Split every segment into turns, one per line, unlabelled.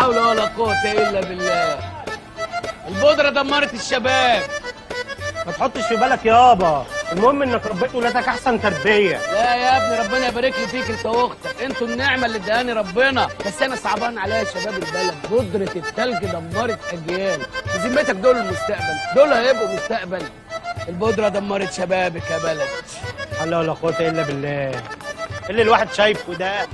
حول ولا قوة إلا بالله البودرة دمرت الشباب
ما تحطش في بالك يابا المهم انك ربيت ولادك احسن تربيه
لا يا ابني ربنا يبارك لي فيك انت واختك انتوا النعمة اللي اداني ربنا بس انا صعبان عليا شباب البلد بودرة التلج دمرت اجيال بذمتك دول المستقبل دول هيبقوا مستقبل البودرة دمرت شبابك يا بلد
حول ولا قوه الا بالله اللي الواحد شايفه ده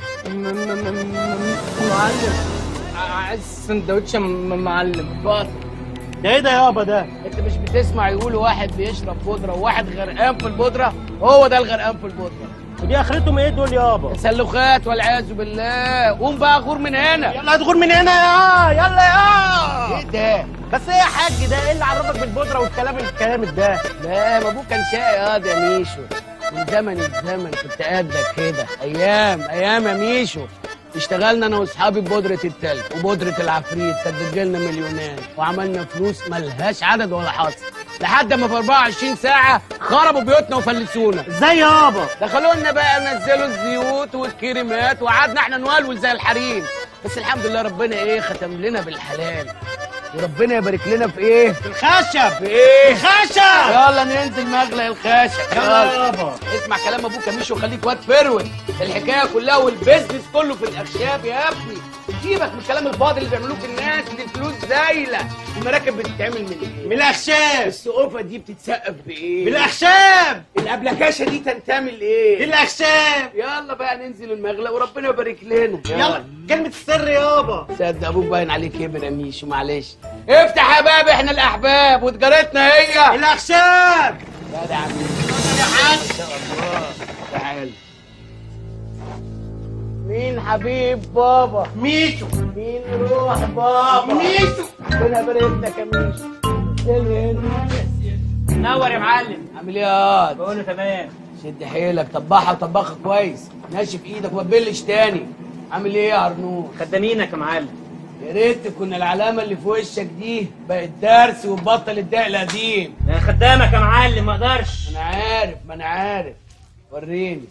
معلم عايز سندوتش معلم باطل
ده ايه ده يابا ده
انت مش بتسمع يقولوا واحد بيشرب بودره وواحد غرقان في البودره هو ده الغرقان في البودره
ودي اخرتهم ايه دول يابا
تسلخات والعياذ بالله قوم بقى غور من هنا
يلا هتغور من هنا يا يلا يا
ايه ده
بس ايه يا حاج ده ايه اللي عرفك بالبودره والكلام الكلام ده
لا ما ابوك كان شقي ياض يا ميشو من زمن الزمن كنت قدك كده ايام ايام يا ميشو اشتغلنا انا واصحابي ببودره التلج وبودره العفريت كانت بتجيلنا مليونات وعملنا فلوس ملهاش عدد ولا حصر لحد ما في 24 ساعه خربوا بيوتنا وفلسونا
ازاي يابا
دخلوا لنا بقى نزلوا الزيوت والكريمات وقعدنا احنا نولول زي الحريم بس الحمد لله ربنا ايه ختم لنا بالحلال وربنا يبارك لنا في ايه
في الخشب
في ايه
الخشب
يلا ننزل مغلق الخشب
يلا يابا
اسمع كلام ابوك يا ميشو وخليك واد فروت الحكايه كلها والبيزنس كله في الاخشاب يا ابني سيبك من الكلام الفاضي اللي بيعملوه في الناس دي الفلوس زايله المراكب بتتعمل من ايه
من الاخشاب
السقوفه دي بتتسقف بايه
بالاخشاب
الابلكاشه دي تنتمي لايه
بالاخشاب
يلا بقى ننزل المغلق وربنا يبارك لنا
يلا كلمه السر يابا
صدق ابوك باين عليه كبر يا ميشو معلش افتح يا باب احنا الاحباب وتجارتنا هي
الاخشاب
لا ده عم يا حاج ان شاء الله تعال مين حبيب بابا
ميشو
مين روح بابا
ميشو
ربنا يبارك لك يا ميشو سلم
نور يا معلم
عامل ايه يا واد؟
بقوله تمام
شد حيلك طبعها وطبخها كويس ناشف ايدك وما تبلش تاني عامل ايه يا عرنوش
خدامينك يا معلم
يا ريت تكون العلامه اللي في وشك دي بقت درس وتبطل الدق القديم
انا خدامك يا معلم ما اقدرش
انا عارف ما انا عارف وريني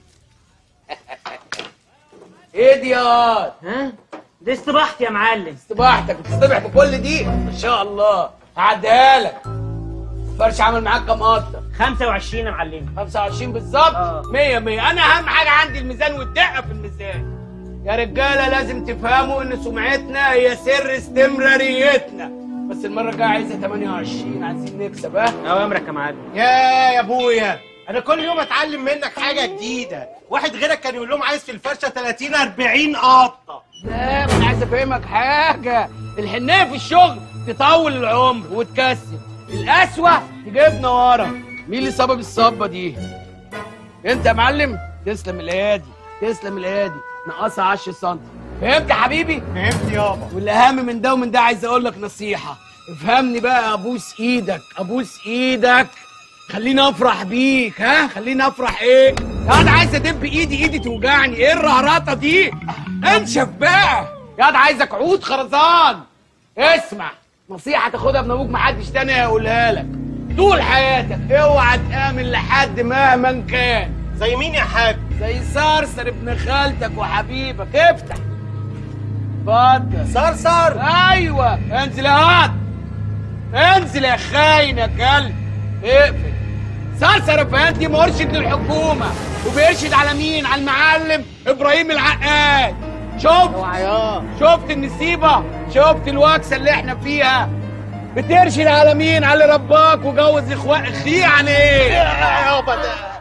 ايه دي يا واد؟
ها دي استباحتي يا معلم
استباحتك بتصطبح بكل دي ما شاء الله هعديها لك فرش عمل معاك كام قطه
25 يا معلم
25 بالظبط
آه.
100 100 انا اهم حاجه عندي الميزان والدقه في الميزان يا رجاله لازم تفهموا ان سمعتنا هي سر استمراريتنا بس المره الجايه عايزه 28 عايزين نكسب ها
اوامرك يا معلم
يا يا ابويا انا كل يوم اتعلم منك حاجه جديده واحد غيرك كان يقول لهم عايز في الفرشه 30 40 قطه
لا ما انا عايز افهمك حاجه الحنيه في الشغل تطول العمر وتكسب القسوه تجيبنا ورا مين اللي سبب الصبه دي انت يا معلم تسلم الايادي تسلم الايادي ناقصها 10 سم فهمت يا حبيبي
فهمت يابا
والاهم من ده ومن ده عايز اقول لك نصيحه افهمني بقى ابوس ايدك ابوس ايدك خليني افرح بيك ها خليني افرح ايه يا ده عايز ادب ايدي ايدي توجعني ايه الرهرطه دي انشف بقى يا ده عايزك عود خرزان اسمع نصيحه تاخدها من ابوك محدش تاني هيقولها لك طول حياتك اوعى تامن لحد مهما كان
زي مين يا حاج
زي صرصر ابن خالتك وحبيبك افتح اتفضل
صرصر
ايوه انزل يا واد انزل يا خاين يا كلب اقفل صرصر افندي مرشد للحكومه وبيرشد على مين على المعلم ابراهيم العقاد شفت شفت النسيبه شفت الوكسه اللي احنا فيها بترشد على مين على اللي رباك وجوز اخوات اخيه عن ايه
يابا ده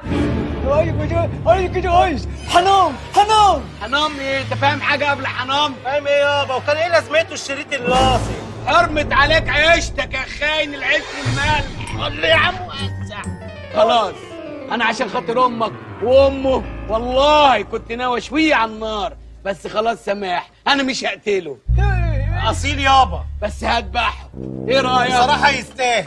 حنام حنام حنام ايه انت فاهم حاجه قبل حنام
فاهم ايه يابا وكان ايه لازمته الشريط اللاصق
حرمت عليك عيشتك يا خاين العيش والملح قول لي يا عم وسع خلاص انا عشان خاطر امك وامه والله كنت ناوي اشويه على النار بس خلاص سماح انا مش هقتله
اصيل يابا
بس هذبحه ايه رايك
صراحه يستاهل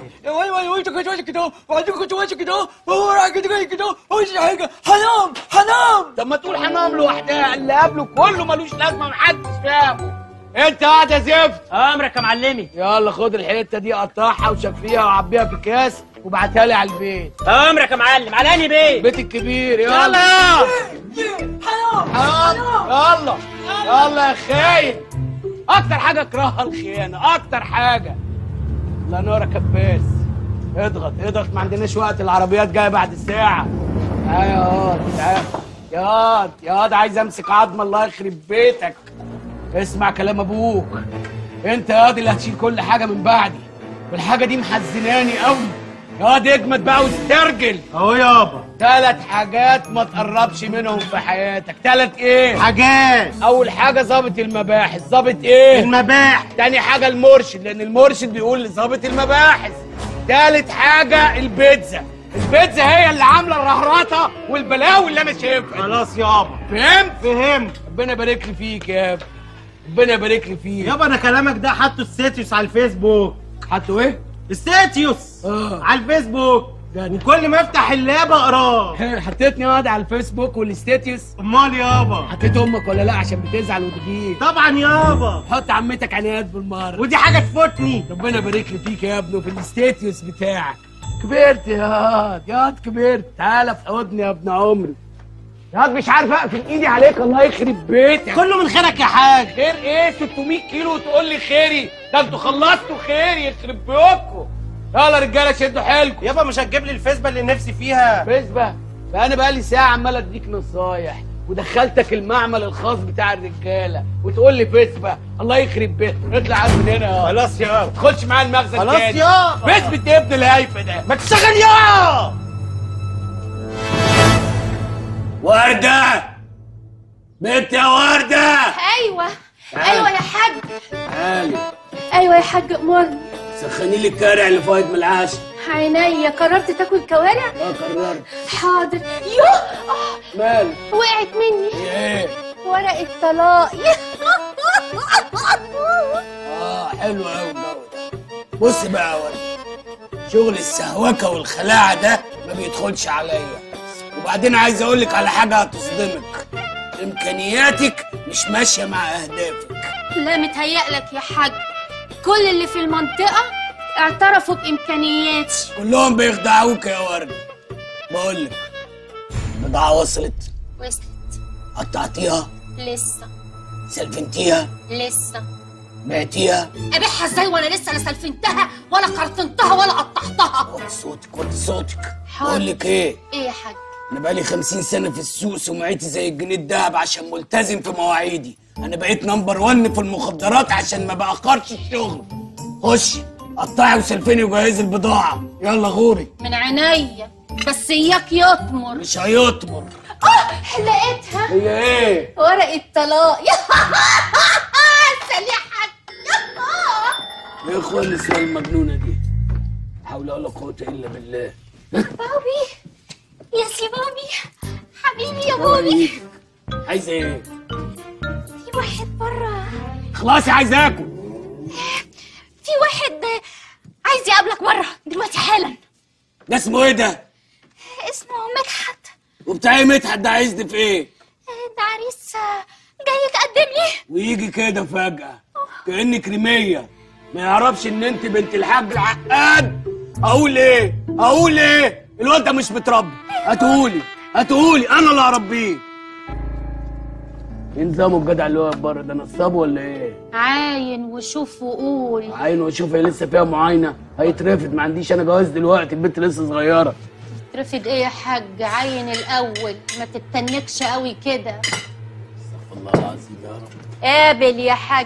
حنام حنام طب ما تقول حنام لوحدها اللي قبله كله ملوش لازمه محدش فاهمه انت قاعد يا زفت
اوامرك يا معلمي
يلا خد الحته دي قطعها وشفيها وعبيها في كاس وابعتها لي على البيت
اوامرك يا معلم على انهي بيت
البيت الكبير يلا
يلا
يلا يلا يلا يا خاين اكتر حاجه اكرهها الخيانه اكتر حاجه الله ينور يا كباس اضغط اضغط ما عندناش وقت العربيات جايه بعد الساعه تعالى يا واد تعالى يا واد يا واد عايز امسك عظم الله يخرب بيتك اسمع كلام ابوك انت يا واد اللي هتشيل كل حاجه من بعدي والحاجه دي محزناني قوي يا واد اجمد بقى واسترجل
اهو يابا
ثلاث حاجات ما تقربش منهم في حياتك ثلاث ايه
حاجات
اول حاجه ظابط المباحث ظابط ايه
المباح
تاني حاجه المرشد لان المرشد بيقول لظابط المباحث تالت حاجه البيتزا البيتزا هي اللي عامله الرهرطه والبلاوي اللي انا شايفها
خلاص يابا
فهمت
فهمت
ربنا يبارك لي فيك يا ابني ربنا يبارك لي فيك
يابا انا كلامك ده حاطه ستاتيوس على الفيسبوك
حطوا ايه
ستاتيوس
آه.
على الفيسبوك
جدع.
وكل ما افتح اللاب اقراه
حطيتني واد على الفيسبوك والستاتيوس
امال يابا
حطيت امك ولا لا عشان بتزعل وتجيب
طبعا يابا
حط عمتك عنايات بالمره
ودي حاجه تفوتني
ربنا يبارك لي فيك يا ابني وفي الستاتيوس بتاعك كبرت يا واد يا واد كبرت تعالى في حضني يا ابن عمري يا واد مش عارف اقفل ايدي عليك الله يخرب بيتك
كله من خيرك يا حاج
خير ايه 600 كيلو وتقول لي خيري ده انتوا خلصتوا خيري يخرب بيوتكم يلا رجاله شدوا حيلكم
يابا مش هتجيب لي الفيسبا اللي نفسي فيها
بسبة فانا بقى لي ساعه عمال اديك نصايح ودخلتك المعمل الخاص بتاع الرجاله وتقول لي بسبة الله يخرب بيتك اطلع عاد من هنا يا
خلاص يابا
تدخلش معايا المخزن
خلاص
تاني.
يابا.
بسبة يا ابن الهايفه ده
ما تشتغل يا
ورده بنت يا ورده
ايوه ايوه يا حاج
تعالي
ايوه يا حاج امرني
سخني لي الكارع اللي فايت من العشاء
عينيا قررت تاكل كوارع
اه قررت
حاضر يوه آه،
مالك
وقعت مني
ايه
ورقه طلاق
اه حلو قوي الجو ده بص بقى يا ولد شغل السهوكه والخلاعه ده ما بيدخلش عليا وبعدين عايز اقول لك على حاجه هتصدمك امكانياتك مش ماشيه مع اهدافك
لا متهيألك يا حاج كل اللي في المنطقه اعترفوا بامكانياتي
كلهم بيخدعوك يا ورد بقول لك البضاعه وصلت
وصلت
قطعتيها
لسه
سلفنتيها
لسه
بعتيها
ابيعها ازاي وانا لسه لا سلفنتها ولا قرطنتها ولا قطعتها
وطي صوتك وطي صوتك
حاضر.
بقول لك ايه
ايه يا حاج
انا بقالي خمسين سنه في السوق سمعتي زي الجنيه الدهب عشان ملتزم في مواعيدي انا بقيت نمبر ون في المخدرات عشان ما باخرش الشغل خشي قطعي وسلفني وجهزي البضاعه يلا غوري
من عينيا بس اياك يطمر
مش هيطمر
اه لقيتها
هي ايه
ورقه طلاق سليحك
ايه اخوان النسوان المجنونه دي حول ولا قوه الا بالله
بابي يا سي بابي حبيبي يا بابي
عايزه ايه
في واحد بره
خلاص عايز اكل
في واحد عايز يقابلك بره دلوقتي حالا
ده اسمه ايه ده
اسمه مدحت
وبتاع ايه مدحت ده عايزني في ايه
ده عريس جاي يتقدم لي
ويجي كده فجأة كأنك رمية ما يعرفش ان انت بنت الحاج العقاد اقول ايه اقول ايه الواد ده مش متربي هاتهولي هاتهولي انا اللي هربيه ايه نظامه الجدع اللي واقف بره ده نصاب ولا ايه؟
عاين وشوف وقول
عين واشوف هي لسه فيها معاينه هيترفد ما عنديش انا جواز دلوقتي البنت لسه صغيره
ترفض ايه يا حاج عاين الاول ما تتنكش قوي كده
والله العظيم يا رب
قابل يا حاج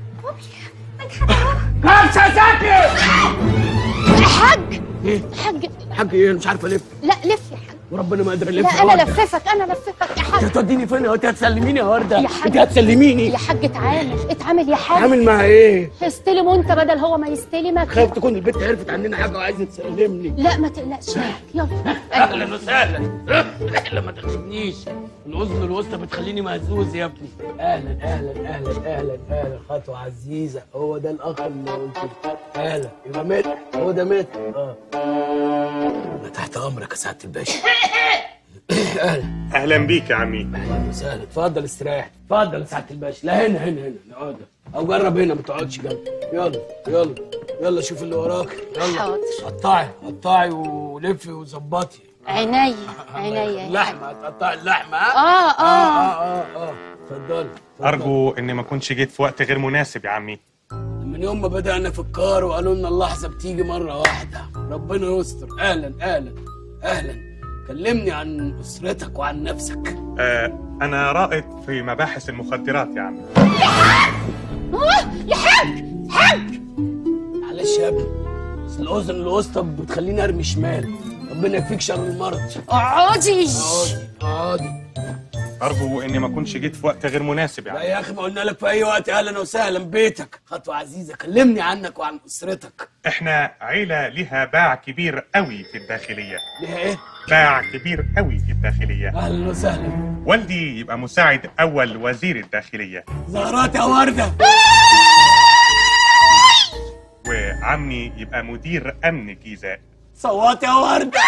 كبسه ساكت
حاج
ايه
حاج
حاج ايه أنا مش عارف الف
لا لف يا حاج
وربنا ما قادر الف
لا
يا
انا
وردة.
لففك انا لففك يا
انت
حاج
هتوديني فين انت هتسلميني يا ورده
يا حاج.
انت هتسلميني
يا حاج اتعامل اتعامل يا حاج
عامل معاها ايه
استلم وانت بدل هو ما يستلمك
خايف تكون البنت عرفت عننا حاجه وعايزه تسلمني
لا ما تقلقش يا حاج. يلا
اهلا وسهلا اهلا ما تخشنيش الاذن الوسطى بتخليني مهزوز يا ابني اهلا اهلا اهلا اهلا اهلا خطوه عزيزه هو ده الاخ اللي قلت له. اهلا يبقى مات هو ده مات اه انا تحت امرك يا سعاده الباشا اهلا
اهلا بيك يا عمي
اهلا وسهلا اتفضل استريح اتفضل يا سعاده الباشا لا هنا هنا هنا نقعد او جرب هنا ما تقعدش جنبي يلا يلا يلا شوف اللي وراك يلا
حاضر.
قطعي قطعي ولفي وظبطي
عينيا عينيا يا حاج
اللحمه هتقطعي اللحمه ها؟
اه
اه
اه
اه اه اه اتفضل اتفضل
ارجو اني ما كنتش جيت في وقت غير مناسب يا عمي
من يوم ما بدأنا في الكار وقالوا لنا اللحظة بتيجي مرة واحدة ربنا يستر أهلا أهلا أهلا كلمني عن أسرتك وعن نفسك
آه انا رائد في مباحث المخدرات يا عمي
يا حاج حاج
معلش يا ابني بس الأذن الوسطى بتخليني أرمي شمال ربنا يكفيك شر المرض
اقعدي
اقعدي اقعدي
ارجو اني ما كنتش جيت في وقت غير مناسب يا
لا
عمي
يا أخي ما قلنا لك في أي وقت أهلا وسهلا بيتك خطوة عزيزة كلمني عنك وعن أسرتك
احنا عيله ليها باع كبير قوي في الداخليه
ليها إيه؟
باع كبير قوي في الداخليه
أهلا وسهلا
والدي يبقى مساعد اول وزير الداخليه
زهرات يا وردة
وعمي يبقى مدير امن الجيزه
صوت يا وردة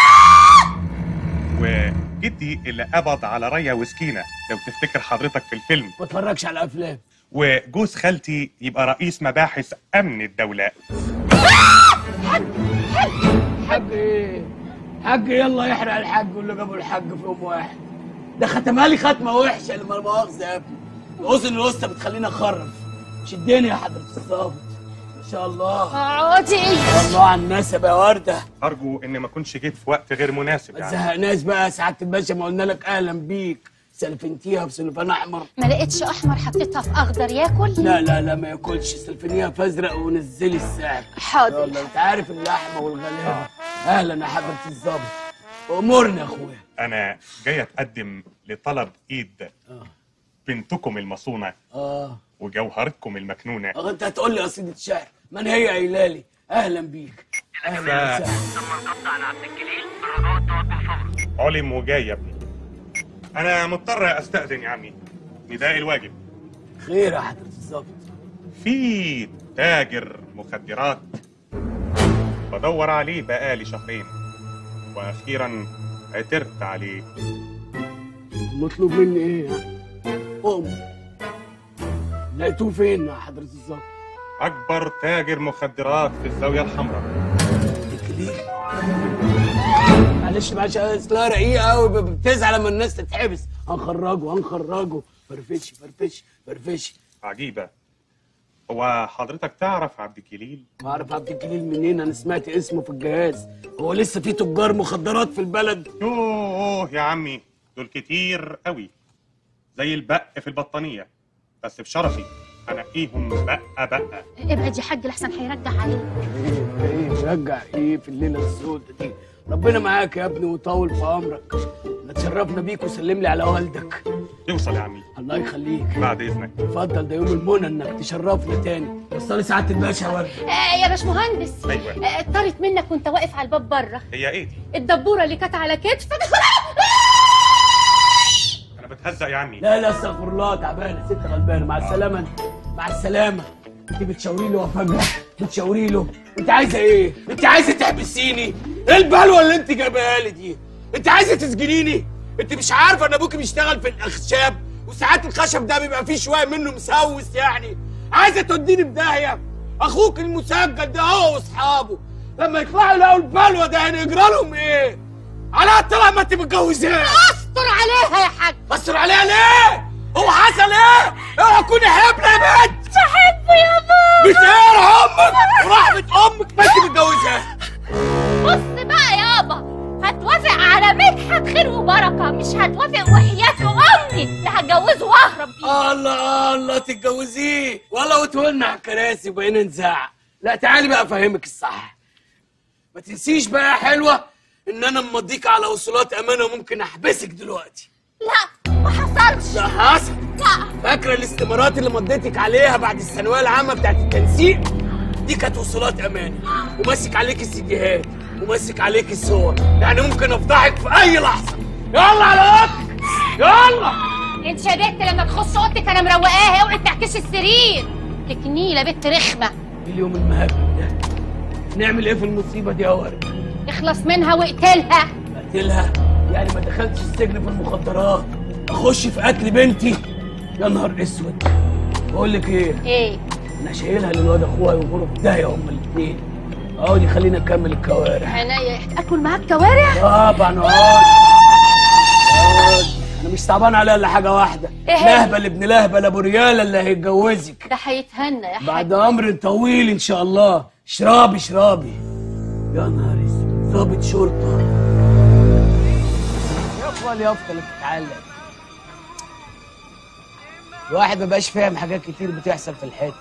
وجدي اللي قبض على ريا وسكينه لو تفتكر حضرتك في الفيلم
ما اتفرجش على أفلام
وجوز خالتي يبقى رئيس مباحث امن الدوله
حاج ايه حاج يلا يحرق الحاج واللي جابوا الحاج في يوم واحد ده ختمها لي ختمه وحشه لما مؤاخذه يا ابني الاذن الوسطى بتخليني اخرف شدني يا حضره الظابط ما شاء الله
اقعدي
الله على النسب يا ورده
ارجو اني ما كنتش جيت في وقت غير مناسب
ما
يعني
تزهقناش بقى يا سعاده الباشا ما قلنا لك اهلا بيك سلفنتيها في سلفان احمر
ما لقيتش احمر حطيتها في اخضر ياكل
لا لا لا ما ياكلش سلفنيها في ازرق ونزلي السعر
حاضر
يلا انت عارف اللحمه والغلابه اهلا يا حضره الظابط امورنا يا اخويا
انا جاي اتقدم لطلب ايد
اه
بنتكم المصونه
اه
وجوهرتكم المكنونه
اه انت هتقول لي قصيده شعر من هي قايله لي اهلا بيك اهلا
ف-
وسهلا
علم وجاي يا ابني انا مضطر استاذن يا عمي نداء الواجب
خير يا حضره الظابط
في تاجر مخدرات بدور عليه بقالي شهرين واخيرا عثرت عليه
مطلوب مني ايه يعني قوم لقيتوه فين يا حضره الظابط
اكبر تاجر مخدرات في الزاويه الحمراء
الكليل معلش معلش اصلها رقيقه قوي بتزعل لما الناس تتحبس هنخرجه هنخرجه فرفشي فرفشي فرفشي
عجيبه هو حضرتك تعرف عبد الجليل
بعرف عبد الجليل منين انا سمعت اسمه في الجهاز هو لسه في تجار مخدرات في البلد
يوه يا عمي دول كتير قوي زي البق في البطانيه بس بشرفي انقيهم بقى بقى
ابعد يا حاج لحسن هيرجع عليك
ايه ايه رجع ايه في الليله السوداء دي ربنا معاك يا ابني وطول في عمرك نتشرفنا بيك وسلم لي على والدك
توصل يا عمي
الله يخليك
بعد اذنك
اتفضل ده يوم المنى انك تشرفنا تاني وصلي سعاده الباشا يا ورد
آه يا باشمهندس
أيوة.
آه، طارت منك وانت واقف على الباب بره
هي ايه دي
الدبوره اللي كانت على كتفك
انا بتهزق يا عمي
لا لا استغفر الله تعبانه ست غلبانه مع السلامه انت مع السلامه انت بتشاوري له وفجاه بتشاوري له انت عايزه ايه انت عايزه تحبسيني ايه البلوه اللي انت جايبها لي دي انت عايزه تسجنيني انت مش عارفه ان ابوكي بيشتغل في الاخشاب وساعات الخشب ده بيبقى فيه شويه منه مسوس يعني عايزه توديني في داهيه اخوك المسجل ده هو واصحابه لما يطلعوا يلاقوا البلوه ده هنجرى لهم ايه على طلع ما انت متجوزاه
استر عليها يا حاج
بصر عليها ليه؟ هو حصل ايه؟ اوعى تكوني حبلة يا بنت
بحبه يا بابا
بتقهر امك ورحمة امك ما انت متجوزها
بص بقى يابا هتوافق على مدحت خير وبركه مش هتوافق وحياة امي اللي هتجوزه واهرب بيه
الله الله تتجوزيه والله وتولنا على الكراسي وبقينا نزعق لا تعالي بقى افهمك الصح ما تنسيش بقى يا حلوة ان انا مضيك على وصولات امانة وممكن احبسك دلوقتي
لا ما حصلش
ده حصل
لا
فاكرة الاستمارات اللي مضيتك عليها بعد الثانوية العامة بتاعت التنسيق دي كانت وصولات أمانة وماسك عليك السيديهات وماسك عليك الصور يعني ممكن أفضحك في أي لحظة يلا على أوضتك يلا
انت يا بنت لما تخش اوضتك انا مروقاها اوعي تعكسي السرير لك نيله بنت رخمه
اليوم المهبب ده نعمل إيه في المصيبة دي يا ورد؟
اخلص منها واقتلها
أقتلها يعني ما دخلتش السجن في المخدرات أخش في قتل بنتي يا نهار أسود بقول لك إيه
ايه
أنا شايلها للواد أخويا ويغوروا في داهية هما الاتنين اقعدي خلينا نكمل الكوارع
عينيا اكل معاك كوارع
طبعا اقعد اقعد انا مش صعبان عليها الا حاجه واحده
إيه هي؟
لهبل ابن لهبل ابو رياله اللي هيتجوزك
ده هيتهنى يا حاج
بعد امر طويل ان شاء الله اشربي اشربي يا نهار اسود ضابط شرطه يافا اليافطه اللي بتتعلم الواحد مبقاش فاهم حاجات كتير بتحصل في الحته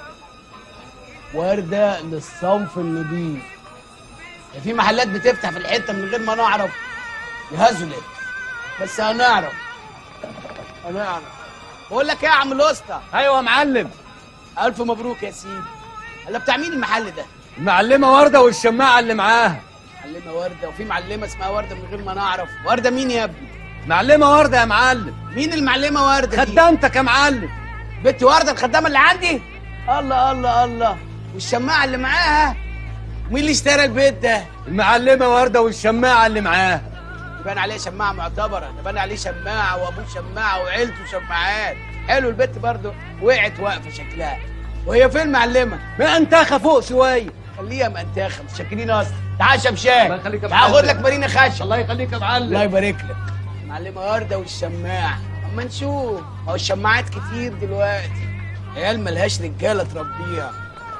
وردة للصنف النضيف ده في محلات بتفتح في الحته من غير ما نعرف يهزلت بس هنعرف هنعرف بقول لك ايه يا عم الاسطى
ايوه يا معلم
الف مبروك يا سيدي هلا بتاع مين المحل ده
المعلمه ورده والشماعه اللي معاها
معلمه ورده وفي معلمه اسمها ورده من غير ما نعرف ورده مين يا ابني
معلمه ورده يا معلم
مين المعلمه ورده دي
خدامتك يا معلم
بنت ورده الخدامه اللي عندي الله الله الله والشماعه اللي معاها مين اللي اشترى البيت ده
المعلمه ورده والشماعه اللي معاها
يبان عليه شماعه معتبره يبان عليه شماعه وابوه شماعه وعيلته شماعات حلو البت برضه وقعت واقفه شكلها وهي فين المعلمه
ما انتخى فوق شويه
خليها منتخه مش شاكرين اصلا تعال شمشان
الله يخليك يا
تعال
معلم.
خد لك مارينا خشب
الله يخليك يا
الله
معلم
يبارك لك معلمة وردة والشماع اما نشوف ما هو الشماعات كتير دلوقتي عيال ملهاش رجالة تربيها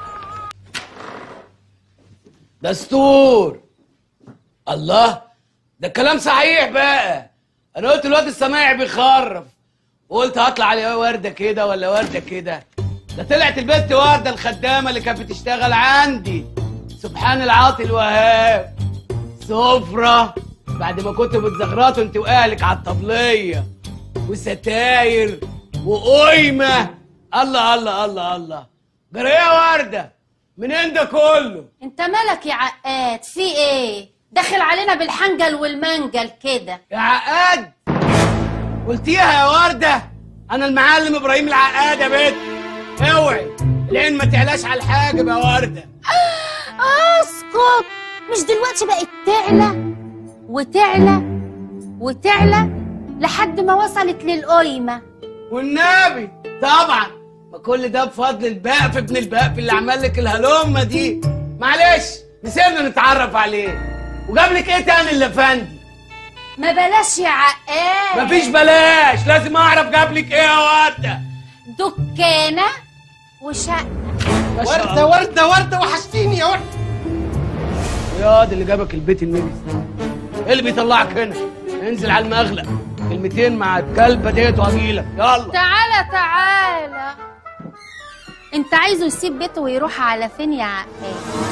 دستور الله ده الكلام صحيح بقى انا قلت الواد السماعي بيخرف وقلت هطلع عليه وردة كده ولا وردة كده ده طلعت البنت وردة الخدامة اللي كانت بتشتغل عندي سبحان العاطي الوهاب سفرة بعد ما كنتوا بتزغرطوا انت واهلك على الطبلية وستاير وقيمة الله الله الله الله جرى ايه يا وردة منين ده كله
انت مالك يا عقاد في ايه داخل علينا بالحنجل والمنجل كده
يا عقاد قلتيها يا وردة انا المعلم ابراهيم العقاد يا بنت اوعي العين ما تعلاش على الحاجب يا وردة
اسكت مش دلوقتي بقت تعلى وتعلى وتعلى لحد ما وصلت للقيمة
والنبي طبعا ما كل ده بفضل البقف ابن البقف اللي عمل لك الهلومه دي معلش نسيبنا نتعرف عليه وجاب لك ايه تاني اللفندي
ما بلاش يا عقاد
مفيش بلاش لازم اعرف جاب لك ايه يا ورده
دكانة وشقة
ما شاء
ورده
الله.
ورده ورده وحشتيني يا ورده
يا دي اللي جابك البيت النبي ايه اللي بيطلعك هنا انزل على المغلق كلمتين مع الكلبه ديت وهجيلك يلا
تعالى تعالى انت عايزه يسيب بيته ويروح على فين يا عقاد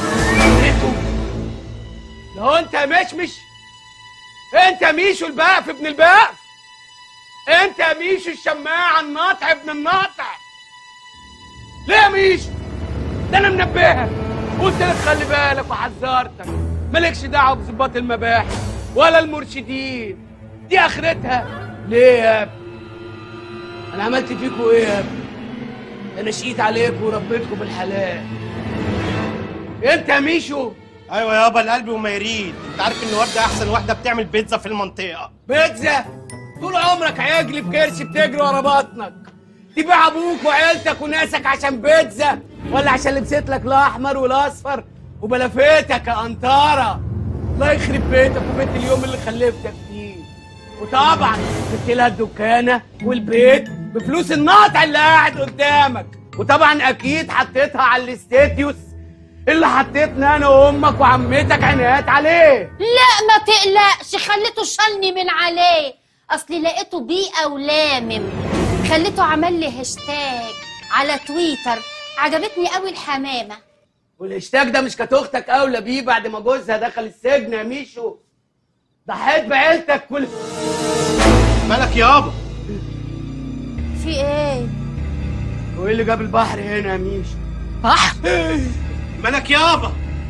لو انت مشمش انت ميشو البقف ابن البقف انت ميشو الشماعة الناطع ابن الناطع ليه يا ميشو ده انا منبهك قلت لك خلي بالك وحذرتك مالكش دعوه بظباط المباحث ولا المرشدين دي اخرتها ليه يا ابني انا عملت فيكوا ايه يا ابني ده انا شقيت عليكم وربيتكم بالحلال انت يا ميشو
ايوه يابا القلب وما يريد انت عارف ان ورده احسن واحده بتعمل بيتزا في المنطقه
بيتزا طول عمرك عجل في كرش بتجري ورا بطنك تبيع ابوك وعيلتك وناسك عشان بيتزا ولا عشان لبست لك الاحمر والاصفر وبلفتك يا انطاره الله يخرب بيتك وبيت اليوم اللي خلفتك فيه وطبعا جبت لها الدكانه والبيت بفلوس الناطع اللي قاعد قدامك وطبعا اكيد حطيتها على الاستاتيوس اللي حطيتنا انا وامك وعمتك عنايات عليه
لا ما تقلقش خليته شالني من عليه اصلي لقيته بيئة ولامم خليته عمل لي هاشتاج على تويتر عجبتني قوي الحمامة
والهاشتاج ده مش كانت اختك اولى بيه بعد ما جوزها دخل السجن يا ميشو ضحيت بعيلتك كل
مالك يابا
في ايه
وايه اللي جاب البحر هنا يا ميشو
بحر
مالك يابا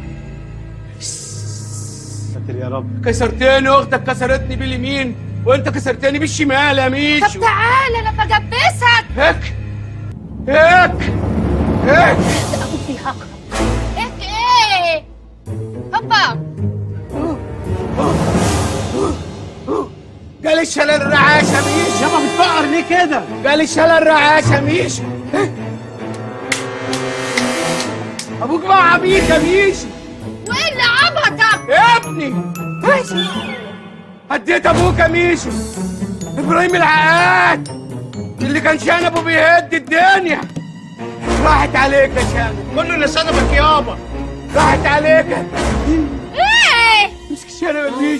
ساتر يا رب
كسرتني اختك كسرتني باليمين وانت كسرتني بالشمال يا
طب
ميشو
تعالى انا بجبسك
هيك هيك هيك
اقول في هقرب ايه ايه هوبا
جالي الشلال الرعاش يا ميشو
يابا بتفقر ليه كده
جالي الشلال الرعاش يا ميشو ابوك بقى عبيط يا ميشو
وايه اللي عبطك
يا ابني هديت ابوك يا ميشو ابراهيم العقاد اللي كان شنبه بيهد الدنيا راحت عليك يا شنب
كله اللي شنبك يابا
راحت عليك
ايه
مسك الشنب دي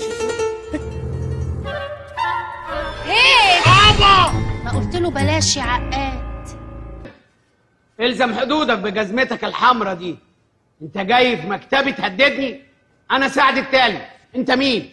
ايه
ما قلت له بلاش يا عقاد
الزم حدودك بجزمتك الحمرا دي انت جاي في مكتبي تهددني انا سعد التالي انت مين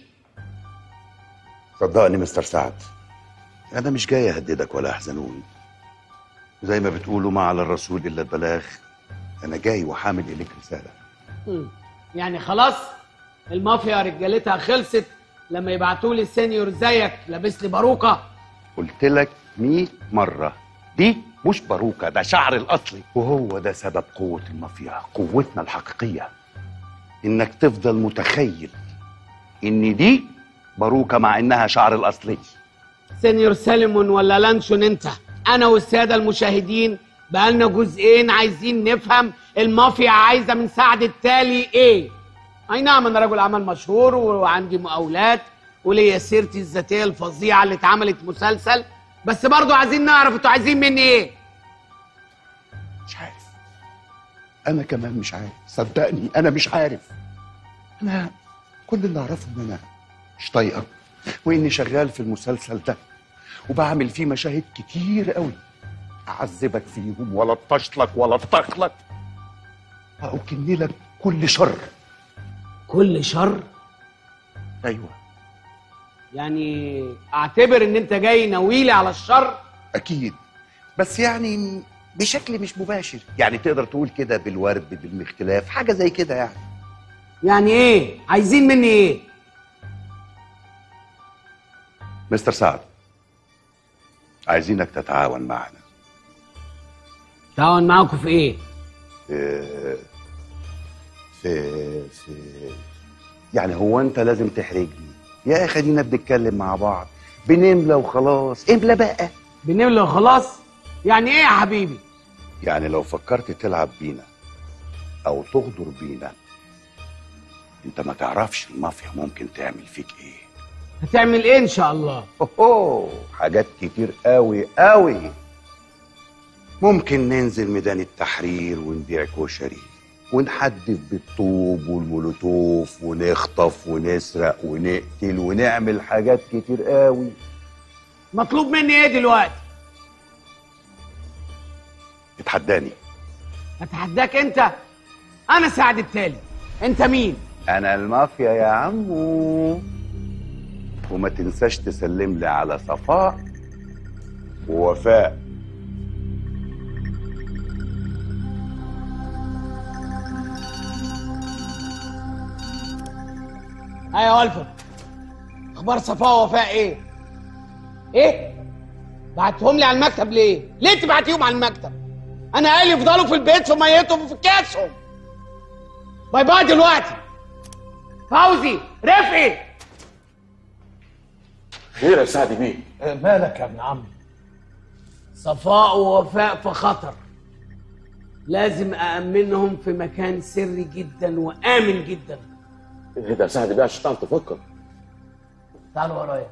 صدقني مستر سعد انا مش جاي اهددك ولا احزنوني زي ما بتقولوا ما على الرسول الا البلاغ انا جاي وحامل اليك رساله
مم. يعني خلاص المافيا رجالتها خلصت لما يبعتوا لي السينيور زيك لابس لي باروكه
قلت لك 100 مره دي مش باروكه ده شعر الاصلي وهو ده سبب قوه المافيا قوتنا الحقيقيه انك تفضل متخيل ان دي باروكه مع انها شعر الاصلي
سينيور سالمون ولا لانشون انت انا والساده المشاهدين بقالنا جزئين عايزين نفهم المافيا عايزه من سعد التالي ايه اي نعم انا رجل اعمال مشهور وعندي مقاولات وليا سيرتي الذاتيه الفظيعه اللي اتعملت مسلسل بس برضو عايزين نعرف انتوا عايزين مني ايه
مش عارف انا كمان مش عارف صدقني انا مش عارف انا كل اللي اعرفه ان انا مش طايقك واني شغال في المسلسل ده وبعمل فيه مشاهد كتير قوي اعذبك فيهم ولا اطشلك ولا اطخلك واكن لك كل شر
كل شر
ايوه
يعني اعتبر ان انت جاي ناويلي على الشر
اكيد بس يعني بشكل مش مباشر يعني تقدر تقول كده بالورد بالمختلاف حاجه زي كده يعني
يعني ايه عايزين مني ايه
مستر سعد عايزينك تتعاون معنا
تعاون معاكم في ايه
في في في يعني هو انت لازم تحرجني يا اخي خلينا بنتكلم مع بعض بنملى وخلاص املى بقى
بنملى وخلاص يعني ايه يا حبيبي
يعني لو فكرت تلعب بينا او تغدر بينا انت ما تعرفش المافيا ممكن تعمل فيك ايه
هتعمل ايه ان شاء الله
اوه حاجات كتير قوي قوي ممكن ننزل ميدان التحرير ونبيع كشري ونحدف بالطوب والمولوتوف ونخطف ونسرق ونقتل ونعمل حاجات كتير قوي
مطلوب مني ايه دلوقتي
اتحداني
اتحداك انت انا سعد التالي انت مين
انا المافيا يا عمو وما تنساش تسلم لي على صفاء ووفاء
ايوه يا الفت اخبار صفاء ووفاء ايه ايه بعتهم لي على المكتب ليه ليه تبعتيهم على المكتب انا قال يفضلوا في البيت في ميتهم وفي كاسهم باي باي دلوقتي فوزي رفقي
خير يا سعد بيه
مالك يا ابن عمي
صفاء ووفاء في خطر لازم أأمنهم في مكان سري جدا وآمن جدا
ايه ده يا سعد بيه عشان تعرف تفكر
تعالوا ورايا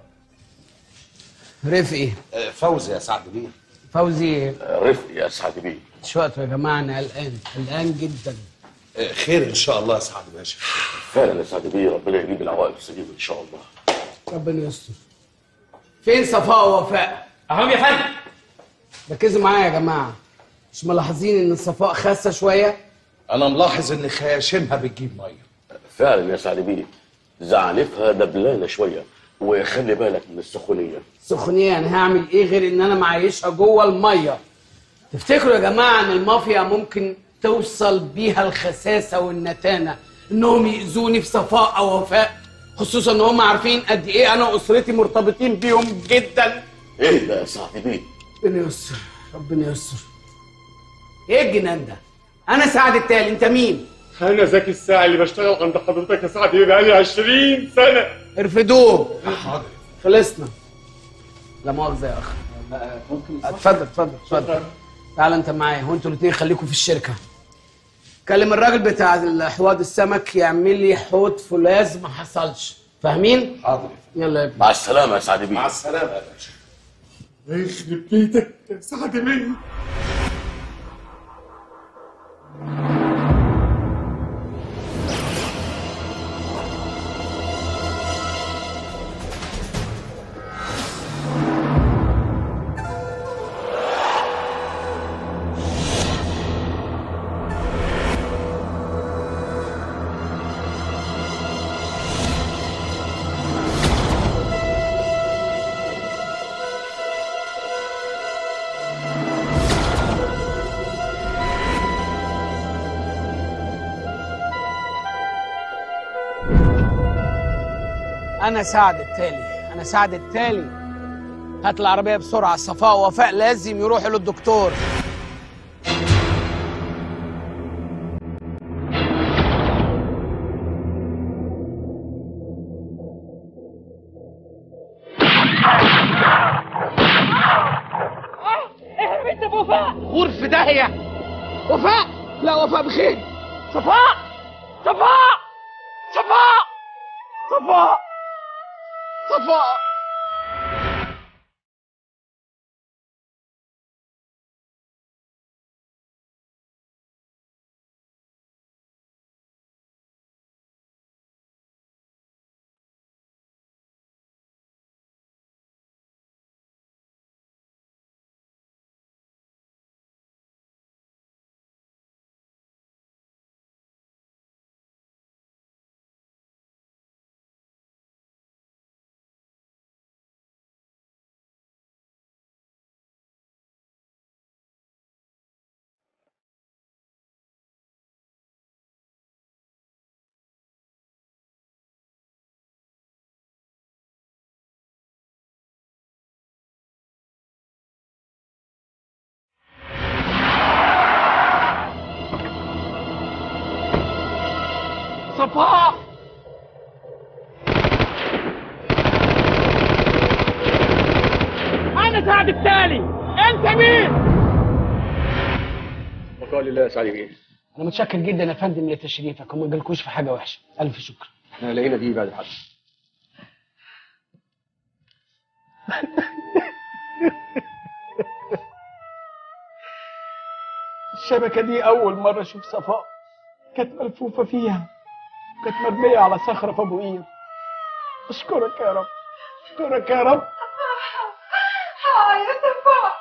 رفقي
فوزي يا سعد بيه
فوزي
رفقي يا سعد بيه
شوية يا جماعة أنا قلقان قلقان جدا
خير ان شاء الله يا سعد باشا
فعلا يا سعد بيه ربنا يجيب العوائق السليمه ان شاء الله
ربنا يستر فين صفاء ووفاء؟
اهم يا فندم
ركزوا معايا يا جماعة مش ملاحظين إن صفاء خاسة شوية؟
انا ملاحظ ان خياشمها بتجيب ميه
فعلا يا سعد بيه زعنفها دبلانه شويه وخلي بالك من السخونيه
سخونية أنا هعمل إيه غير إن أنا معيشها جوه المية؟ تفتكروا يا جماعة إن المافيا ممكن توصل بيها الخساسة والنتانة إنهم يأذوني في صفاء أو وفاء؟ خصوصا إن هم عارفين قد إيه أنا وأسرتي مرتبطين بيهم جدا.
ايه ده يا سعد بيه
ربنا يستر ربنا يستر. إيه الجنان ده؟ أنا سعد التالي أنت مين؟
انا زكي الساعي اللي بشتغل عند حضرتك يا سعد بقالي 20 سنه
ارفدوه خلصنا لا مؤاخذة يا أخ اتفضل اتفضل اتفضل تعال أنت معايا هو أنتوا الاتنين خليكم في الشركة كلم الراجل بتاع الحواض السمك يعمل لي حوض فولاذ ما حصلش فاهمين؟
حاضر
يلا يا ابني
مع السلامه يا سعد بيه
مع السلامه يا باشا
يخرب بيتك يا سعد بيه
انا سعد التالي انا سعد التالي هات العربيه بسرعه صفاء ووفاء لازم يروحوا للدكتور
انت وفاء
غرف داهيه وفاء لا وفاء بخير صفاء صفاء صفاء صفاء صفاء صفاء
انا سعد التالي انت مين
وقال الله يا سعد بيه
انا متشكر جدا يا فندم لتشريفك وما جالكوش في حاجه وحشه الف شكر
احنا لقينا دي بعد الحد
الشبكه دي اول مره اشوف صفاء كانت ملفوفه فيها كانت مرميه على صخره في ابو قير اشكرك يا رب اشكرك يا رب
اه يا صفاء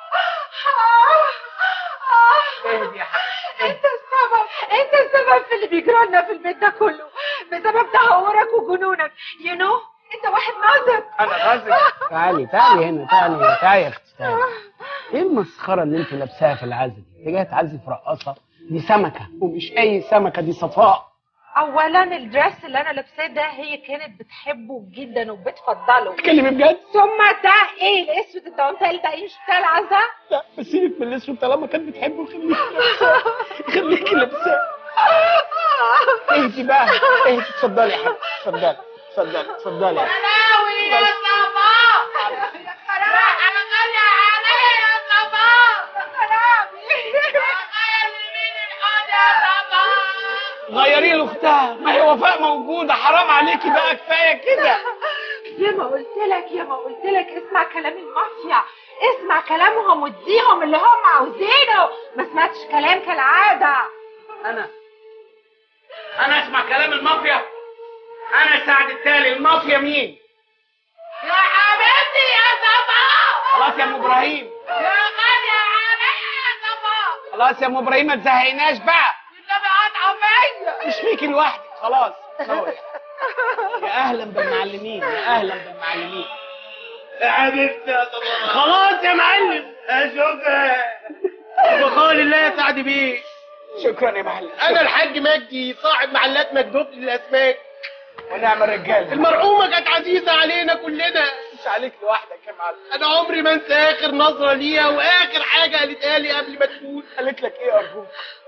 اهدي يا حبيبتي
انت السبب انت السبب في اللي بيجرى لنا في البيت ده كله بسبب تهورك وجنونك يو نو انت واحد نازك
انا غازل تعالي تعالي هنا تعالي تعالي يا اختي تعالي ايه المسخره اللي انت لابساها في العزل دي؟ انت جايه تعزف رقاصه دي سمكه ومش اي سمكه دي صفاء
اولا الدرس اللي انا لابساه ده هي كانت بتحبه جدا وبتفضله
تتكلمي بجد؟
ثم ده ايه الاسود انت قلت لي ده ايه مش بتاع العزا
لا بس سيبك من الاسود طالما كانت بتحبه خليكي لابساه خليكي لابساه اهدي بقى اهدي اتفضلي يا حبيبتي اتفضلي اتفضلي اتفضلي يا حبيبتي.
خلاوي يا صفاء يا خلاوي انا غالية عليا يا صفاء يا خلاوي غيري مين الحاجة يا صفاء
غيري له اختها ما هي وفاء موجوده حرام عليكي بقى كفايه كده
يا ما قلت لك يا ما قلت لك اسمع كلام المافيا اسمع كلامهم واديهم اللي هم عاوزينه ما سمعتش كلام كالعادة
انا انا اسمع كلام المافيا انا سعد التالي المافيا مين
يا حبيبتي يا صفاء
خلاص يا ام ابراهيم
يا غالية عليا يا صفاء
خلاص يا ام ابراهيم ما تزهقناش بقى
النبي قطعة فيا
مش فيكي لوحدك خلاص خلاص. يا اهلا بالمعلمين يا اهلا بالمعلمين
يا حبيبتي يا صباح
خلاص يا معلم
اشوفك وقال الله يا سعد بيه
شكرا يا معلم
انا الحاج مجدي صاحب محلات مكدوب للاسماك
ونعم الرجاله
المرحومه كانت عزيزه علينا كلنا
مش عليك لوحدك يا معلم
انا عمري ما انسى اخر نظره ليها واخر حاجه قالتها لي قبل ما تموت
قالت لك ايه ارجوك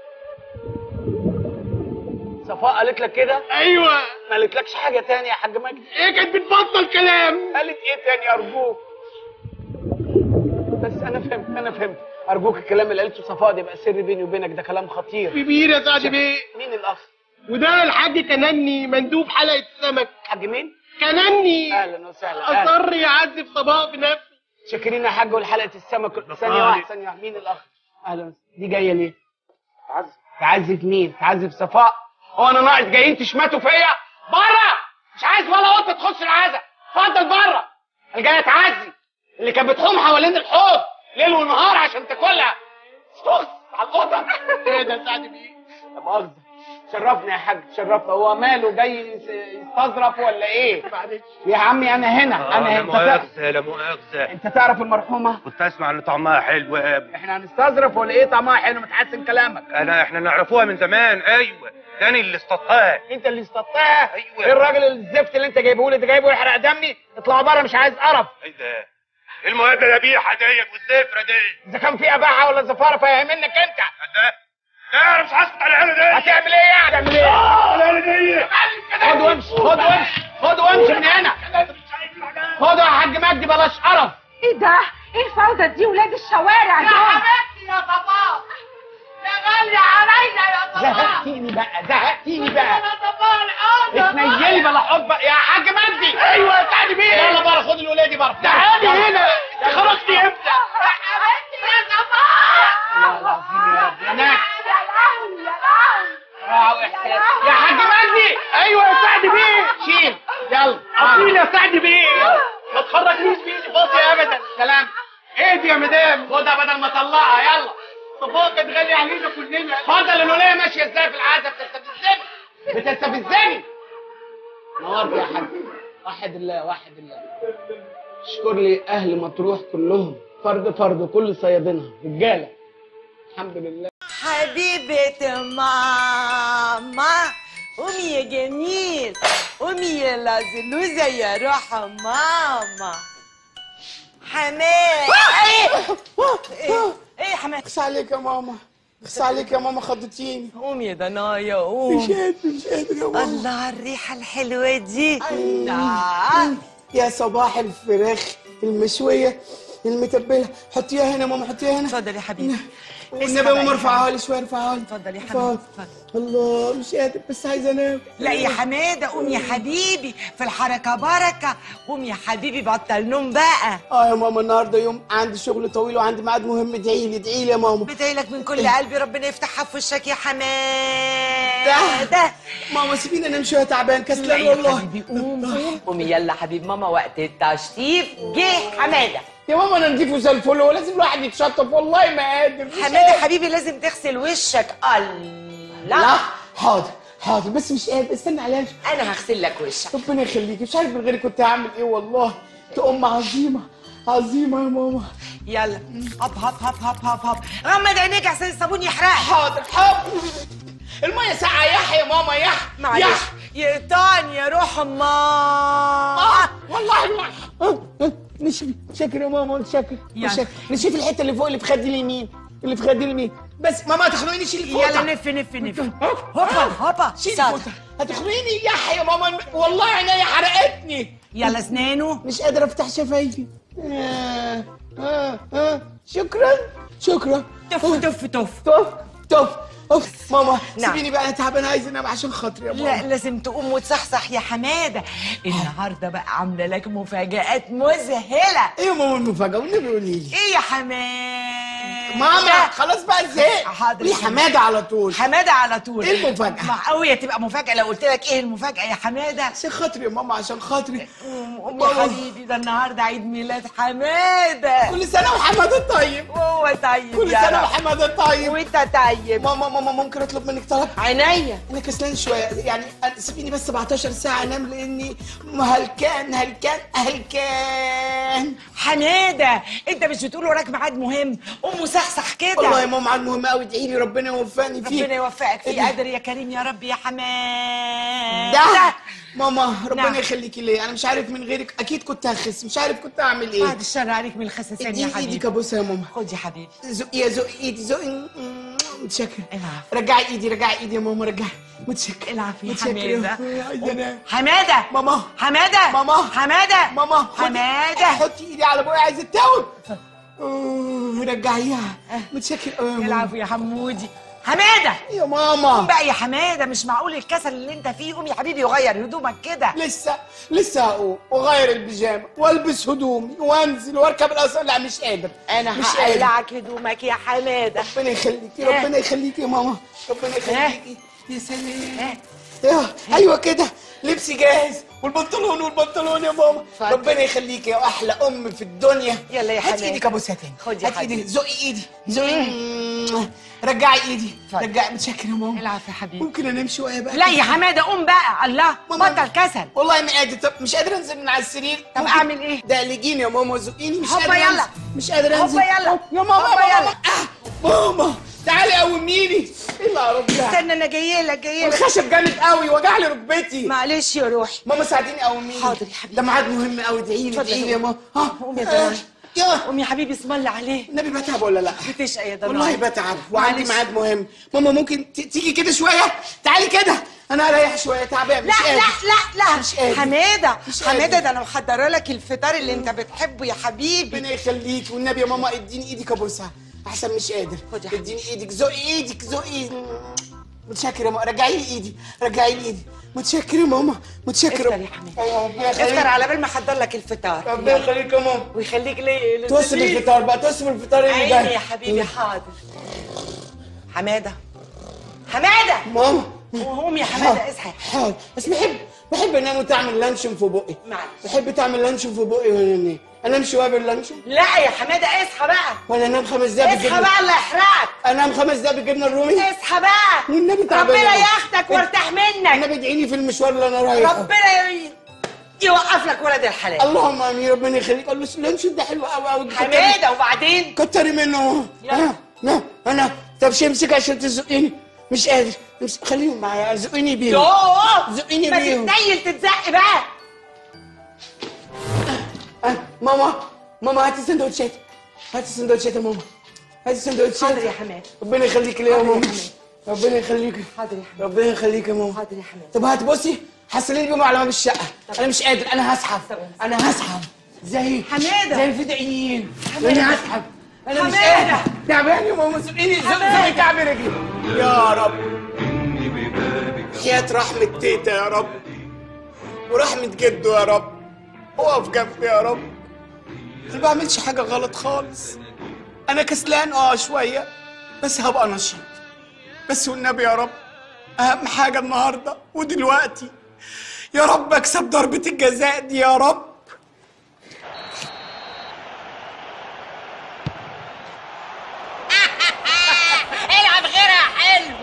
صفاء قالت لك كده
ايوه
ما قالتلكش حاجه تانية يا حاج مجدي
ايه كانت بتبطل كلام
قالت ايه تاني ارجوك بس انا فهمت انا فهمت ارجوك الكلام اللي قالته صفاء ده يبقى سر بيني وبينك ده كلام خطير
كبير يا سعد بيه
مين الاخ
وده الحاج كنني مندوب حلقه السمك
حاج مين
كنني
اهلا وسهلا أهلاً.
اصر يعذب صباح بنفسه
شاكرين يا حاج والحلقه السمك ثانيه واحده ثانيه واحده مين الاخ اهلا وسهلا. دي جايه ليه تعزف تعزف مين تعزف صفاء هو انا ناقص جايين تشمتوا فيا بره مش عايز ولا قطه تخش العزا اتفضل بره انا جاي اتعزي اللي كانت بتحوم حوالين الحوض ليل ونهار عشان تاكلها استخس على القطه ايه ده سعد بيه لا مؤاخذه شرفنا يا حاج شرفنا هو ماله جاي يس- يستظرف ولا ايه يا عمي انا هنا انا
لا
هنا انت تع-
مؤاخذة لا مؤاخذة
انت تعرف المرحومه
كنت اسمع ان طعمها حلو يا ابني
احنا هنستظرف ولا ايه طعمها حلو متحسن كلامك
انا احنا نعرفوها من زمان ايوه تاني اللي اصطادتها
انت اللي استطاع
أيوة.
ايه الراجل الزفت اللي انت جايبه لي ده جايبه يحرق دمي اطلع بره مش عايز قرف
ايه ده ايه المقابله القبيحه ديت والزفره دي
اذا كان في اباحه ولا زفاره فهي منك انت
ده لا انا مش هسكت على العيله دي
هتعمل ايه يعني هتعمل ايه
العيله دي
خد وامشي خد وامشي خد وامشي من هنا خد يا حاج مجدي بلاش قرف
ايه ده؟ ايه الفوضى دي ولاد الشوارع
يا
دول؟
حبيبتي يا صفاء يا غالية عليا يا صفاء
زهقتيني بقى زهقتيني بقى
يا صفاء الحوض
اتنيلي بلا حب يا حاج مجدي ايوه يا سعد بيه يلا بره خد الولاد دي بره تعالي هنا انت خرجتي امتى
يا حبيبتي يا صفاء
والله العظيم يا رب هناك
يا لهوي يا لهوي
راعي واحساس يا حاج مجدي ايوه يا سعد بيه شيل يلا اصيل يا سعد بيه ما تخرجنيش بيه فاضي ابدا سلام ايه دي يا مدام خدها بدل ما اطلعها يلا صفاء كانت غاليه علينا كلنا اتفضل الوليه ماشيه ازاي في العزا بتستفزني بتستفزني نورت يا حاج واحد الله واحد الله اشكر لي اهل مطروح كلهم فرد فرد كل صيادينها رجاله الحمد لله
حبيبة ماما قومي يا جميل قومي يا لازلوزة يا روح ماما حماد ايه ايه ايه يا حماد
اخس عليك يا ماما اخس عليك يا ماما خضتيني
قوم يا ضنايا قوم
مش قادر مش قادر يا ماما
الله على الريحة الحلوة دي الله
يا صباح الفراخ المشويه المتبله حطيها هنا يا ماما حطيها هنا
اتفضل يا حبيبي
والنبي يا ماما ارفعها لي شويه ارفعها لي
اتفضل يا
ارفعها
حبيبي
لي.
اتفضل
الله مش قادر بس عايزه انام
لا يا حماده قوم يا حبيبي في الحركه بركه قوم يا حبيبي بطل نوم بقى
اه يا ماما النهارده يوم عندي شغل طويل وعندي ميعاد مهم ادعي لي ادعي لي يا ماما
بدعي لك من كل قلبي ربنا يفتحها في وشك يا حماده
ماما سيبيني انام شويه تعبان
لا
كسلان
يا
والله
حبيبي قوم قوم قومي يلا حبيب ماما وقت التشطيب جه حماده
يا ماما انا نضيف زي الفل هو لازم الواحد يتشطف والله ما قادر مش
حماده
قادر.
حبيبي لازم تغسل وشك
لا
الله
حاضر حاضر بس مش قادر استنى عليا
انا هغسل لك وشك
ربنا يخليكي مش عارف من غيرك كنت هعمل ايه والله انت ام عظيمه عظيمه يا ماما
يلا هب هب هب هب هب هب غمض عينيك عشان الصابون يحرقك
حاضر حاضر الميه ساقعه يح يا ماما يح
معلش
يح
يقطعني يا روح ماما
آه والله الواحد مش شاكر يا ماما شاكر
يلا.
شاكر نشوف الحته اللي فوق اللي في خدي اليمين اللي في خدي اليمين بس ماما هتخنقيني شيل الفوطه
يلا نف نف نف هوبا هوبا
شيل
ساتر.
الفوطه هتخنقيني يح يا ماما والله عينيا حرقتني
يلا اسنانه
مش قادر افتح شفايفي آه آه آه شكرا شكرا
تف تف تف
توف توف اوف ماما
نعم.
سيبيني بقى انا تعبان عايز انام عشان خاطري يا ماما
لا لازم تقوم وتصحصح يا حماده النهارده بقى عامله لك مفاجآت مذهله
ايه يا ماما المفاجاه والنبي قولي لي
ايه يا حماده
ماما خلاص بقى زهقت
حاضر
ليه حماده على طول
حماده على طول
ايه المفاجأة؟
مع قوي تبقى مفاجاه لو قلت لك ايه المفاجاه يا حماده
عشان خاطري يا ماما عشان خاطري
قوم قوم يا
ماما.
حبيبي ده النهارده عيد ميلاد حماده
كل سنه وحماده طيب
هو طيب
كل
يا
سنه
رب.
وحماده طيب
وانت طيب
ماما ماما ممكن اطلب منك طلب
عينيا
انا كسلان شويه يعني أنا- سيبيني بس 17 ساعه انام لاني هلكان هلكان هلكان
حماده انت مش بتقول وراك ميعاد مهم قوم وصحصح كده
والله يا ماما عاد مهم قوي ادعي لي ربنا يوفقني فيه
ربنا يوفقك
إيه
فيه
ده؟
قادر يا كريم يا رب يا حماد
ده ماما ربنا
نعم.
يخليكي ليا انا مش عارف من غيرك اكيد كنت هخس مش عارف كنت هعمل ايه
بعد الشر عليك من الخساسين يا
اديني ايدك
حبيبي
ابوسها يا ماما
خد يا حبيبي
زقي يا زقي ايدي زقي متشكر
العفو
رجعي ايدي رجعي ايدي يا ماما رجعي متشكر
العفو يا
متشكر يا
حماده
أخويا، عايزة أنام.
حماده
ماما
حماده
ماما
حماده
ماما خدي-
حماده
حطي ايدي على بوقي عايزه اتاوب أوه، رجعيها متشكر قوي يا ماما
العفو يا حمودي حماده
يا ماما
قوم بقى يا حماده مش معقول الكسل اللي انت فيه قوم يا حبيبي وغير هدومك كده
لسه لسه هقوم واغير البيجامه والبس هدومي وانزل واركب القصر لا مش قادر
انا
مش قادر
هقلعك هدومك يا حماده
ربنا يخليكي ربنا يخليكي يا ماما ربنا يخليكي يا سلام يا ايوه كده لبسي جاهز والبنطلون والبنطلون يا ماما ربنا يخليكي يا احلى ام في الدنيا
يلا يا
هات
حماتي.
ايدك ابوسها تاني
خد يا
هات ايدك
حبيبي.
زقي ايدي زقي رجعي ايدي رجعي متشكر يا ماما
العب يا حبيبي
ممكن انام شويه بقى
لا يا حماده قوم بقى الله بطل كسل
والله ما قادر طب مش قادر انزل من على السرير
طب
ممكن
أعمل إيه؟
دقلجيني يا ماما وزقيني مش
هوبا
قادر
يلا.
انزل مش قادر
هوبا
انزل
يلا.
يا ماما
هوبا
يا
يلا.
ماما آه. ماما تعالي قوميني ايه اللي يا رب ده
استنى انا جايه لك جايه لك
الخشب جامد قوي وجع لي ركبتي
معلش يا روحي
ماما ساعديني قوميني
حاضر يا حبيبي.
ده ميعاد مهم قوي ادعي لي
اتفضل
ادعي لي
يا
يا ماما ها
قوم يا
آه.
دنيا.
يا
قوم يا حبيبي اسم الله عليه
النبي بتعب ولا لا
بتشقى يا دنيا
والله بتعب وعندي
معلش.
ميعاد مهم ماما ممكن ت- تيجي كده شويه تعالي كده انا هريح شويه تعبان
لا
مش قادر
لا لا
مش
لا
قادر.
حماده
مش
حماده
قادر.
ده انا محضره لك الفطار اللي انت بتحبه يا حبيبي
ربنا يخليكي والنبي يا ماما اديني ايدك ابوسها احسن مش قادر
خد يا حبيبي.
اديني ايدك زقي ايدك زقي متشكر يا ماما رجعي لي ايدي رجعي لي ايدي متشكر يا ماما متشكر
افطر يا حماده
أيوة، ربنا
افطر
يخليك
على بال ما احضر لك الفطار
ربنا يخليك يا ماما
ويخليك ليه
توسم الفطار بقى توسم الفطار اللي
عيني
جاي
يا حبيبي حاضر حماده حماده
ماما
قوم يا حماده اصحى
حاضر بس بحب بحب انام وتعمل لانشون في بقي
معلش.
بحب تعمل لانشون في بقي وانا انام انام شويه باللانشون
لا يا حماده اصحى بقى
ولا انام خمس دقايق
اصحى
بالجبنه
بقى الله يحرقك
انام خمس دقايق بالجبنه الرومي
اصحى بقى
والنبي تعبان
ربنا
يا ماما.
ياخدك وارتاح منك
النبي ادعيني في المشوار اللي انا رايحه
ربنا ي- يوقف لك ولد الحلال
اللهم امين ربنا يخليك قال له اللانشون ده حلو قوي قوي
حماده وبعدين
كتري منه ها ها انا طب شي امسك عشان تزقيني مش قادر امسك خليهم معايا زقيني بيهم
يوه
زقيني
ما
بيهم
تتنيل تتزق بقى
آه، ماما ماما هاتي سندوتشات هاتي سندوتشات يا ماما هاتي سندوتشات
حاضر يا حماد
ربنا يخليك ليا يا ماما ربنا يخليك
حاضر يا حماد
ربنا يخليك يا ماما
حاضر يا حماد
طب هات بصي حصلي بيهم على باب الشقه انا مش قادر انا هسحب انا هسحب زي
حمادة.
زي الفدائيين
حمادة.
انا هسحب انا مش
حمادة.
قادر تعبان يا ماما زقيني زق
حمادة.
زق كعب رجلي يا رب حياة رحمة تيتا يا رب ورحمة جده يا رب اقف جنبي يا رب ما بعملش حاجة غلط خالص أنا كسلان اه شوية بس هبقى نشيط بس والنبي يا رب أهم حاجة النهاردة ودلوقتي يا رب أكسب ضربة الجزاء دي يا رب
العب غيرها حلو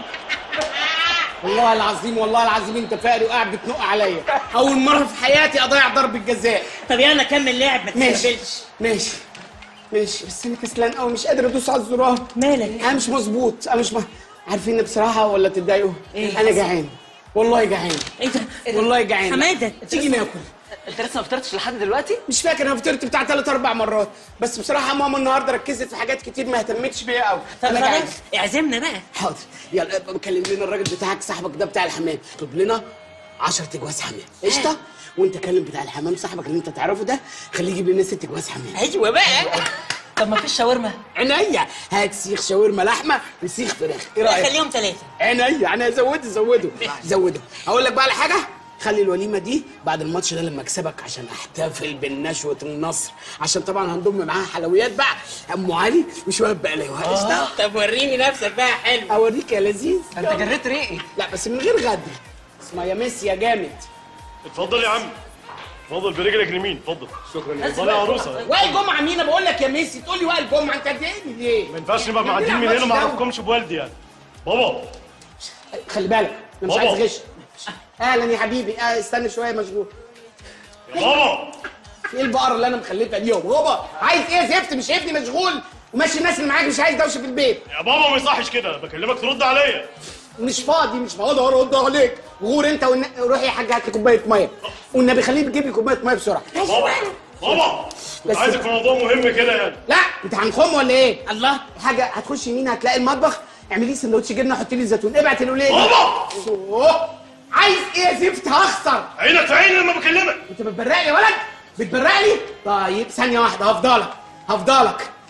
والله العظيم والله العظيم انت فقري وقاعد بتنق عليا اول مره في حياتي اضيع ضربه جزاء
طب يلا كمل لعب ما
ماشي
تستهبلش
ماشي ماشي بس انا كسلان قوي مش قادر ادوس على الزرار
مالك
انا مش مظبوط انا مش م... عارفين بصراحه ولا تتضايقوا
إيه؟
انا جعان والله جعان
انت
والله جعان
حماده
تيجي ناكل
انت لسه ما فطرتش لحد دلوقتي
مش فاكر انا فطرت بتاع ثلاث اربع مرات بس بصراحه ماما النهارده ركزت في حاجات كتير ما اهتمتش بيها قوي
طب
انا جعان
خلاص اعزمنا بقى
حاضر يلا ابقى مكلم لنا الراجل بتاعك صاحبك ده بتاع الحمام اطلب لنا 10 تجواز حمام قشطه وانت كلم بتاع الحمام صاحبك اللي انت تعرفه ده خليه يجيب لنا ست جواز حمام
ايوه بقى طب ما فيش شاورما
عينيا هات سيخ شاورما لحمه وسيخ فراخ ايه رايك
خليهم ثلاثه
عينيا انا زوده زوده زوده هقول لك بقى على حاجه خلي الوليمه دي بعد الماتش ده لما اكسبك عشان احتفل بالنشوه النصر عشان طبعا هنضم معاها حلويات بقى ام علي وشويه بقلاوه قشطه
طب وريني نفسك بقى حلو
اوريك يا لذيذ
انت جريت ريقي
لا بس من غير غدر اسمها يا ميسي يا جامد
اتفضل يا عم اتفضل برجلك اليمين اتفضل شكرا اتفضل يا عروسه
وائل جمعه مين أنا بقول لك يا ميسي تقول لي وائل جمعه انت اديني ليه
ما ينفعش نبقى معديين من هنا ما اعرفكمش بوالدي يعني بابا
خلي بالك انا مش
بابا.
عايز غش اهلا يا حبيبي اه استنى شويه مشغول
يا بابا
ايه البقره اللي انا مخلفها دي يا بابا عايز ايه يا زفت مش ابني مشغول وماشي الناس اللي معاك مش عايز دوشه في البيت
يا بابا ما يصحش كده بكلمك ترد عليا
مش فاضي مش فاضي ارد عليك غور انت والن... روح يا حاج هات لي كوبايه ميه والنبي خليه يجيب لي كوبايه ميه بسرعه
بابا بابا
بس-
عايزك في موضوع مهم كده يعني
لا انت هنخم ولا ايه الله حاجه هتخش يمين هتلاقي المطبخ اعملي لي سندوتش جبنه حطي لي زيتون ابعت الولاد
بابا!
أوه. عايز ايه يا زفت هخسر
عينك في عيني لما بكلمك
انت بتبرق لي يا ولد بتبرق لي طيب ثانيه واحده هفضلك هفضلك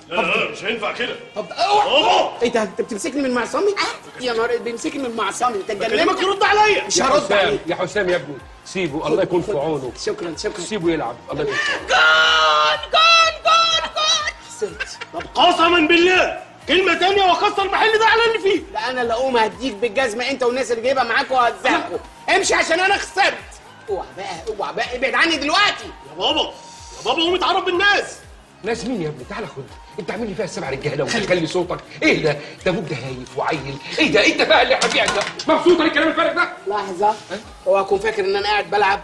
لا لا مش هينفع كده
طب اوعى ايه ده انت بتمسكني من معصمي يا نهار بيمسكني من معصمي انت اتجننت
بكلمك يرد عليا
مش
يا
هرد
حسام
عليك
يا حسام يا ابني سيبه الله يكون في عونه
شكرا شكرا
سيبه يلعب الله يكون في عونه
جون جون جون جون
خسرت
طب قسما بالله كلمه تانية واكسر المحل ده على اللي فيه
لا انا اللي اقوم هديك بالجزمه انت والناس اللي جايبها معاك وهزقكوا امشي عشان انا خسرت اوعى بقى اوعى بقى ابعد عني دلوقتي
يا بابا يا بابا قوم اتعرف بالناس
ناس مين يا ابني تعالى خد انت عامل لي فيها السبع رجاله وتخلي صوتك ايه ده ده ابوك ده هايف وعيل ايه ده انت بقى اللي هبيعك ده مبسوط على الكلام الفارغ ده
لحظه اوعى اكون فاكر ان انا قاعد بلعب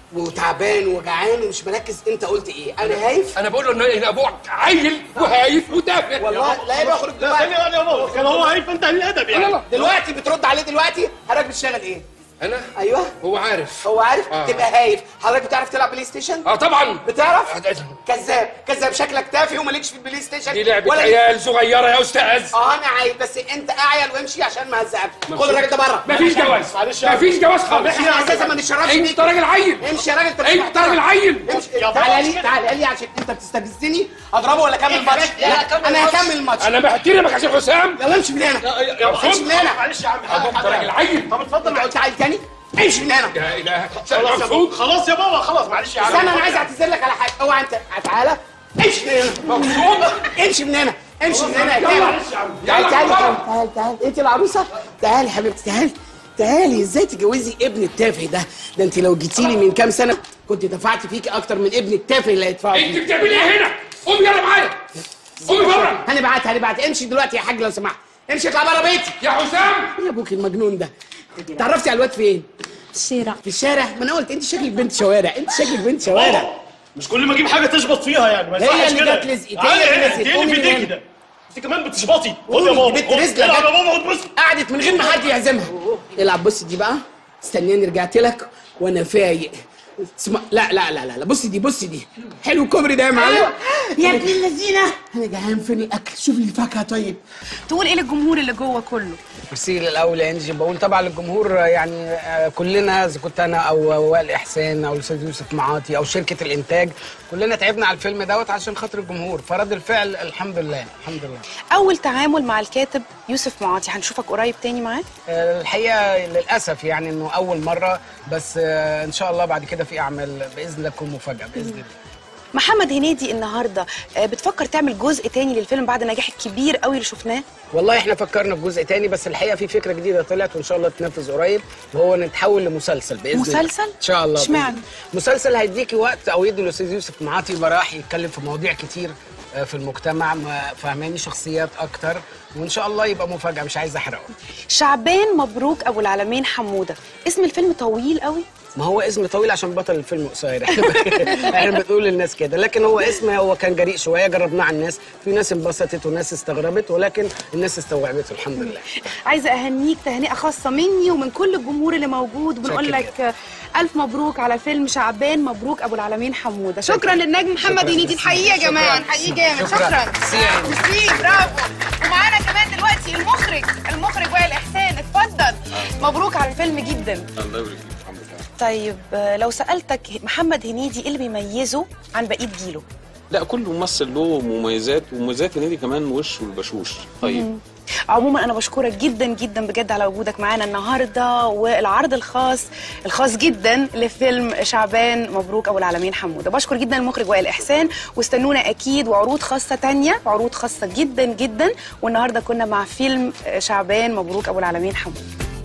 وتعبان وجعان ومش مركز انت قلت ايه انا هايف
انا بقول له ان إن ابوك عيل وهايف وتافه
والله لا يبقى اخرج
لا ثانيه واحده يا بابا كان هو هايف انت قليل الادب يعني
لا
دلوقتي بترد عليه دلوقتي حضرتك بتشتغل ايه
انا
ايوه
هو عارف
هو عارف
آه.
تبقى هايف حضرتك بتعرف تلعب بلاي ستيشن
اه طبعا
بتعرف كذاب كذاب شكلك تافه ومالكش في البلاي ستيشن
دي لعبه
ولا
عيال صغيره يا استاذ
اه انا عايز بس انت اعيل وامشي عشان ما هزقك خد الراجل ده بره
مفيش جواز
معلش يا عم.
مفيش جواز خالص
احنا اساسا ما نشربش
انت
بيك
راجل عيل
امشي يا راجل انت
انت راجل عيل
امشي
يا بابا
تعالى
مش
لي
كده.
تعالى لي عشان انت بتستفزني اضربه ولا اكمل الماتش
لا، لا، كمل
انا
الماتش.
هكمل الماتش
انا بحترمك عشان حسام
يلا امشي من هنا
يا
امشي من هنا
معلش يا عم
انت راجل عيل
طب اتفضل
انت قلت عيل تاني امشي من هنا
يا اله
خلاص يا بابا
مبسوط
خلاص يا بابا خلاص معلش يا عم
استنى انا عايز اعتذر لك على حاجه اوعى انت تعالى امشي من هنا
مبسوط
امشي من هنا امشي من هنا يا
يلا.
تعالى
معلش يا عم
تعالى
يلا
تعالى
بره.
تعالى تعالى انت العروسه تعالي حبيبتي تعالي تعالي ازاي تجوزي ابن التافه ده ده انت لو جيتي لي من كام سنه كنت دفعت فيكي اكتر من ابن التافه اللي هيدفعه
انت
فيكي
بتعملي ايه هنا قومي يلا معايا قومي بره
هنبعت هنبعت امشي دلوقتي يا حاج لو سمحت امشي اطلع بره بيتي
يا حسام
ايه يا ابوك المجنون ده تعرفتي على الواد فين
الشارع
في الشارع ما انا قلت انت شكلك بنت شوارع انت شكلك بنت شوارع
بابا مش كل ما اجيب حاجه تشبط فيها يعني ما
هي
ينفعش
اللي
كده
جت لزقت، هي
تعالي
اللي
هنا،
لزقت.
انت ايه
قومي
اللي
من
في ايديكي
هنا.
ده انت كمان بتشبطي خد
قومي،
يا بابا
بنت
خد.
رزلة
العب
جت.
يا بابا خد بص
قعدت من غير ما حد يعزمها العب بص دي بقى استناني رجعت لك وانا فايق اسمع لا لا لا لا لا بصي دي بصي دي حلو الكوبري ده يا معلم يا ابن اللذينه انا جعان فين الاكل شوف لي الفاكهه طيب
تقول ايه للجمهور اللي جوه كله
ميرسي الاول يا انجي بقول طبعا للجمهور يعني آه، كلنا اذا كنت انا او وائل احسان او الاستاذ يوسف معاطي او شركه الانتاج كلنا تعبنا على الفيلم دوت عشان خاطر الجمهور فرد الفعل الحمد لله الحمد لله
اول تعامل مع الكاتب يوسف معاطي هنشوفك قريب تاني معاه
آه، الحقيقه للاسف يعني انه اول مره بس آه، ان شاء الله بعد كده في اعمال باذن الله تكون مفاجاه باذن الله
محمد هنيدي النهارده آه، بتفكر تعمل جزء تاني للفيلم بعد النجاح الكبير قوي اللي شفناه
والله احنا فكرنا في جزء تاني بس الحقيقه في فكره جديده طلعت وان شاء الله تنفذ قريب وهو نتحول لمسلسل باذن الله
مسلسل؟
ان شاء الله بإذن
اشمعنى؟
الله. مسلسل هيديكي وقت او يدي الاستاذ يوسف معاطي يبقى راح يتكلم في مواضيع كتير آه، في المجتمع ما- فاهماني شخصيات اكتر وان شاء الله يبقى مفاجاه مش عايز احرقه
شعبان مبروك ابو العالمين حموده اسم الفيلم طويل قوي
ما هو اسم طويل عشان بطل الفيلم قصير احنا احنا بنقول للناس كده لكن هو اسم هو كان جريء شويه جربناه على الناس في ناس انبسطت وناس استغربت ولكن الناس استوعبته الحمد لله
عايزه اهنيك تهنئه خاصه مني ومن كل الجمهور اللي موجود وبنقول
شكرا
لك آه، الف مبروك على فيلم شعبان مبروك ابو العالمين حموده شكرا للنجم محمد
شكراً.
هنيدي الحقيقه يا جماعه
شكراً.
الحقيقه جامد
شكراً.
شكرا
ميرسي يا عيني.
ميرسي برافو ومعانا كمان دلوقتي المخرج المخرج وائل احسان اتفضل مبروك على الفيلم جدا
الله يبارك فيك الحمد لله
طيب آه، لو سالتك محمد هنيدي ايه اللي بيميزه عن بقيه جيله
لا كل ممثل له مميزات ومميزات هنيدي كمان وش والبشوش طيب
عموما انا بشكرك جدا جدا بجد على وجودك معانا النهارده والعرض الخاص الخاص جدا لفيلم شعبان مبروك ابو العالمين حموده بشكر جدا المخرج وائل احسان واستنونا اكيد وعروض خاصه تانية عروض خاصه جدا جدا والنهارده كنا مع فيلم شعبان مبروك ابو العالمين حموده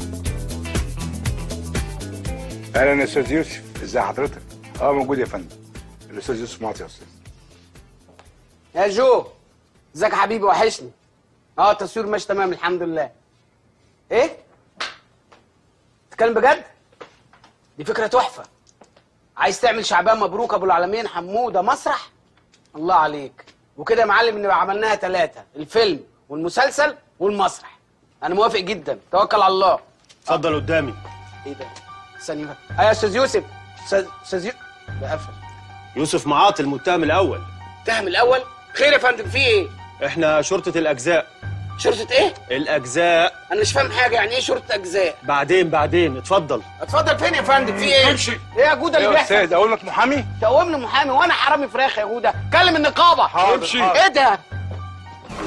اهلا يا استاذ يوسف ازي حضرتك اه موجود يا فندم الاستاذ يوسف معطي يا استاذ
يا جو ازيك يا حبيبي وحشني اه التصوير ماشي تمام الحمد لله ايه تتكلم بجد دي فكره تحفه عايز تعمل شعبان مبروك ابو العالمين حموده مسرح الله عليك وكده يا معلم نبقى عملناها ثلاثه الفيلم والمسلسل والمسرح انا موافق جدا توكل على الله
اتفضل قدامي
ايه ده ثانيه بقى ايوه يا استاذ يوسف استاذ استاذ يوسف ده قفل
يوسف معاطي المتهم الاول
التهم الاول خير يا فندم في ايه
احنا شرطه الاجزاء
شرطه ايه
الاجزاء
انا مش فاهم حاجه يعني ايه شرطه اجزاء
بعدين بعدين اتفضل
اتفضل فين يا فندم في ايه
امشي.
ايه يا جوده اللي
يا
بيحصل
استاذ اقول لك محامي
تقومني محامي وانا حرامي فراخ يا جوده كلم النقابه
حاضر،
امشي
حاضر.
ايه ده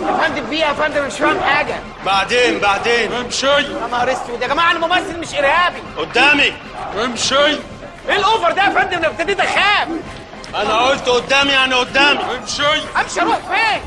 يا فندم فيها يا فندم مش فاهم حاجه
بعدين بعدين امشي
يا نهار اسود يا جماعه انا ممثل مش ارهابي
قدامي امشي
ايه الاوفر ده يا فندم انا ابتديت اخاف
انا قلت قدامي يعني قدامي امشي
امشي اروح فين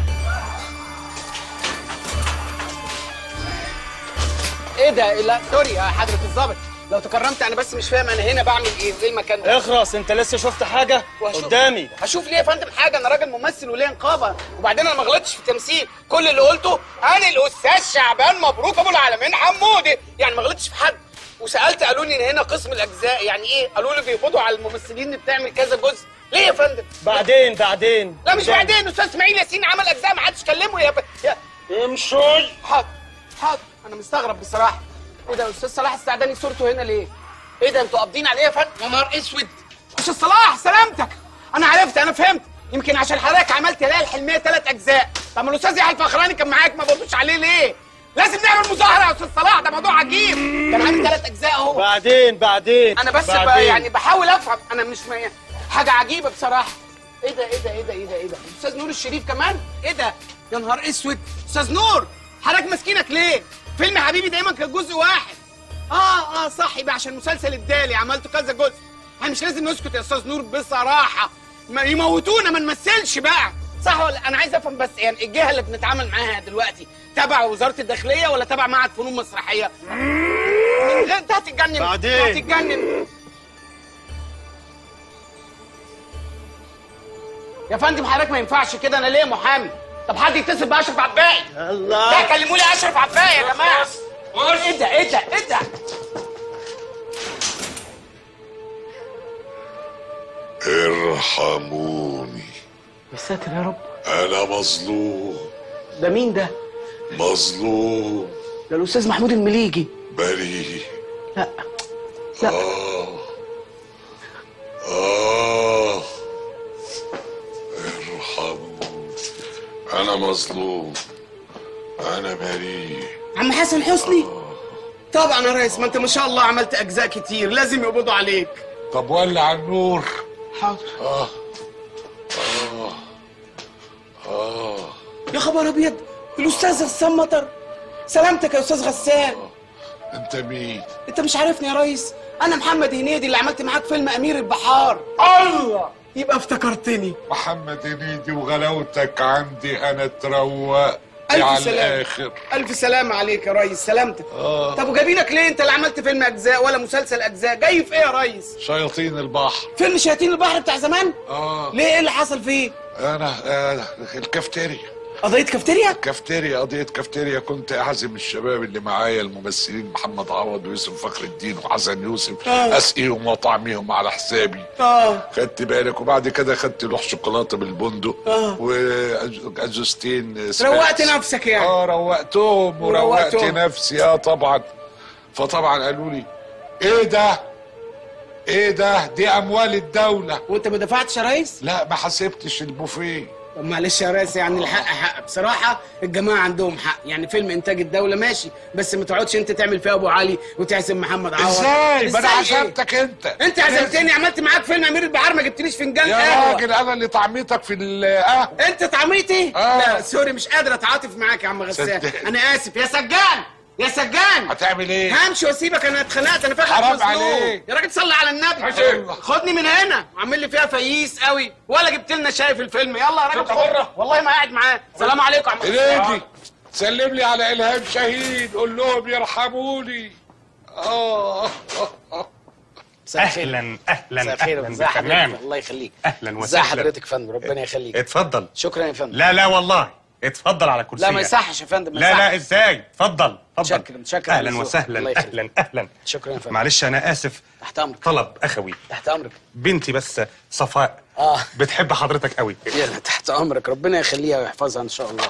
ايه ده لا سوري يا حضره الظابط لو تكرمت انا بس مش فاهم انا هنا بعمل ايه وايه المكان ده
اخرس انت لسه شفت حاجه
وهشوف-
قدامي
هشوف ليه يا فندم حاجه انا راجل ممثل وليه نقابه وبعدين انا ما غلطتش في التمثيل كل اللي قلته انا الاستاذ شعبان مبروك ابو العالمين حمودي يعني ما غلطتش في حد وسالت قالوا لي ان هنا قسم الاجزاء يعني ايه قالوا لي بيقبضوا على الممثلين اللي بتعمل كذا جزء ليه يا فندم
بعدين بعدين
لا مش بعدين استاذ اسماعيل ياسين عمل اجزاء ما حدش كلمه يا, ف... يا...
امشي
حاضر حاضر انا مستغرب بصراحه ايه ده استاذ صلاح السعداني صورته هنا ليه ايه ده انتوا قابضين عليه يا فندم يا نهار اسود استاذ صلاح سلامتك انا عرفت انا فهمت يمكن عشان حضرتك عملت ليالي الحلميه ثلاث اجزاء طب ما الاستاذ يحيى الفخراني كان معاك ما بردوش عليه ليه لازم نعمل مظاهره يا استاذ صلاح ده موضوع عجيب كان عامل ثلاث اجزاء اهو
بعدين بعدين
انا بس
بعدين.
بقى يعني بحاول افهم انا مش م... حاجه عجيبه بصراحه ايه ده ايه ده ايه ده ايه ده ايه ده استاذ نور الشريف كمان ايه ده يا نهار اسود استاذ نور حضرتك ماسكينك ليه فيلم حبيبي دايما كان جزء واحد اه اه صح يبقى عشان مسلسل الدالي عملته كذا جزء احنا مش لازم نسكت يا استاذ نور بصراحه ما يموتونا ما نمثلش بقى صح ولا انا عايز افهم بس يعني الجهه اللي بنتعامل معاها دلوقتي تبع وزاره الداخليه ولا تبع معهد فنون مسرحيه انت هتتجنن
بعدين.
هتتجنن يا فندم حضرتك ما ينفعش كده انا ليه محامي طب حد يتصل باشرف عباقي
الله
لا كلموا لي اشرف عباقي يا جماعه ايه ده ايه ده ايه ده
ارحموني
يا ساتر يا رب
انا مظلوم
ده مين ده
مظلوم
ده الاستاذ محمود المليجي
بريء
لا لا
آه آه ارحموني أنا مظلوم أنا بريء
عم حسن حسني طبعا يا ريس ما انت ما شاء الله عملت اجزاء كتير لازم يقبضوا عليك
طب ولع النور
حاضر
آه آه آه
يا خبر ابيض الاستاذ غسان مطر سلامتك يا استاذ غسان
أنت مين؟
انت مش عارفني يا ريس انا محمد هنيدي اللي عملت معاك فيلم امير البحار الله يبقى افتكرتني
محمد هنيدي وغلاوتك عندي أنا اتروقت
ألف
على
سلامة.
الآخر
الف سلامة عليك يا ريس سلامتك
آه.
طب وجايبينك ليه انت اللي عملت فيلم اجزاء ولا مسلسل اجزاء جاي في ايه يا ريس
شياطين البحر
فيلم شياطين البحر بتاع زمان
آه
ليه ايه اللي حصل فيه
أنا آه الكافتيريا
قضيه كافتيريا
كافتيريا قضية كافتيريا كنت أعزم الشباب اللي معايا الممثلين محمد عوض ويوسف فخر الدين وحسن يوسف
آه.
أسقيهم وأطعميهم على حسابي
اه
خدت بالك وبعد كده خدت لوح شوكولاتة بالبندق
آه.
وأجوستين
روقت نفسك يعني
اه روقتهم وروقت
وروقتهم.
نفسي اه طبعا فطبعا قالوا لي ايه ده ايه ده دي اموال الدولة
وانت ما دفعتش يا ريس
لا ما حسبتش البوفيه
طب معلش يا ريس يعني الحق حق بصراحة الجماعة عندهم حق يعني فيلم إنتاج الدولة ماشي بس ما تقعدش أنت تعمل فيها أبو علي وتعزم محمد عوض
ازاي ما انا
إزاي إيه؟
عزمتك انت
أنت عزمتني عملت معاك فيلم أمير البحار ما جبتليش فنجان
يا
قهوة
راجل انا اللي طعميتك في القهوه
أنت طعميتي؟
آه.
لا سوري مش قادر أتعاطف معاك يا عم غسان
صدقني.
أنا آسف يا سجان يا سجان
هتعمل ايه؟
همشي واسيبك انا اتخنقت انا فاكر
حرام
مظلوم.
عليك.
يا راجل صلي على النبي
عشان.
خدني من هنا وعامل لي فيها فييس قوي ولا جبت لنا شاي في الفيلم يلا يا راجل بره والله ما قاعد معاه سلام عليكم يا عم
هنيدي سلم لي على الهام شهيد قول لهم يرحموني اه
اهلا اهلا
مساء الخير
اهلا
ازي حضرتك
بالفنان
الله يخليك
اهلا
ازي
وسهلا
حضرتك يا فندم ربنا يخليك
اتفضل
شكرا يا فندم
لا لا والله اتفضل على كرسيك
لا ما يصحش يا فندم ما
لا لا
يصحش.
ازاي اتفضل اتفضل
متشكر متشكر على
اهلا
الذوق.
وسهلا
الله يخليك.
اهلا اهلا
شكرا يا فندم
معلش انا اسف
تحت امرك
طلب اخوي
تحت امرك
بنتي بس صفاء
اه
بتحب حضرتك قوي
يلا تحت امرك ربنا يخليها ويحفظها ان شاء الله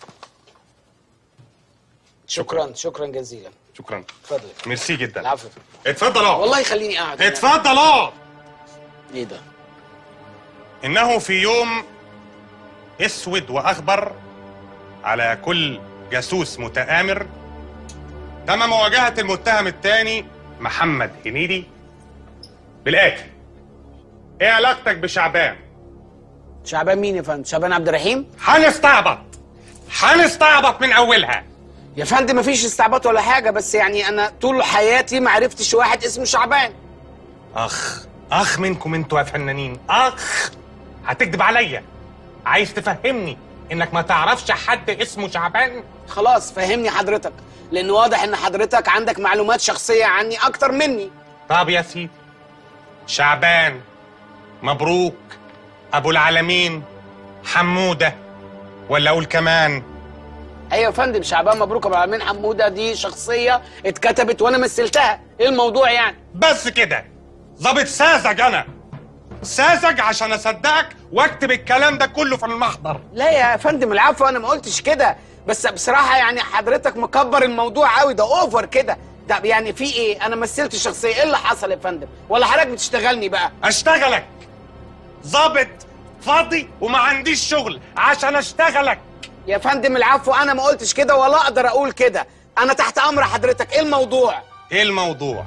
شكرا شكرا جزيلا
شكرا
اتفضل
ميرسي جدا
العفو
اتفضل اقعد
والله يخليني قاعد
اتفضل اقعد
ايه ده
انه في يوم اسود واخضر على كل جاسوس متآمر تم مواجهة المتهم الثاني محمد هنيدي بالآتي ايه علاقتك بشعبان؟
شعبان مين يا فندم شعبان عبد الرحيم
هنستعبط هنستعبط من اولها
يا فندم مفيش استعباط ولا حاجه بس يعني انا طول حياتي ما عرفتش واحد اسمه شعبان
اخ اخ منكم انتوا يا فنانين اخ هتكذب عليا عايز تفهمني انك ما تعرفش حد اسمه شعبان
خلاص فهمني حضرتك لان واضح ان حضرتك عندك معلومات شخصيه عني اكتر مني
طب يا سيدي شعبان مبروك ابو العالمين حموده ولا اقول كمان
ايوه يا فندم شعبان مبروك ابو العالمين حموده دي شخصيه اتكتبت وانا مثلتها ايه الموضوع يعني
بس كده ظابط ساذج انا ساذج عشان اصدقك واكتب الكلام ده كله في المحضر
لا يا فندم العفو انا ما قلتش كده بس بصراحه يعني حضرتك مكبر الموضوع قوي ده اوفر كده ده يعني في ايه انا مثلت شخصيه ايه اللي حصل يا فندم ولا حضرتك بتشتغلني بقى
اشتغلك ظابط فاضي وما عنديش شغل عشان اشتغلك
يا فندم العفو انا ما قلتش كده ولا اقدر اقول كده انا تحت امر حضرتك ايه الموضوع
ايه الموضوع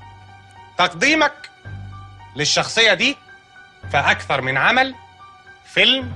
تقديمك للشخصية دي في أكثر من عمل فيلم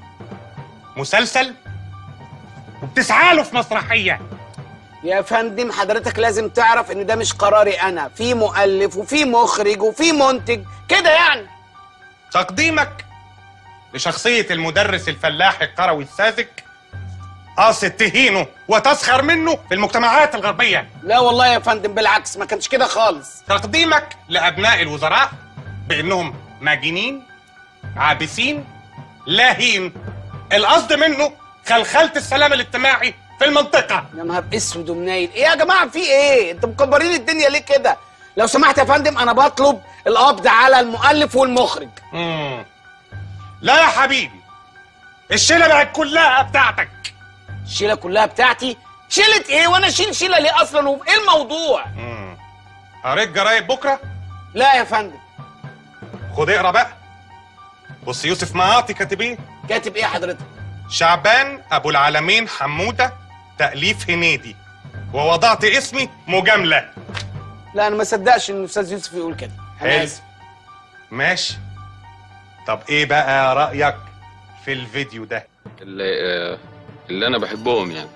مسلسل وبتسعى له في مسرحية
يا فندم حضرتك لازم تعرف ان ده مش قراري انا في مؤلف وفي مخرج وفي منتج كده يعني
تقديمك لشخصية المدرس الفلاح القروي الساذج قاصد تهينه وتسخر منه في المجتمعات الغربية
لا والله يا فندم بالعكس ما كانش كده خالص
تقديمك لأبناء الوزراء بأنهم ماجنين عابسين لاهين القصد منه خلخلة السلام الاجتماعي في المنطقة
يا نهار اسود ومنيل ايه يا جماعه في ايه انتوا مكبرين الدنيا ليه كده لو سمحت يا فندم انا بطلب القبض على المؤلف والمخرج
مم. لا يا حبيبي الشيلة بقت كلها بتاعتك
الشيله كلها بتاعتي شيله ايه وانا اشيل شيله ليه اصلا وايه الموضوع
مم. قريت جرايد بكرة
لا يا فندم
خد اقرا بقى بص يوسف معاطي كاتب ايه
كاتب ايه حضرتك
شعبان ابو العالمين حموده تاليف هنيدي ووضعت اسمي مجامله
لا انا ما صدقش ان الاستاذ يوسف يقول كده انا
حلو.
اسف
ماشي طب ايه بقى رايك في الفيديو ده
اللي, آه، اللي انا بحبهم يعني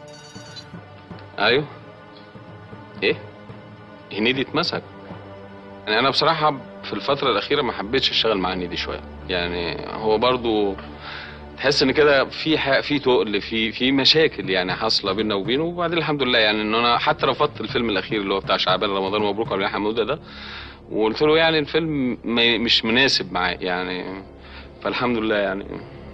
ايوه ايه هنيدي اتمسك يعني انا بصراحه في الفتره الاخيره ما حبيتش اشتغل مع هنيدي شويه يعني هو برضو تحس ان كده في ح- في تقل في في مشاكل يعني حاصله بيننا وبينه وبعدين الحمد لله يعني ان انا حتى رفضت الفيلم الاخير اللي هو بتاع شعبان رمضان مبروك على حموده ده وقلت له يعني الفيلم ما- مش مناسب معاه يعني فالحمد لله يعني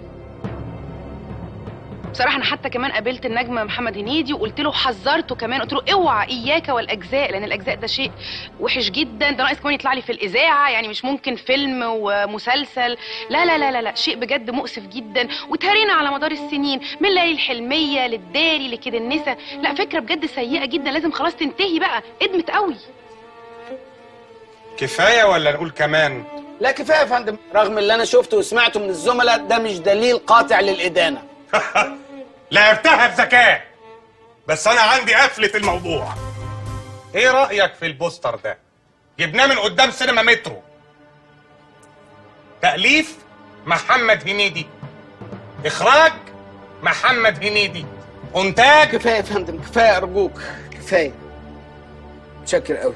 بصراحه انا حتى كمان قابلت النجم محمد هنيدي وقلت له حذرته كمان قلت له اوعى اياك والاجزاء لان الاجزاء ده شيء وحش جدا ده ناقص كمان يطلع لي في الاذاعه يعني مش ممكن فيلم ومسلسل لا لا لا لا, لا. شيء بجد مؤسف جدا وتهرينا على مدار السنين من ليالي الحلميه للداري لكده النسا لا فكره بجد سيئه جدا لازم خلاص تنتهي بقى ادمت قوي
كفايه ولا نقول كمان
لا كفايه يا فندم رغم اللي انا شفته وسمعته من الزملاء ده مش دليل قاطع للادانه
لعبتها بذكاء بس انا عندي قفله الموضوع ايه رايك في البوستر ده جبناه من قدام سينما مترو تاليف محمد هنيدي اخراج محمد هنيدي انتاج
كفايه يا فندم كفايه ارجوك كفايه متشكر قوي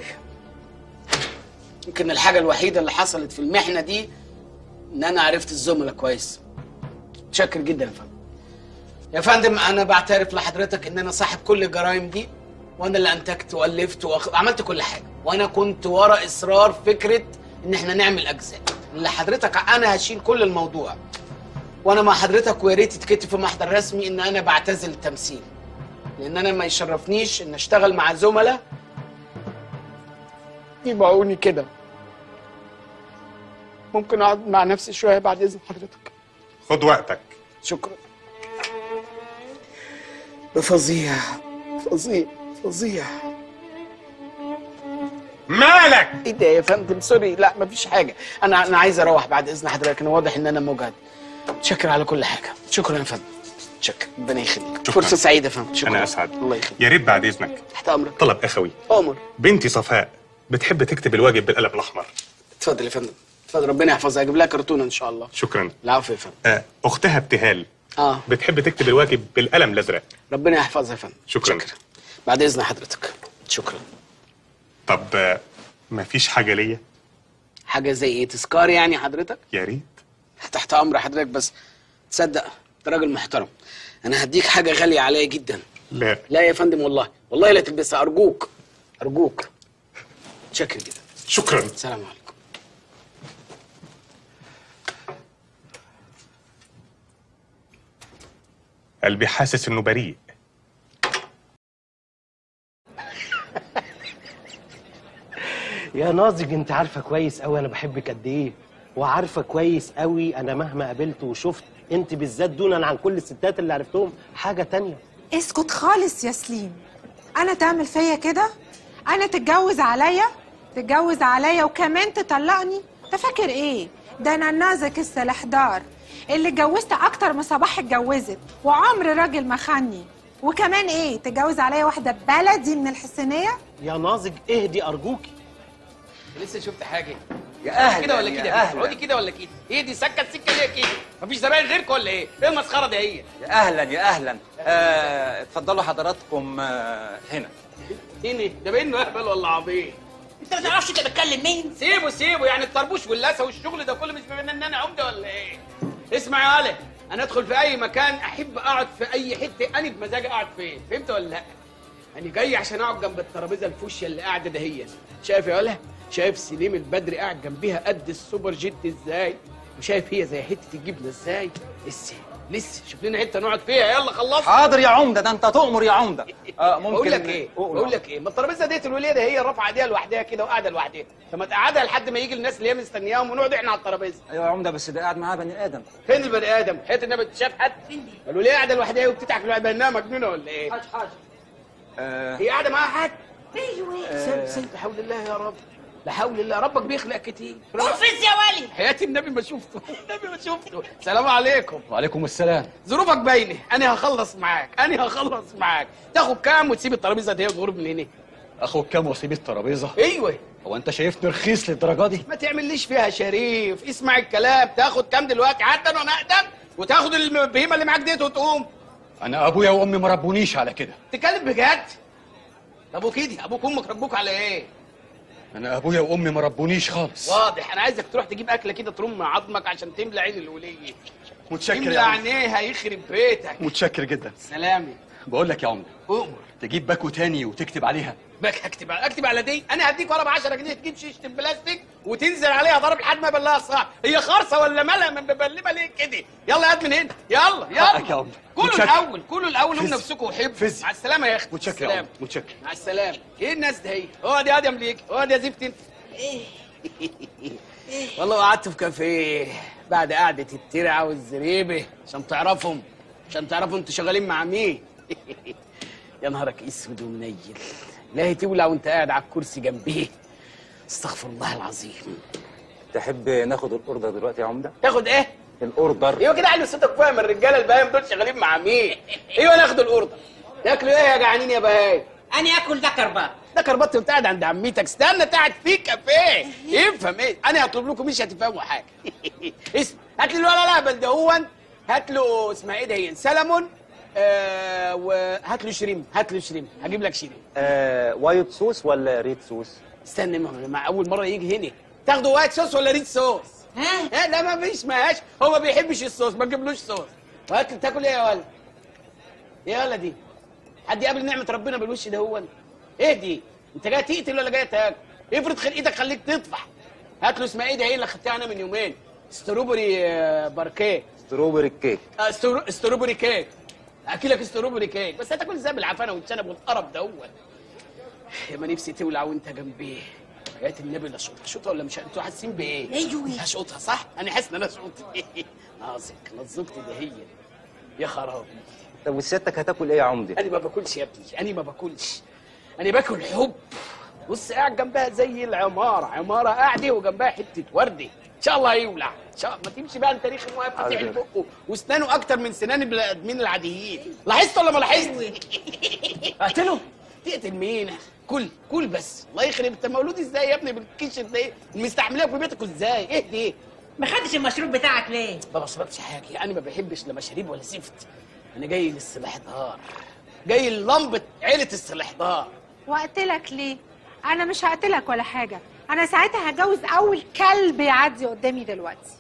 يمكن الحاجه الوحيده اللي حصلت في المحنه دي ان انا عرفت الزملاء كويس متشكر جدا يا فندم يا فندم انا بعترف لحضرتك ان انا صاحب كل الجرائم دي وانا اللي انتجت والفت وعملت كل حاجه وانا كنت ورا اصرار فكره ان احنا نعمل اجزاء اللي حضرتك انا هشيل كل الموضوع وانا مع حضرتك ويا ريت يتكتب في محضر رسمي ان انا بعتزل التمثيل لان انا ما يشرفنيش ان اشتغل مع زملاء يبيعوني كده ممكن اقعد مع نفسي شويه بعد اذن حضرتك
خد وقتك
شكرا ده فظيع فظيع فظيع
مالك
ايه ده يا فندم سوري لا مفيش حاجه انا انا عايز اروح بعد اذن حضرتك انا واضح ان انا مجهد شكرا على كل حاجه شكرا يا فندم شكرا ربنا يخليك
شكراً.
فرصه سعيده يا فندم شكرا
انا اسعد
الله يخليك
يا ريت بعد اذنك
تحت امرك
طلب اخوي
امر
بنتي صفاء بتحب تكتب الواجب بالقلم الاحمر
اتفضل يا فندم اتفضل ربنا يحفظها اجيب لها كرتونه ان شاء الله
شكرا
العفو يا فندم
آه، اختها ابتهال
اه
بتحب تكتب الواجب بالقلم الازرق
ربنا يحفظها يا فندم
شكرا
بعد اذن حضرتك شكرا
طب آه، مفيش حاجه ليا
حاجه زي ايه تذكار يعني حضرتك
يا ريت
تحت امر حضرتك بس تصدق انت راجل محترم انا هديك حاجه غاليه عليا جدا
لا
لا يا فندم والله والله لا تلبسها ارجوك ارجوك شكرا جدا
شكرا
سلام عليكم
قلبي حاسس انه بريء
يا ناضج انت عارفه كويس قوي انا بحبك قد ايه وعارفه كويس قوي انا مهما قابلت وشفت انت بالذات دونا عن كل الستات اللي عرفتهم حاجه تانية
اسكت خالص يا سليم انا تعمل فيا كده انا تتجوز عليا تتجوز عليا وكمان تطلقني انت فاكر ايه ده انا النازك السلحدار اللي اتجوزت اكتر ما صباح اتجوزت وعمر راجل ما خني وكمان ايه تتجوز عليا واحده بلدي من الحسينيه
يا ناضج اهدي ارجوكي
لسه شفت حاجه
يا أهلاً،
كده ولا
يا
كده
أهلاً.
اقعدي كده ولا كده ايه دي سكه السكه ليه كده مفيش زباين غيرك ولا ايه ايه المسخره دي هي
يا اهلا يا اهلا آه، اتفضلوا حضراتكم آه، هنا
هنا ده بينه اهبل ولا عبيط انت ما تعرفش انت بتكلم مين سيبه سيبه يعني الطربوش واللاسه والشغل ده كله مش بما ان انا عمده ولا ايه اسمع يا علي انا ادخل في اي مكان احب اقعد في اي حته انا بمزاجي اقعد فين فهمت ولا لا انا جاي عشان اقعد جنب الترابيزه الفوشيا اللي قاعده دهيا شايف يا ولا شايف سليم البدري قاعد جنبيها قد السوبر جيت ازاي وشايف هي زي حته الجبنه ازاي لسه لسه شوف لنا حته نقعد فيها يلا خلصنا
حاضر يا عمده ده انت تؤمر يا عمده آه، ممكن
بقول لك ايه بقول لك ايه ما الترابيزه ديت الوليه ده هي رافعه ايديها لوحدها كده وقاعده لوحدها فما تقعدها لحد ما يجي الناس اللي هي مستنياهم ونقعد احنا على الترابيزه
ايوه يا عمده بس ده قاعد معاه بني ادم
فين البني ادم حيت النبي شاف حد الوليه قاعده لوحدها وبتضحك لوحدها انها مجنونه ولا ايه حاج حاج
آه،
هي قاعده معاها حد
آه.
سل سل لا حول الله يا رب لا حول الله ربك بيخلق كتير
قفز يا ولي
حياة النبي ما شفته النبي ما شفته السلام عليكم
وعليكم السلام
ظروفك باينه انا هخلص معاك انا هخلص معاك تاخد كام وتسيب الترابيزه دي وتغرب من هنا
اخد كام واسيب الترابيزه
ايوه
هو انت شايفني رخيص للدرجه دي
ما تعمليش فيها شريف اسمع الكلام تاخد كام دلوقتي عدل وانا اقدم وتاخد البهيمه اللي معاك ديت وتقوم
انا ابويا وامي ما ربونيش على كده
تتكلم بجد ابوك ايدي ابوك وامك ربوك على ايه
انا ابويا وامي ما ربونيش خالص
واضح انا عايزك تروح تجيب اكله كده ترم عظمك عشان تملى عين الوليه
متشكر
تملى
يا عم
عينيها يخرب بيتك
متشكر جدا
سلامي
بقول لك يا عمده
أؤمر
تجيب باكو تاني وتكتب عليها
باك اكتب على اكتب على دي انا هديك ورا ب 10 جنيه تجيب شيشه بلاستيك وتنزل عليها ضرب لحد ما يبلها صح هي خرصه ولا مالها من مبلمه ليه كده يلا يا من هنا يلا
حقك يا
يلا
عمده
كلوا
متشكر.
الاول كلوا الاول هم
فز.
نفسكم وحبوا
فز.
مع السلامه يا اختي
متشكر يا
السلام.
عمده متشكر
مع السلامه ايه الناس دي هي اقعد يا ادم ليك اقعد يا زفت انت والله قعدت في كافيه بعد قعده الترعه والزريبه عشان تعرفهم عشان تعرفوا انتوا شغالين مع مين يا نهارك اسود ومنيل لا تولع وانت قاعد على الكرسي جنبيه استغفر الله العظيم
تحب ناخد الاوردر دلوقتي يا عمده
تاخد ايه
الاوردر
ايوه كده علي صوتك فاهم الرجاله البهايم دول شغالين مع مين ايوه ناخد الاوردر تاكلوا ايه يا جعانين يا بهايم
انا اكل ده كربات
ده كربات وانت قاعد عند عمتك استنى قاعد في كافيه افهم ايه انا هطلب لكم مش هتفهموا حاجه اسم هات لي الولا الاهبل ده هو هات له اسمها ايه ده هي سلمون آه وهات له شريم هات له شريم هجيب لك شريم
آه، وايت صوص ولا ريد صوص
استنى ما مع اول مره يجي هنا تاخدوا وايت صوص ولا ريد صوص ها لا ما فيش ماهاش هو ما بيحبش الصوص ما تجيبلوش صوص وهات لي تاكل ايه يا ولد يا ولد دي حد يقابل نعمه ربنا بالوش ده هو ايه دي انت جاي تقتل ولا جاي تاكل افرض خلق ايدك خليك تطفح هات له اسمها ايه ده هي اللي خدتها انا من يومين ستروبري آه، باركيه
ستروبري كيك
آه، سترو... ستروبري كيك اكلك ستروبري كيك بس هتاكل ازاي بالعفانه والشنب والقرف ده هو يا ما نفسي تولع وانت جنبي حياة النبي لا شوطها شوطها ولا مش انتوا حاسين بايه؟
ايوه
هشوطها صح؟ انا حاسس ان انا شوط نازك نزقت ده هي يا خرابي
طب وسيادتك هتاكل ايه يا عمده
انا ما باكلش يا ابني انا ما باكلش انا باكل حب بص قاعد جنبها زي العماره عماره قاعده وجنبها حته ورده ان شاء الله يولع ان شاء الله ما تمشي بقى انت ريخ واقف فاتح
حاضر.
بقه واسنانه اكتر من سنان البني ادمين العاديين لاحظت ولا ما لاحظت اقتله تقتل مين كل كل بس الله يخرب انت مولود ازاي يا ابني بالكيش ده ايه مستعمليه في بيتك ازاي ايه دي
ما خدتش المشروب بتاعك ليه
ما بشربش حاجه انا ما بحبش لا مشاريب ولا زفت انا جاي للسلاحدار جاي للمبه عيله السلاحدار
وقتلك ليه انا مش هقتلك ولا حاجه انا ساعتها هجوز اول كلب يعدي قدامي دلوقتي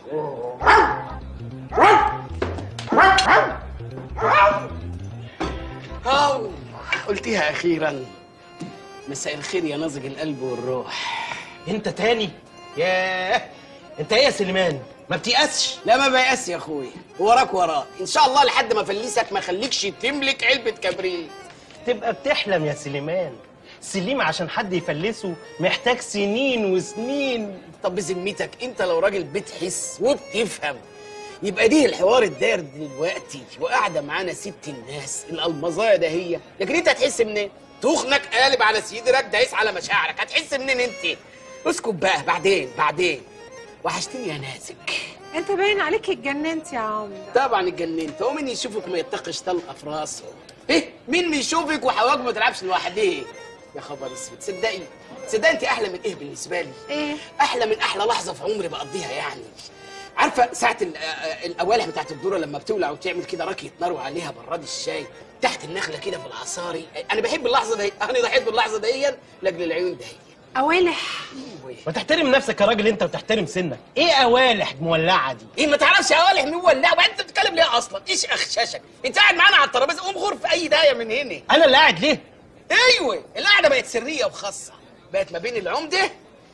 أو قلتيها أخيرا مساء الخير يا ناضج القلب والروح
انت تاني ياه انت ايه يا سليمان ما بتيأسش
لا ما بيأس يا أخويا وراك وراك إن شاء الله لحد ما أفلسك ما أخليكش تملك علبة كبريت
تبقى بتحلم يا سليمان سليم عشان حد يفلسه محتاج سنين وسنين
طب بذمتك أنت لو راجل بتحس وبتفهم يبقى دي الحوار الداير دلوقتي وقاعده معانا ست الناس الالمظايه ده هي لكن انت هتحس منين؟ تخنك قالب على صدرك دايس على مشاعرك هتحس منين انت؟ اسكت بقى بعدين بعدين وحشتني يا نازك
انت باين عليك اتجننت يا عمده
طبعا اتجننت هو مين يشوفك ما يتقش طلقه في راسه ايه مين بيشوفك وحواك ما تلعبش لوحدها يا خبر اسود تصدقي تصدقي انت احلى من ايه بالنسبه لي
ايه
احلى من احلى لحظه في عمري بقضيها يعني عارفه ساعه ال- آه، الاوالح بتاعت الذره لما بتولع وتعمل كده راكيه نار وعليها براد الشاي تحت النخله كده في العصاري انا بحب اللحظه دي انا ضحيت باللحظه دي لاجل العيون دي
اوالح
ما تحترم نفسك يا راجل انت وتحترم سنك ايه اوالح مولعه دي
ايه ما تعرفش اوالح مين ولا وبعدين انت بتتكلم ليه اصلا ايش اخشاشك انت قاعد معانا على الترابيزه قوم غور في اي دايه من هنا
انا اللي قاعد ليه
ايوه القعده بقت سريه وخاصه بقت ما بين العمده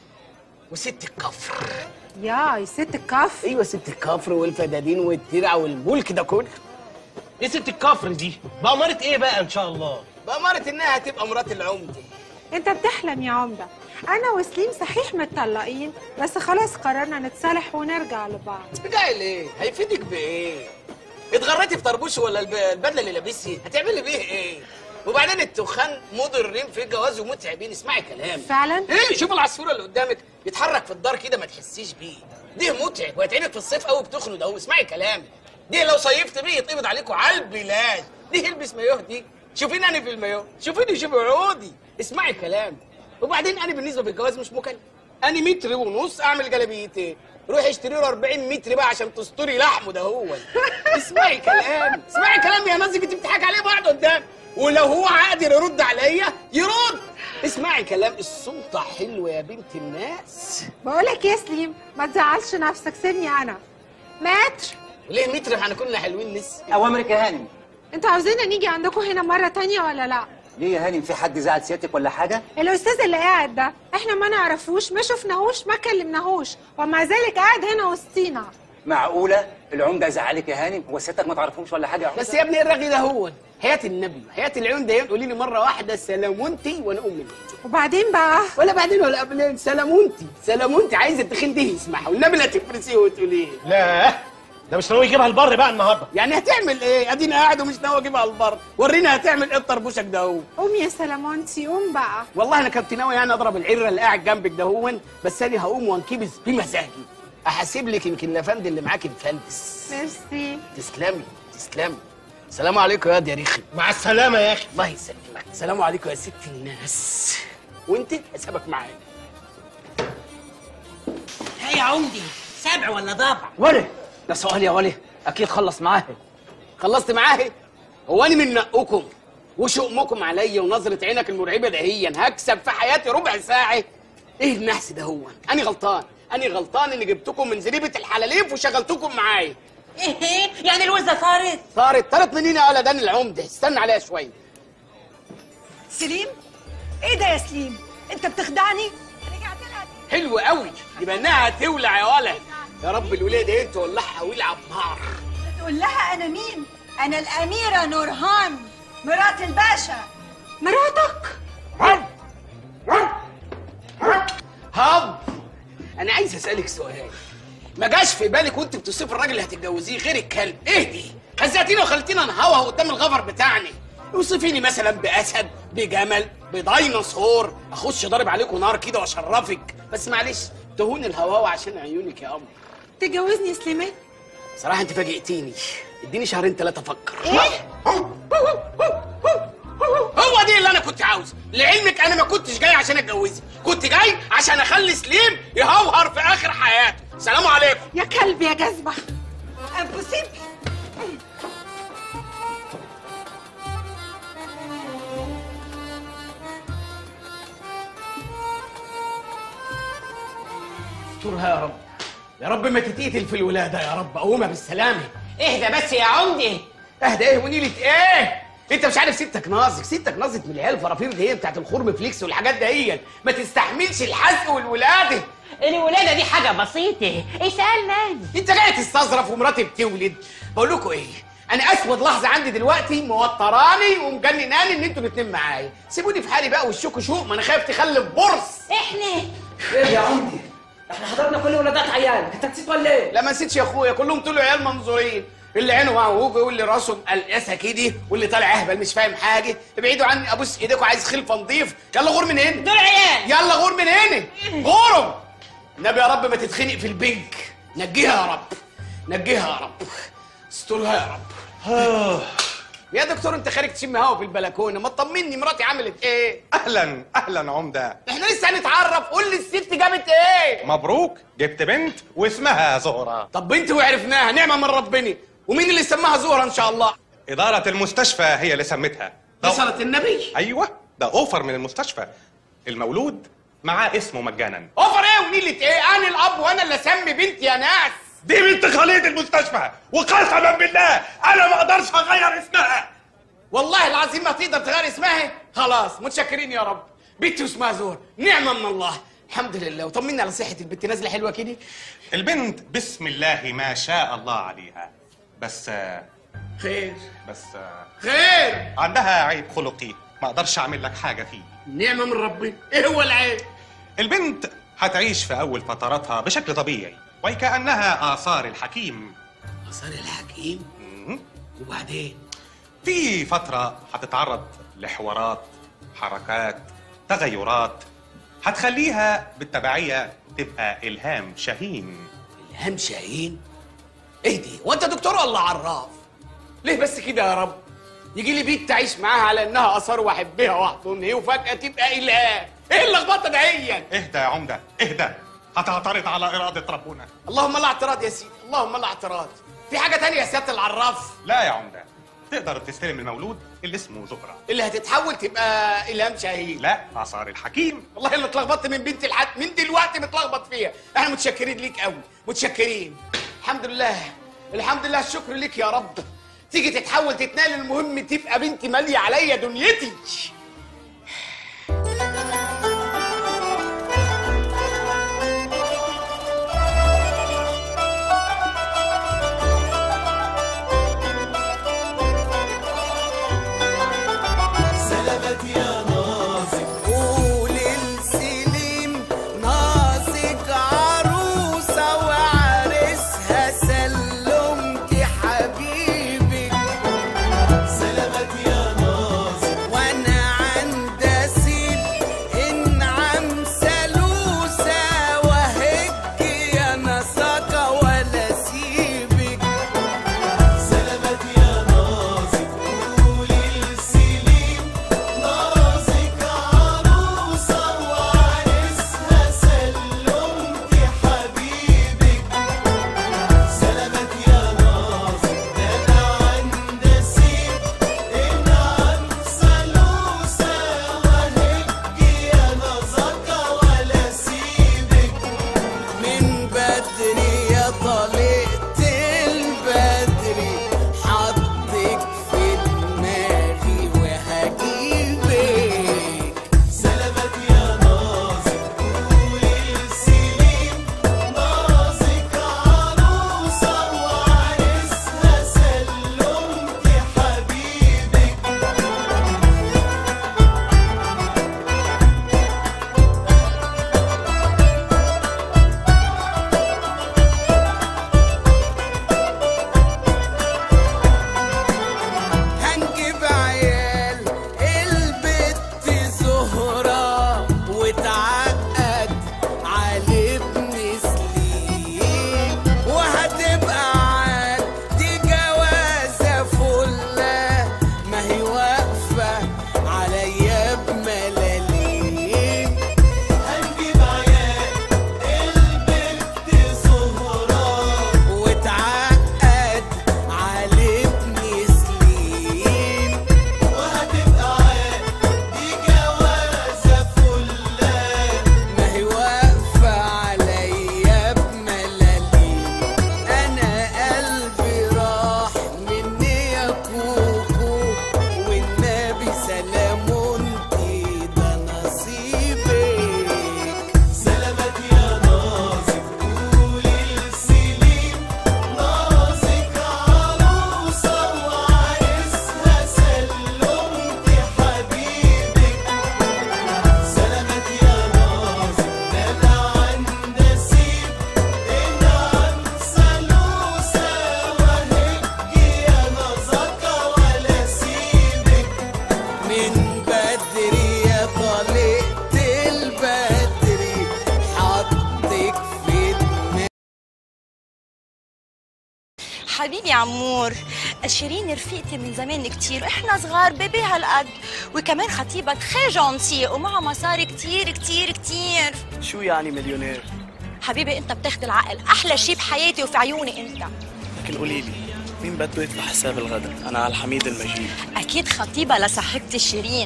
وست الكفر
يا ست الكفر
ايوه ست الكفر والفدادين والترع والملك ده كله
ايه ست الكفر دي بأمارة ايه بقى ان شاء الله
بأمارة انها هتبقى مرات العمده
انت بتحلم يا عمده انا وسليم صحيح متطلقين بس خلاص قررنا نتصالح ونرجع لبعض
بتاعي ليه هيفيدك بايه اتغريتي في طربوش ولا الب- البدله اللي لابسها هتعملي بيه ايه وبعدين التخان مضرين في الجواز ومتعبين اسمعي كلامي
فعلا
ايه شوف العصفوره اللي قدامك يتحرك في الدار كده ما تحسيش بيه ده متعب وهيتعبك في الصيف قوي بتخنوا ده اسمعي كلامي دي لو صيفت بيه يتقبض عليكم على البلاد دي البس مايوه دي شوفيني انا في المايوه شوفيني شوفي عودي اسمعي كلامي وبعدين انا بالنسبه بالجواز مش مكلف انا متر ونص اعمل جلابيتين روحي اشتري له 40 متر بقى عشان تستري لحمه ده هو اسمعي كلامي اسمعي كلامي يا نازك انت بتضحكي عليه بعض قدام ولو هو قادر يرد عليا يرد اسمعي كلام السلطه حلوه يا بنت الناس
بقولك يا سليم ما تزعلش نفسك سيبني انا متر
ليه متر احنا كنا حلوين لسه
اوامرك يا هانم
انتوا عاوزيننا نيجي عندكم هنا مره تانية ولا لا
ليه يا هانم في حد زعل سيادتك ولا حاجه
الاستاذ اللي قاعد ده احنا ما نعرفوش ما شفناهوش ما كلمناهوش ومع ذلك قاعد هنا وسطينا
معقوله العمده زعلك يا هانم هو سيادتك ما تعرفهمش ولا حاجه
بس يا ابني الرغي ده هو حياة النبي حياة العيون ده قولي لي مرة واحدة سلامونتي وانا ام منك
وبعدين بقى
ولا بعدين ولا قبلين سلامونتي سلامونتي عايزة التخين ده يسمعها والنبي لا تفرسيه وتقولي
لا ده مش ناوي يجيبها البر بقى النهارده
يعني هتعمل ايه ادينا قاعد ومش ناوي اجيبها على البر ورينا هتعمل ايه الطربوشك ده هو
قوم يا سلامونتي قوم بقى
والله انا كنت ناوي يعني اضرب العره اللي قاعد جنبك ده هو بس انا هقوم وانكبس بمزاجي احاسب لك يمكن الافندي اللي معاكي مفلس
ميرسي
تسلمي تسلمي السلام عليكم يا واد يا ريخي
مع السلامه يا اخي
الله يسلمك السلام عليكم يا ست الناس وانت حسابك معايا
هي يا عمدي سبع ولا ضبع
ولا ده سؤال يا ولا اكيد خلص معاه خلصت معاه هو انا من نقكم وشؤمكم عليا ونظرة عينك المرعبة دهيا هكسب في حياتي ربع ساعة ايه النحس ده هو انا غلطان انا غلطان اني جبتكم من زريبة الحلاليف وشغلتكم معايا
ايه يعني الوزة طارت
طارت طارت منين يا ولد انا العمدة استنى عليها شوية
سليم ايه ده يا سليم انت بتخدعني
حلو قوي يبقى انها هتولع يا ولد يا رب الولاد ايه تولعها ولع بنار
تقول لها انا مين انا الاميره نورهان مرات الباشا
مراتك
هب انا عايز اسالك سؤال ما جاش في بالك وانت بتوصفي الراجل اللي هتتجوزيه غير الكلب ايه دي خزقتينا وخلتينا نهوه قدام الغفر بتاعنا اوصفيني مثلا باسد بجمل بديناصور اخش ضارب عليكم نار كده واشرفك بس معلش تهون الهواوه عشان عيونك يا قمر
تتجوزني يا سليمان
صراحه انت فاجئتيني اديني شهرين ثلاثه افكر
ايه
هو دي اللي انا كنت عاوزه لعلمك انا ما كنتش جاي عشان اتجوزك كنت جاي عشان اخلي سليم يهوهر في اخر حياته سلام عليكم
يا كلب يا جزمة بصيب
استرها يا رب يا رب ما تتقتل في الولاده يا رب قومها بالسلامه
اهدى بس يا عمدي
اهدى ايه ونيلة ايه انت مش عارف ستك ناظر ستك ناظر من العيال الفرافير دي هي بتاعت الخرم فليكس والحاجات دهيت ما تستحملش الحزق والولاده
الولاده دي حاجه بسيطه اسالنا
انت جاي تستظرف ومراتي بتولد بقول لكم ايه انا اسود لحظه عندي دلوقتي موتراني ومجنناني ان انتوا الاتنين معايا سيبوني في حالي بقى وشكوا شوق ما انا خايف تخلف برص
احنا
ايه يا عمدي
احنا حضرنا كل ولادات عيالك انت نسيت ولا ايه
لا ما نسيتش يا اخويا كلهم طلعوا عيال منظورين اللي عينه معوجه واللي راسه مقلقسه كده واللي طالع اهبل مش فاهم حاجه ابعدوا عني ابوس ايديكم عايز خلفه نضيف يلا غور من هنا
دول عيال
يلا غور من هنا غورهم النبي يا رب ما تتخنق في البنك نجيها يا رب نجيها يا رب استرها يا رب يا دكتور انت خارج تشم هوا في البلكونه ما تطمني مراتي عملت ايه
اهلا اهلا عمده
احنا لسه هنتعرف قول لي الست جابت ايه
مبروك جبت بنت واسمها زهره
طب بنت وعرفناها نعمه من ربنا ومين اللي سماها زهره ان شاء الله
اداره المستشفى هي اللي سمتها
دي صلاه النبي
ايوه ده اوفر من المستشفى المولود معاه اسمه مجانا
اوفر ايه ونيلة ايه انا الاب وانا اللي اسمي بنتي يا ناس
دي بنت خليط المستشفى وقسما بالله انا ما اقدرش اغير اسمها
والله العظيم ما تقدر تغير اسمها خلاص متشكرين يا رب بنتي واسمها زهر نعمه من الله الحمد لله وطمنا على صحه البنت نازله حلوه كده
البنت بسم الله ما شاء الله عليها بس
خير
بس
خير
عندها عيب خلقي ما اقدرش اعمل لك حاجه فيه
نعمه من ربنا ايه هو العيب
البنت هتعيش في اول فتراتها بشكل طبيعي وكانها اثار الحكيم
اثار الحكيم وبعدين
في فتره هتتعرض لحوارات حركات تغيرات هتخليها بالتبعيه تبقى الهام شاهين
الهام شاهين ايه دي وانت دكتور ولا عراف ليه بس كده يا رب يجي لي بيت تعيش معاها على انها اثار واحبها واحضنها وفجاه تبقى الهام ايه اللخبطه دهيا
اهدى يا عمده اهدى هتعترض على اراده ربنا
اللهم لا اعتراض يا سيدي اللهم لا اعتراض في حاجه تانية يا سياده العراف
لا يا عمده تقدر تستلم المولود اللي اسمه زهره
اللي هتتحول تبقى الهام شاهين
لا اثار الحكيم
والله اللي اتلخبطت من بنتي لحد من دلوقتي متلخبط فيها احنا متشكرين ليك قوي متشكرين الحمد لله الحمد لله الشكر ليك يا رب تيجي تتحول تتنقل المهم تبقى بنتي ماليه عليا دنيتي
سلامات يا ناظر قول السليم ناظك عروسة وعرسها سلمتي حبيبك سلامات يا ناظر وانا من بدري يا طليقة البدري حطك في دماغي
حبيبي عمور شيرين رفيقتي من زمان كتير واحنا صغار بيبي هالقد وكمان خطيبة تخي جونتي ومعها مصاري كتير كتير كتير
شو يعني مليونير؟
حبيبي انت بتاخد العقل احلى شي بحياتي وفي عيوني انت
لكن قولي لي مين بده يدفع حساب الغداء؟ أنا على الحميد المجيد
اكيد خطيبة لصاحبتي شيرين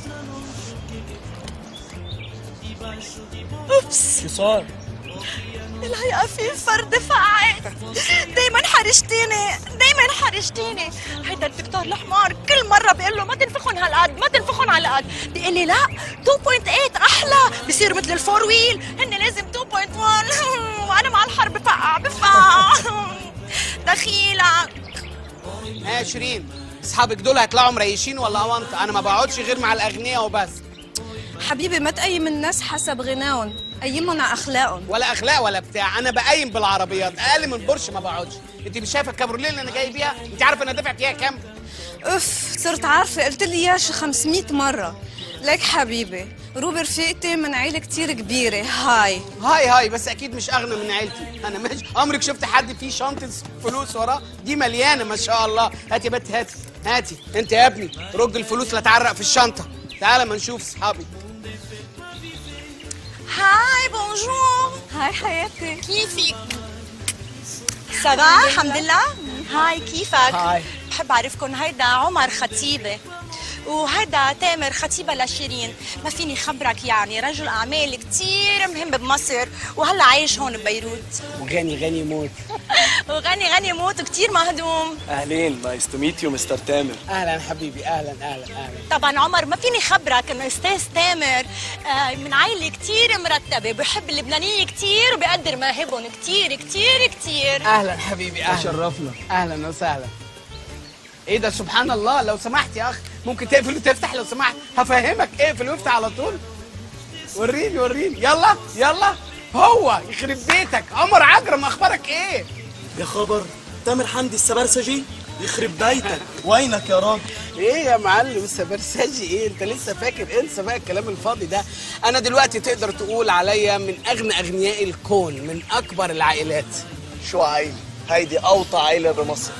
اوبس
شو صار؟
الهيئة في فرد فقعت دايما حرجتيني دايما حرجتيني هيدا الدكتور الحمار كل مرة بيقول له ما تنفخن هالقد ما تنفخن على القد بيقول لي لا 2.8 أحلى بصير مثل الفور ويل هن لازم 2.1 وأنا مع الحرب بفقع بفقع دخيلك
ها يا شيرين اصحابك دول هيطلعوا مريشين ولا اونط انا ما بقعدش غير مع الاغنياء وبس
حبيبي ما تقيم الناس حسب غناهم قيمهم على اخلاقهم
ولا اخلاق ولا بتاع انا بقيم بالعربيات اقل من بورش ما بقعدش انت مش شايفه الكابروليه اللي انا جاي بيها انت عارفه انا دافع فيها كام
اف صرت عارفه قلت لي اياها شي 500 مره لك حبيبي روبي رفيقتي من عيله كتير كبيره هاي
هاي هاي بس اكيد مش اغنى من عيلتي انا مش عمرك شفت حد فيه شنطه فلوس وراه دي مليانه ما شاء الله هاتي يا بنت هاتي هاتي انت يا ابني رج الفلوس لا تعرق في الشنطه تعالى ما نشوف اصحابي
هاي بونجور هاي حياتي كيفك؟ سافا الحمد لله هاي كيفك؟
هاي.
بحب اعرفكم هيدا عمر خطيبه وهيدا تامر خطيبة لشيرين ما فيني خبرك يعني رجل أعمال كتير مهم بمصر وهلا عايش هون ببيروت
وغني غني موت
وغني غني موت وكتير مهضوم
أهلين نايس تو ميت يو مستر تامر
اهلا حبيبي اهلا اهلا اهلا
طبعا عمر ما فيني خبرك انه استاذ تامر آه، من عائله كتير مرتبه بحب اللبنانيه كتير وبقدر مواهبهم كتير كتير كتير
اهلا حبيبي اهلا
تشرفنا.
اهلا وسهلا ايه ده سبحان الله لو سمحت يا اخ ممكن تقفل وتفتح لو سمحت هفهمك اقفل وافتح على طول وريني وريني يلا يلا هو يخرب بيتك عمر عجرم اخبارك ايه
يا خبر تامر حمدي السبرسجي يخرب بيتك وينك يا راجل
ايه يا معلم السبرسجي ايه انت لسه فاكر انسى بقى الكلام الفاضي ده انا دلوقتي تقدر تقول عليا من اغنى اغنياء الكون من اكبر العائلات
شو عيلة هيدي أوطى عيلة بمصر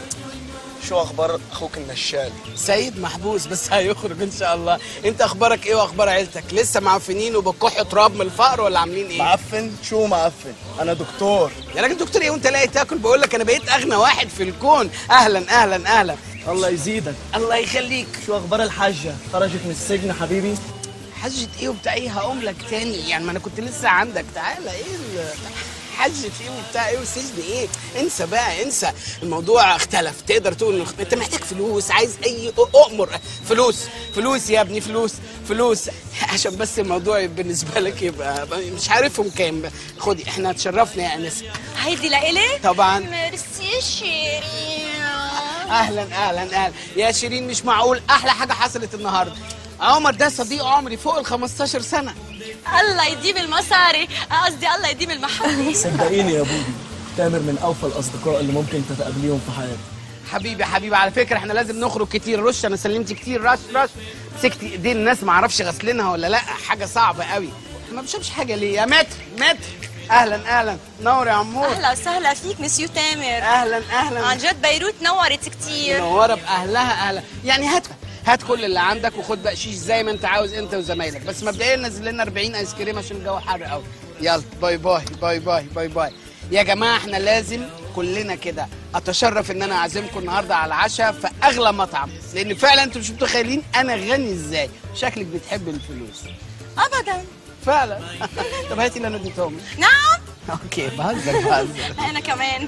شو أخبار أخوك النشال
سيد محبوس بس هيخرج ان شاء الله انت اخبارك ايه واخبار عيلتك لسه معفنين وبتكحوا تراب من الفقر ولا عاملين ايه
معفن شو معفن أنا دكتور
يا راجل دكتور ايه وانت لاقي تاكل بقول لك انا بقيت اغنى واحد في الكون اهلا اهلا اهلا
الله يزيدك
الله يخليك
شو أخبار الحاجة خرجت من السجن حبيبي
حجة ايه وبتاع ايه هقوم لك تاني يعني ما انا كنت لسه عندك تعالى ايه ال- حجة ايه وبتاع ايه وسجن ايه انسى بقى انسى الموضوع اختلف تقدر تقول إنه- انت محتاج فلوس عايز اي اؤمر فلوس فلوس يا ابني فلوس فلوس عشان بس الموضوع بالنسبة لك يبقى مش عارفهم كام خدي احنا اتشرفنا يا انسه
هيدي لإلي؟
طبعا
ميرسي شيرين
اهلا اهلا اهلا يا شيرين مش معقول احلى حاجه حصلت النهارده عمر ده صديق عمري فوق ال 15 سنه
الله يديم المصاري قصدي الله يديم المحل
صدقيني يا بودي تامر من أوفى الأصدقاء اللي ممكن تتقابليهم في حياتك
حبيبي حبيبي على فكره احنا لازم نخرج كتير رش انا سلمت كتير رش رش مسكت ايدين الناس ما اعرفش غسلينها ولا لا حاجه صعبه قوي ما بشوفش حاجه ليه يا متر متر اهلا اهلا نور يا عمور
اهلا وسهلا فيك مسيو تامر
اهلا اهلا
عن جد بيروت نورت كتير
منوره باهلها اهلا يعني هات هات كل اللي عندك وخد بقشيش زي ما انت عاوز انت وزمايلك بس مبدئيا نزل لنا 40 ايس كريم عشان الجو حر قوي يلا باي باي باي باي باي باي يا جماعه احنا لازم كلنا كده اتشرف ان انا اعزمكم النهارده على العشاء في اغلى مطعم لان فعلا انتوا مش متخيلين انا غني ازاي شكلك بتحب الفلوس
ابدا
فعلا طب هاتي اللي انا اديتهم لك.
نعم
اوكي بهزر بهزر
انا كمان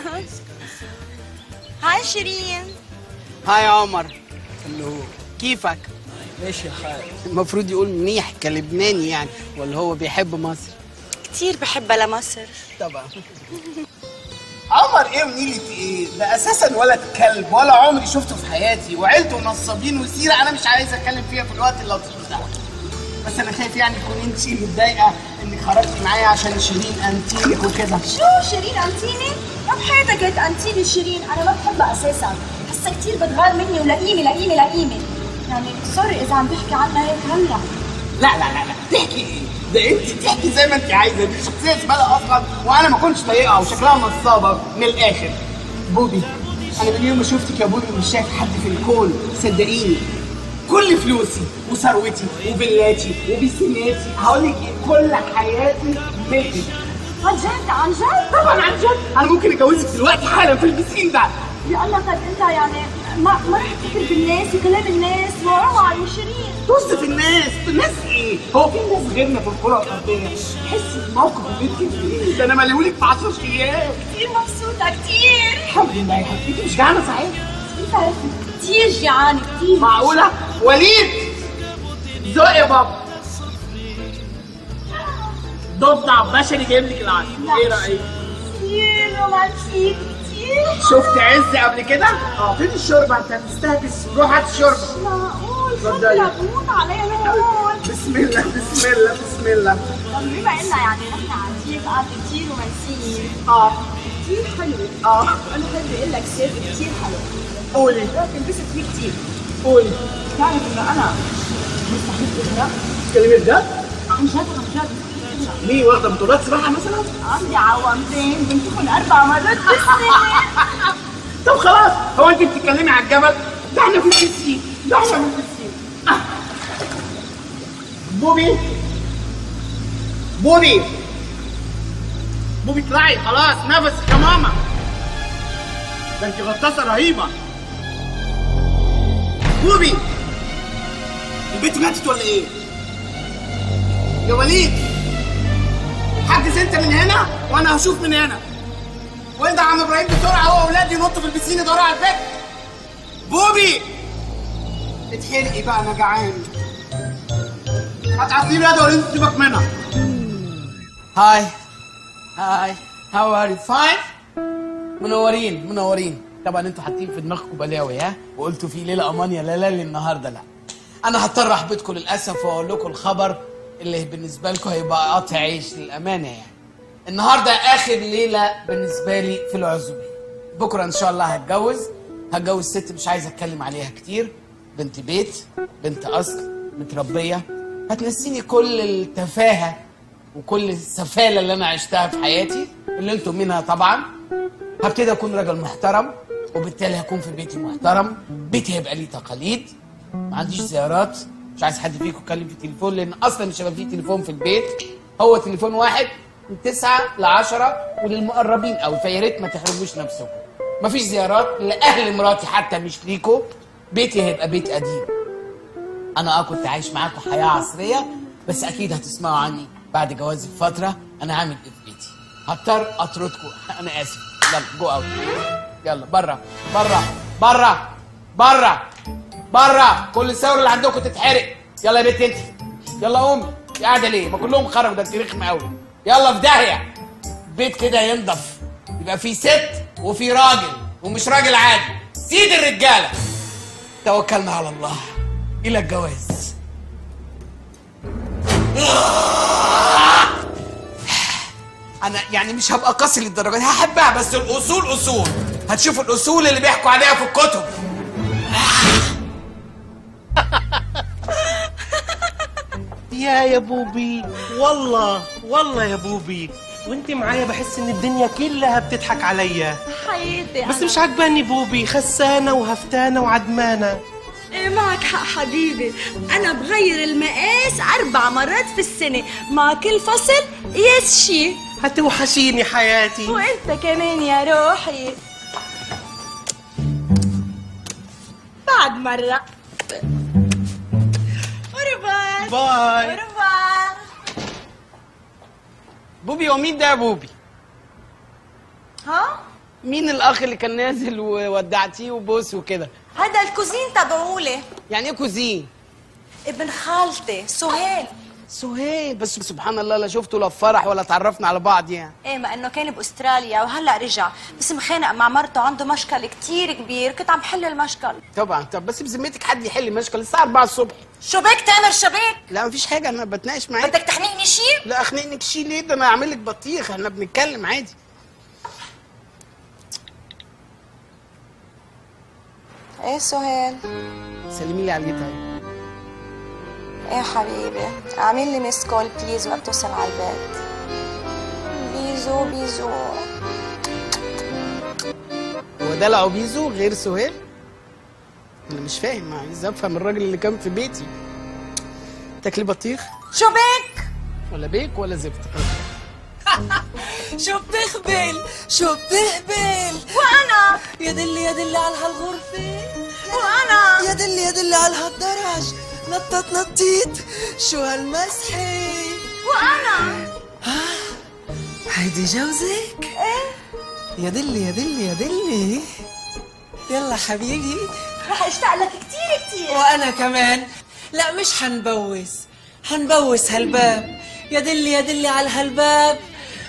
هاي شيرين
هاي يا عمر هلو كيفك
ماشي يا حال
المفروض يقول منيح كلبناني يعني ولا هو بيحب مصر
كتير بحبها لمصر
طبعا عمر ايه ونيلة ايه ده اساسا ولد كلب ولا عمري شفته في حياتي وعيلته نصابين وسيره انا مش عايز اتكلم فيها في الوقت اللطيف ده بس انا خايف يعني تكون انت متضايقه انك خرجتي معايا عشان شيرين انتيك وكده
شو شيرين انتيني؟ ما بحياتك قلت انتيني شيرين انا ما بحبها اساسا حاسه كتير بتغار مني ولئيمه لئيمه لئيمه يعني سوري اذا عم تحكي عنها هيك هلا
لا لا لا لا تحكي ايه؟ ده انت تحكي زي ما انت عايزه دي شخصيه زباله اصلا وانا ما كنتش طايقها وشكلها نصابه من الاخر بوبي انا من يوم ما شفتك يا بوبي مش شايف حد في الكون صدقيني كل فلوسي وثروتي وفيلاتي وبيسيناتي هقول لك ايه كل حياتي ملكك
عن جد عن جد
طبعا عن جد انا ممكن اتجوزك دلوقتي حالا في البسين ده
يا الله قد انت يعني ما ما رح تفكر بالناس وكلام الناس وعمر وشيرين
طز في الناس الناس ايه هو في ناس غيرنا في الكره الارضيه حسي الموقف اللي انت فيه ده انا مليولك في 10 ايام
كثير مبسوطة كثير
الحمد لله يا حبيبتي مش جعانه صحيح
انت كثير جيعانة كثير
معقوله وليد زق يا بابا ضفدع بشري جايب لك العسل ايه رايك
كثير رومانتيك كثير
شفت عز قبل كده اه فين الشوربه انت هتستهبس روح هات الشوربه
معقول
اتفضلي.
شكلها بموت عليها هون
بسم الله بسم الله بسم الله
طب بما ان يعني نحن عارفين قاعدة كثير رومانسية
اه
كثير حلوة
اه
انا بحب اقول لك سر كثير حلو
قولي
تنبسط فيه كثير
قولي
تعرف انه انا مستحيل اغرق
تتكلمي بجد؟
عن جد عن جد
ليه واخده بطولات سباحه مثلا؟
عندي عوامتين بنتهم اربع مرات بالسنة
طب خلاص هو انت بتتكلمي على الجبل ده احنا في البسين ده احنا في البسين آه. بوبي بوبي بوبي اطلعي خلاص نفسك يا ماما ده انت غطاسه رهيبه بوبي البنت ماتت ولا ايه؟ يا وليد حجز انت من هنا وانا هشوف من هنا وانت يا عم ابراهيم بسرعه هو واولادي ينطوا في البسين يدوروا على البيت بوبي اتحرقي بقى انا جعان هتعطيني يد ولا انت سيبك منها هاي هاي هاو ار يو فاين منورين منورين طبعا انتوا حاطين في دماغكم بلاوي ها وقلتوا في ليله امانيا لا لا النهارده لا انا هضطر احبطكم للاسف واقول لكم الخبر اللي بالنسبه لكم هيبقى قطع عيش للامانه يعني النهارده اخر ليله بالنسبه لي في العزومه بكره ان شاء الله هتجوز هتجوز ست مش عايز اتكلم عليها كتير بنت بيت بنت اصل متربيه هتنسيني كل التفاهه وكل السفاله اللي انا عشتها في حياتي اللي انتم منها طبعا هبتدي اكون راجل محترم وبالتالي هكون في بيتي محترم بيتي هيبقى ليه تقاليد ما عنديش زيارات مش عايز حد فيكم يتكلم في التليفون لان اصلا مش هيبقى فيه تليفون في البيت هو تليفون واحد من تسعة لعشرة وللمقربين قوي فيا ريت ما تحرجوش نفسكم مفيش زيارات لاهل مراتي حتى مش ليكوا بيتي هيبقى بيت قديم انا اه كنت عايش معاكم حياه عصريه بس اكيد هتسمعوا عني بعد جوازي بفتره انا عامل ايه في بيتي هضطر اطردكم انا اسف يلا جو اوت يلا بره بره بره بره بره كل الثوره اللي عندكم تتحرق يلا يا بنت انت يلا قومي انت قاعده ليه ما كلهم خرجوا ده انت رخم قوي يلا في داهيه بيت كده ينضف يبقى فيه ست وفي راجل ومش راجل عادي سيد الرجاله توكلنا على الله الى الجواز انا يعني مش هبقى قاسي للدرجه دي هحبها بس الاصول اصول هتشوفوا الاصول اللي بيحكوا عليها في الكتب
يا يا بوبي والله والله يا بوبي وانت معايا بحس ان الدنيا كلها بتضحك عليا
حياتي
بس
أنا.
مش عجباني بوبي خسانه وهفتانه وعدمانه
ايه معك حق حبيبي انا بغير المقاس اربع مرات في السنه مع كل فصل قياس شي
هتوحشيني حياتي
وانت كمان يا روحي بعد مرة أوربار
باي.
أوربار
بوبي ومين ده يا بوبي
ها
مين الاخ اللي كان نازل وودعتيه وبوس وكده
هذا الكوزين تبعولي
يعني ايه كوزين
ابن خالتي سهيل
سهيل بس سبحان الله لا شفته لا في فرح ولا تعرفنا على بعض يعني
ايه ما انه كان باستراليا وهلا رجع بس مخانق مع مرته عنده مشكل كتير كبير كنت عم حل المشكل
طبعا طب بس بذمتك حد يحل مشكل الساعه 4 الصبح
شو بك تامر شو بك
لا مفيش حاجه انا بتناقش معاك
بدك تحنقني شي
لا اخنقنك شي ليه ده انا اعمل لك بطيخ احنا بنتكلم عادي
ايه سهيل
سلمي لي عليه طيب
ايه حبيبي اعمل لي ميس كول بليز واتصل على البيت بيزو بيزو
هو ده العبيزو غير سهيل انا مش فاهم عايز افهم الراجل اللي كان في بيتي تاكلي بطيخ
شو بك
ولا بيك ولا زفت
شو بتخبل شو بتهبل
وانا
يا دلي يا دلي على هالغرفة
وانا
يا دلي يا دلي على هالدرج نطت نطيت شو هالمسحة
وانا
هيدي جوزك
ايه
يا دلي يا دلي يا دلي يلا حبيبي
رح اشتاق لك كتير كتير
وانا كمان لا مش حنبوس حنبوس هالباب يا دلي يا دلي على هالباب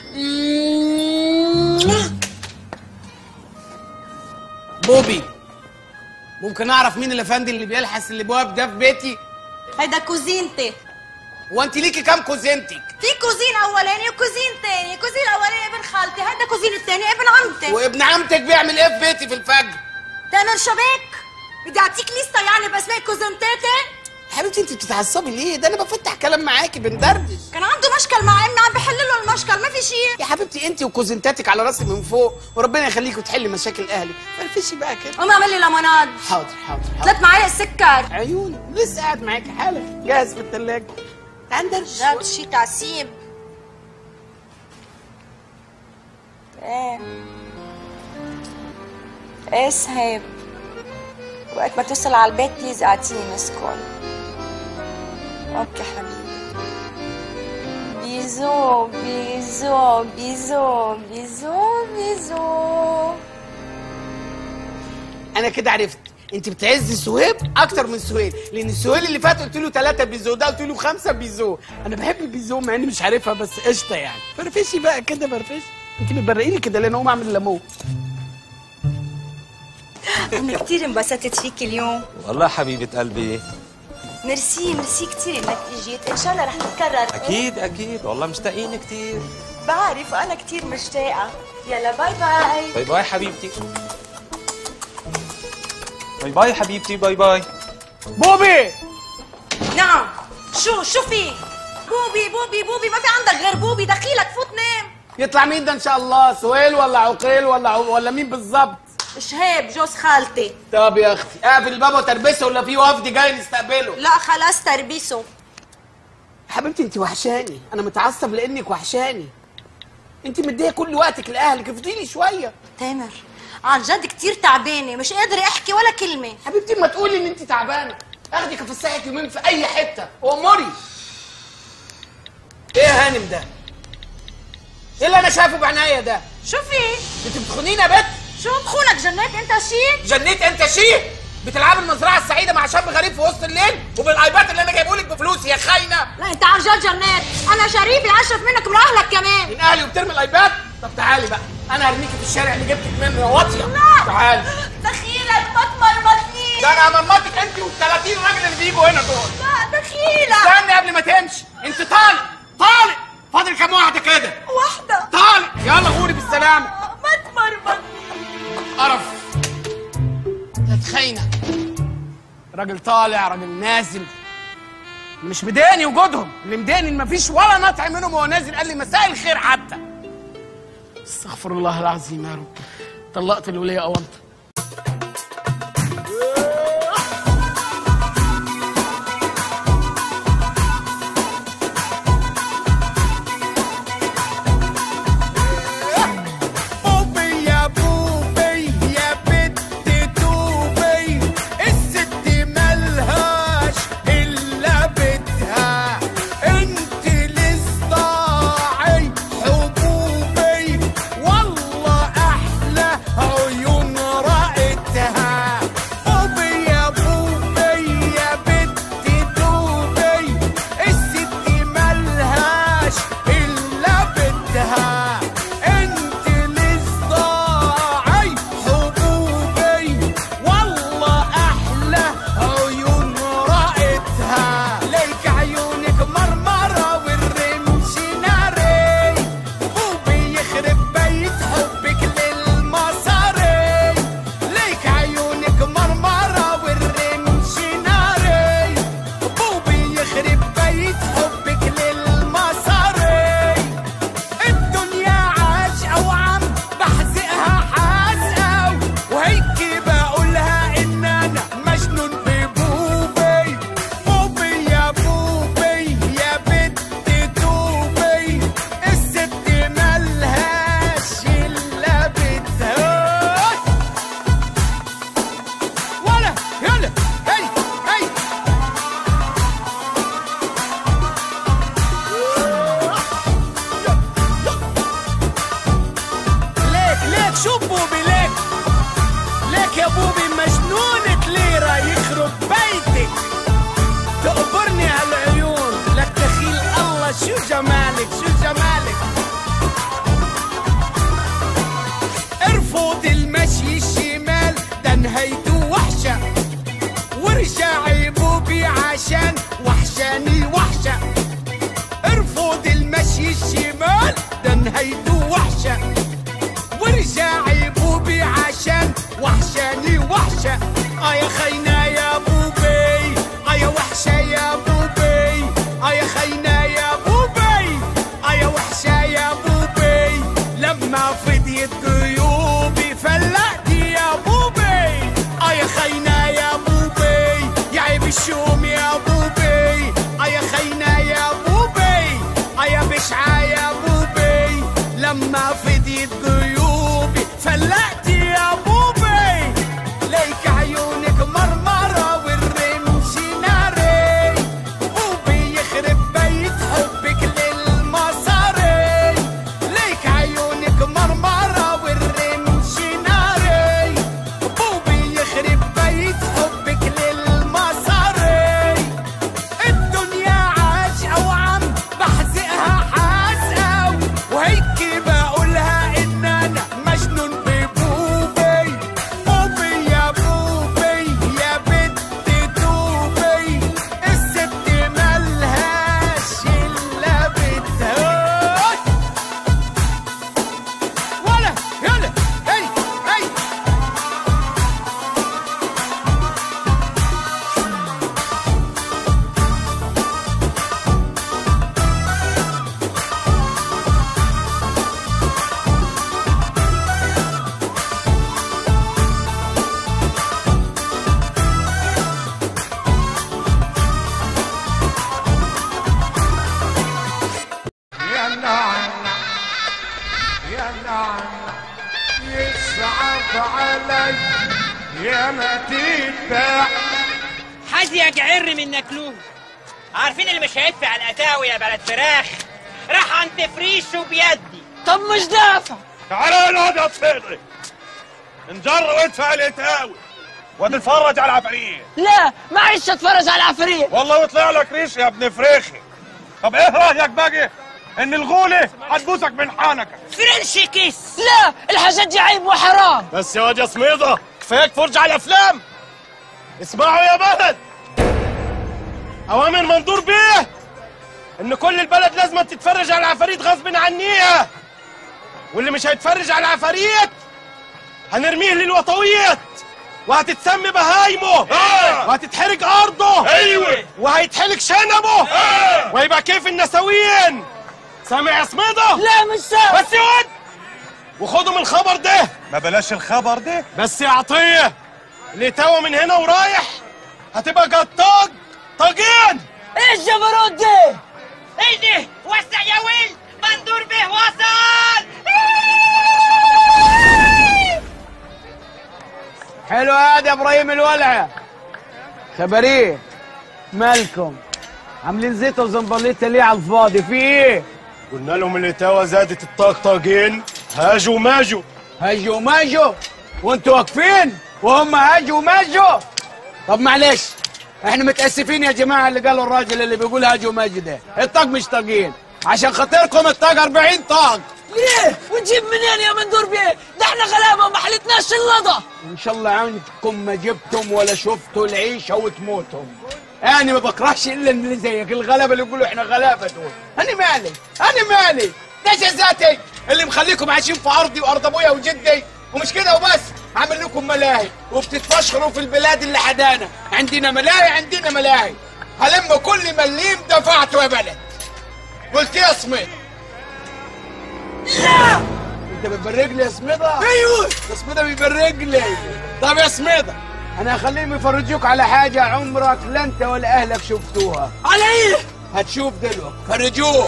بوبي ممكن اعرف مين الافندي اللي بيلحس الابواب ده في بيتي
هيدا كوزينتي
هو انت ليكي كام كوزينتك
في كوزين اولاني وكوزين تاني كوزين الاولاني ابن خالتي هيدا كوزين التاني ابن عمتي
وابن عمتك بيعمل ايه في بيتي في الفجر
تعمل شبك بدي اعطيك لسته يعني باسماء كوزنتاتي
حبيبتي انت بتتعصبي ليه ده انا بفتح كلام معاكي بندردش
كان عنده مشكل مع امي عم بحل له المشكل ما في شيء
يا حبيبتي انت وكوزنتاتك على راسي من فوق وربنا يخليكي وتحلي مشاكل اهلي فرفشي بقى كده
قوم اعمل لي ليموناد
حاضر حاضر حاضر
ثلاث معالق سكر
عيوني لسه قاعد معاكي حالا جاهز في الثلاجه عندك
جاب شي تعسيب ايه ايه سهيب وقت ما توصل على البيت بليز اعطيني مس كول اوكي حبيبي بيزو بيزو بيزو بيزو بيزو
انا كده عرفت انت بتعزي سهيب اكتر من سهيل لان السهيل اللي فات قلت له ثلاثة بيزو ده قلت له خمسة بيزو انا بحب البيزو مع اني مش عارفها بس قشطه يعني فرفشي بقى كده فرفشي انت بتبرقي لي كده لان هو اعمل ليمون
انا كثير انبسطت فيك اليوم
والله حبيبة قلبي
ميرسي ميرسي كثير انك اجيت ان شاء الله رح تتكرر
أكيد أكيد والله مشتاقين كتير
بعرف وانا كثير مشتاقه يلا باي باي
باي باي حبيبتي باي باي حبيبتي باي باي
بوبي
نعم شو شو في بوبي بوبي بوبي ما في عندك غير بوبي دخيلك فوت نام
يطلع مين ده ان شاء الله سهيل ولا عقيل ولا عو... ولا مين بالظبط
شهيب جوز خالتي
طب يا اختي اقفل الباب وتربسه ولا في وفد جاي نستقبله
لا خلاص تربيسه
حبيبتي انت وحشاني انا متعصب لانك وحشاني انت مديه كل وقتك لاهلك افضلي شويه
تامر عن جد كتير تعبانه مش قادره احكي ولا كلمه
حبيبتي ما تقولي ان انت تعبانه اخدك افسحك يومين في اي حته وامري ايه يا هانم ده ايه اللي انا شايفه بعينيا ده
شوفي
انت بتخونيني يا بت
شو بخونك جنات انت شي
جنيت انت شيه بتلعب المزرعه السعيده مع شاب غريب في وسط الليل وبالايباد اللي انا جايبه لك بفلوسي يا خاينه
لا انت عن جد جنات انا شريفي اشرف منك من اهلك كمان
من اهلي وبترمي الايباد طب تعالي بقى انا هرميكي في الشارع اللي جبتك منه يا واطيه
لا.
تعالي
دخيلك ما تمرمطنيش
ده انا هممطك انت وال30 راجل اللي بيجوا هنا دول
لا دخيلك
استني قبل ما تمشي انت طالق طالق فاضل كام واحده كده
واحده
طالق يلا غوري بالسلامه
ما تمرمطنيش
قرف يا خاينه راجل طالع راجل نازل مش مضايقني وجودهم اللي مضايقني ان مفيش ولا نطع منهم وهو نازل قال لي مساء الخير حتى استغفر الله العظيم يا رب طلقت الولية أونطة
بوبي يا بوبي يا بت توبي الست ملهاش الا بتها انت لصداعي حبوبي والله احلى عيون جمالك شو جمالك ارفض المشي الشمال ده نهايته وحشة وارجعي بوبي عشان وحشاني وحشة ارفض المشي الشمال ده نهايته وحشة وارجعي بوبي عشان وحشاني وحشة اه يا خينا يا بوبي اه يا وحشة يا بوبي اه يا خينا يا بوبي اه يا وحشة يا بوبي لما فضيت جيوبي فلقتي يا بوبي اه يا خينا يا بوبي يا عيب الشوم يا بوبي اه يا خينا يا بوبي اه يا بشعة يا بوبي لما فضيت جيوبي فلقتي يا بوبي ليك عيونك مرمرة والرمش ناري بوبي يخرب بيت حبك للمصاري ليك عيونك مرمرة والرمش ناري بوبي يخرب بيت حبك للمصاري الدنيا عاشقة وعم بحزقها حاسقة وهيك بقولها إن أنا مجنون ببوبي بوبي يا بوبي يا بنت دوبي الست ملهاش إلا بتها ولا يلا هي هي يا نعنع يا نعنع يصعب علي يا ما تتبع
حد يجعر من نكلوه عارفين اللي مش هيدفع على القتاوي يا بلد فراخ راح عند فريشه بيدي
طب مش دافع
تعالى نقعد يا صيدي انجر وادفع القتاوي وتتفرج على العفاريت
لا معيش اتفرج على العفاريت
والله يطلع لك ريش يا ابن فريخي طب ايه رايك بقى ان الغوله هتبوسك من حنكك
فرنش كيس لا الحاجات دي عيب وحرام
بس يا واد يا سميضه كفاياك فرجة على الافلام اسمعوا يا بلد اوامر مندور بيه ان كل البلد لازم تتفرج على العفاريت غصب عنيها واللي مش هيتفرج على العفاريت هنرميه للوطويات وهتتسمي بهايمه وهتتحرق ارضه
أيوة.
وهيتحلق شنبه ويبقى كيف النسويين سامع يا سميضه
لا مش سامع
بس يا واد وخدوا من الخبر ده ما بلاش الخبر ده بس يا عطيه اللي توا من هنا ورايح هتبقى جطاج طاجين
ايه الجبروت ده
ايه ده وسع يا ويل مندور به وصل
حلو هذا يا ابراهيم الولعه خبريه مالكم عاملين زيطه وزنبليطه ليه على الفاضي في ايه
قلنا لهم اللي توا زادت الطاقطاقين هاجوا ماجوا
هاجوا وماجوا وانتوا واقفين وهم هاجوا وماجوا طب معلش احنا متاسفين يا جماعه اللي قالوا الراجل اللي بيقول هاجوا وماجوا ده الطاق مش طاقين عشان خاطركم الطاق 40 طاق
ليه ونجيب منين يا مندور بيه ده احنا غلابه وما حلتناش اللضا
ان شاء الله عندكم ما جبتم ولا شفتوا العيشه وتموتوا انا ما بكرهش الا اللي زيك الغلابه اللي يقولوا احنا غلابه دول انا مالي انا مالي ده جزاتي اللي مخليكم عايشين في ارضي وارض ابويا وجدي ومش كده وبس عامل لكم ملاهي وبتتفشخروا في البلاد اللي حدانا عندنا ملاهي عندنا ملاهي هلم كل مليم دفعته يا بلد قلت يا سميد لا انت بتبرج لي يا سميدة ايوه يا سميدة بيبرج لي طب يا سميدة انا هخليهم يفرجوك على حاجة عمرك لا انت ولا اهلك شفتوها
على ايه
هتشوف دلوقتي فرجوه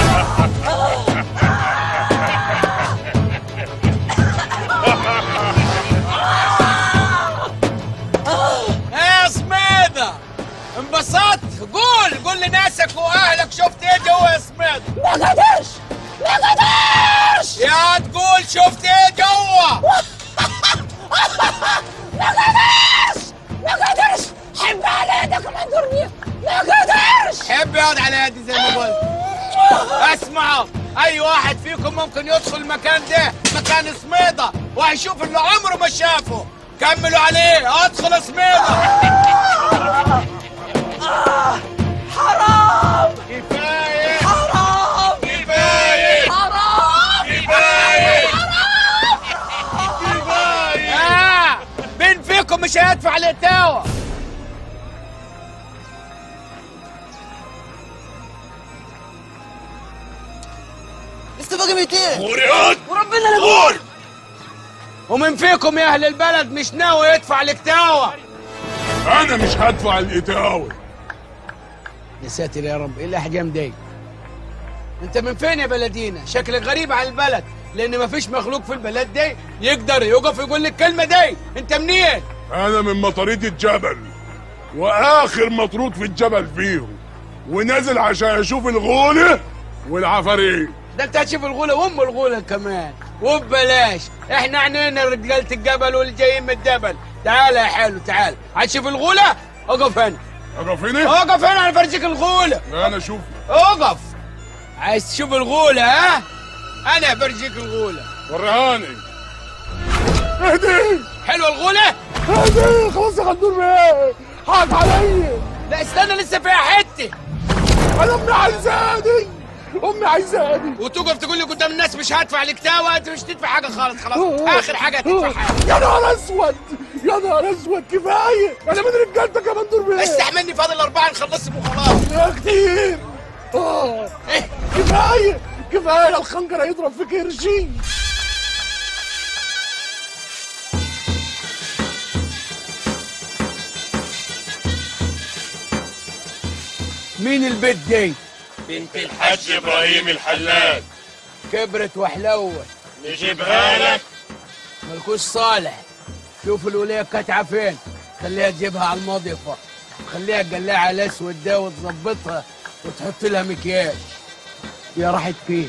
يا سميدة انبسطت قول قول لناسك واهلك شفت ايه جوا يا سميدة
ما قدرش ما قدرش
يا تقول شفت ايه جوا
ما قدرش ما قدرش حب على يدك مندور بيه ما قدرش
حب يقعد على يدي زي ما قلت اسمعوا اي واحد فيكم ممكن يدخل المكان ده مكان سميضه وهيشوف اللي عمره ما شافه كملوا عليه ادخل سميضه
حرام
كفايه
حرام
كفايه
حرام
كفايه آه مين فيكم مش هيدفع الاتاوه
لسه باقي 200
ورياض
وربنا لا اقول
ومن فيكم يا اهل البلد مش ناوي يدفع الاتاوه
انا مش هدفع الاتاوه
يا ساتر يا رب ايه الاحجام دي انت من فين يا بلدينا شكلك غريب عن البلد لان مفيش مخلوق في البلد دي يقدر يقف يقول لك الكلمه دي انت منين
انا من مطاريد الجبل واخر مطرود في الجبل فيهم ونازل عشان اشوف الغولة والعفاريت
ده انت هتشوف الغوله وام الغوله كمان وببلاش احنا عنينا رجاله الجبل واللي جايين من الجبل تعال يا حلو تعال هتشوف الغوله اقف هنا
اقف هنا
اقف هنا انا فرجيك الغوله
انا اشوف
اقف عايز تشوف الغوله ها انا برجيك الغوله
ورهاني اهدي
حلوه الغوله
اهدي خلاص يا غندور بيه حاط عليا
لا استنى لسه فيها حته
انا امي عايزاني امي عايزاني
وتقف تقول لي قدام الناس مش هدفع الكتاوه انت مش تدفع حاجه خالص خلاص اخر حاجه هتدفع حاجه
يا نهار اسود يا نهار اسود كفايه انا من رجالتك يا غندور بيه
استحملني فاضل اربعه نخلصهم وخلاص
يا كتير اه كفايه كفايه الخنجر هيضرب في كرشي
مين البيت دي
بنت الحاج ابراهيم الحلاج
كبرت وحلوت
نجيبها لك
ملكوش صالح شوف الولية كاتعة فين خليها تجيبها على المضيفة خليها تقلعها على الاسود ده وتظبطها وتحط لها مكياج يا راحت فين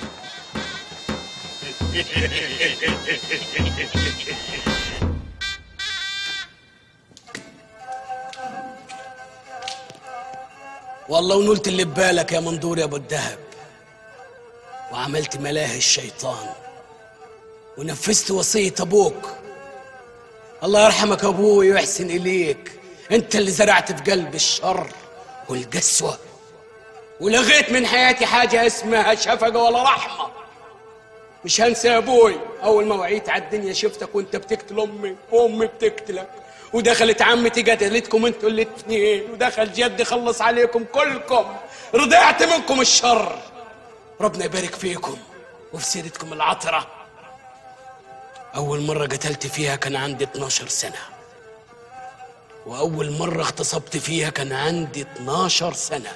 والله ونلت اللي ببالك يا منظور يا ابو الدهب وعملت ملاهي الشيطان ونفذت وصية ابوك الله يرحمك يا ابوي ويحسن اليك انت اللي زرعت في قلبي الشر والقسوة ولغيت من حياتي حاجة اسمها شفقة ولا رحمة مش هنسى يا ابوي اول ما وعيت على الدنيا شفتك وانت بتقتل امي وامي بتقتلك ودخلت عمتي قتلتكم انتوا الاتنين ودخل جدي خلص عليكم كلكم رضعت منكم الشر ربنا يبارك فيكم وفي سيرتكم العطرة أول مرة قتلت فيها كان عندي 12 سنة وأول مرة اغتصبت فيها كان عندي 12 سنة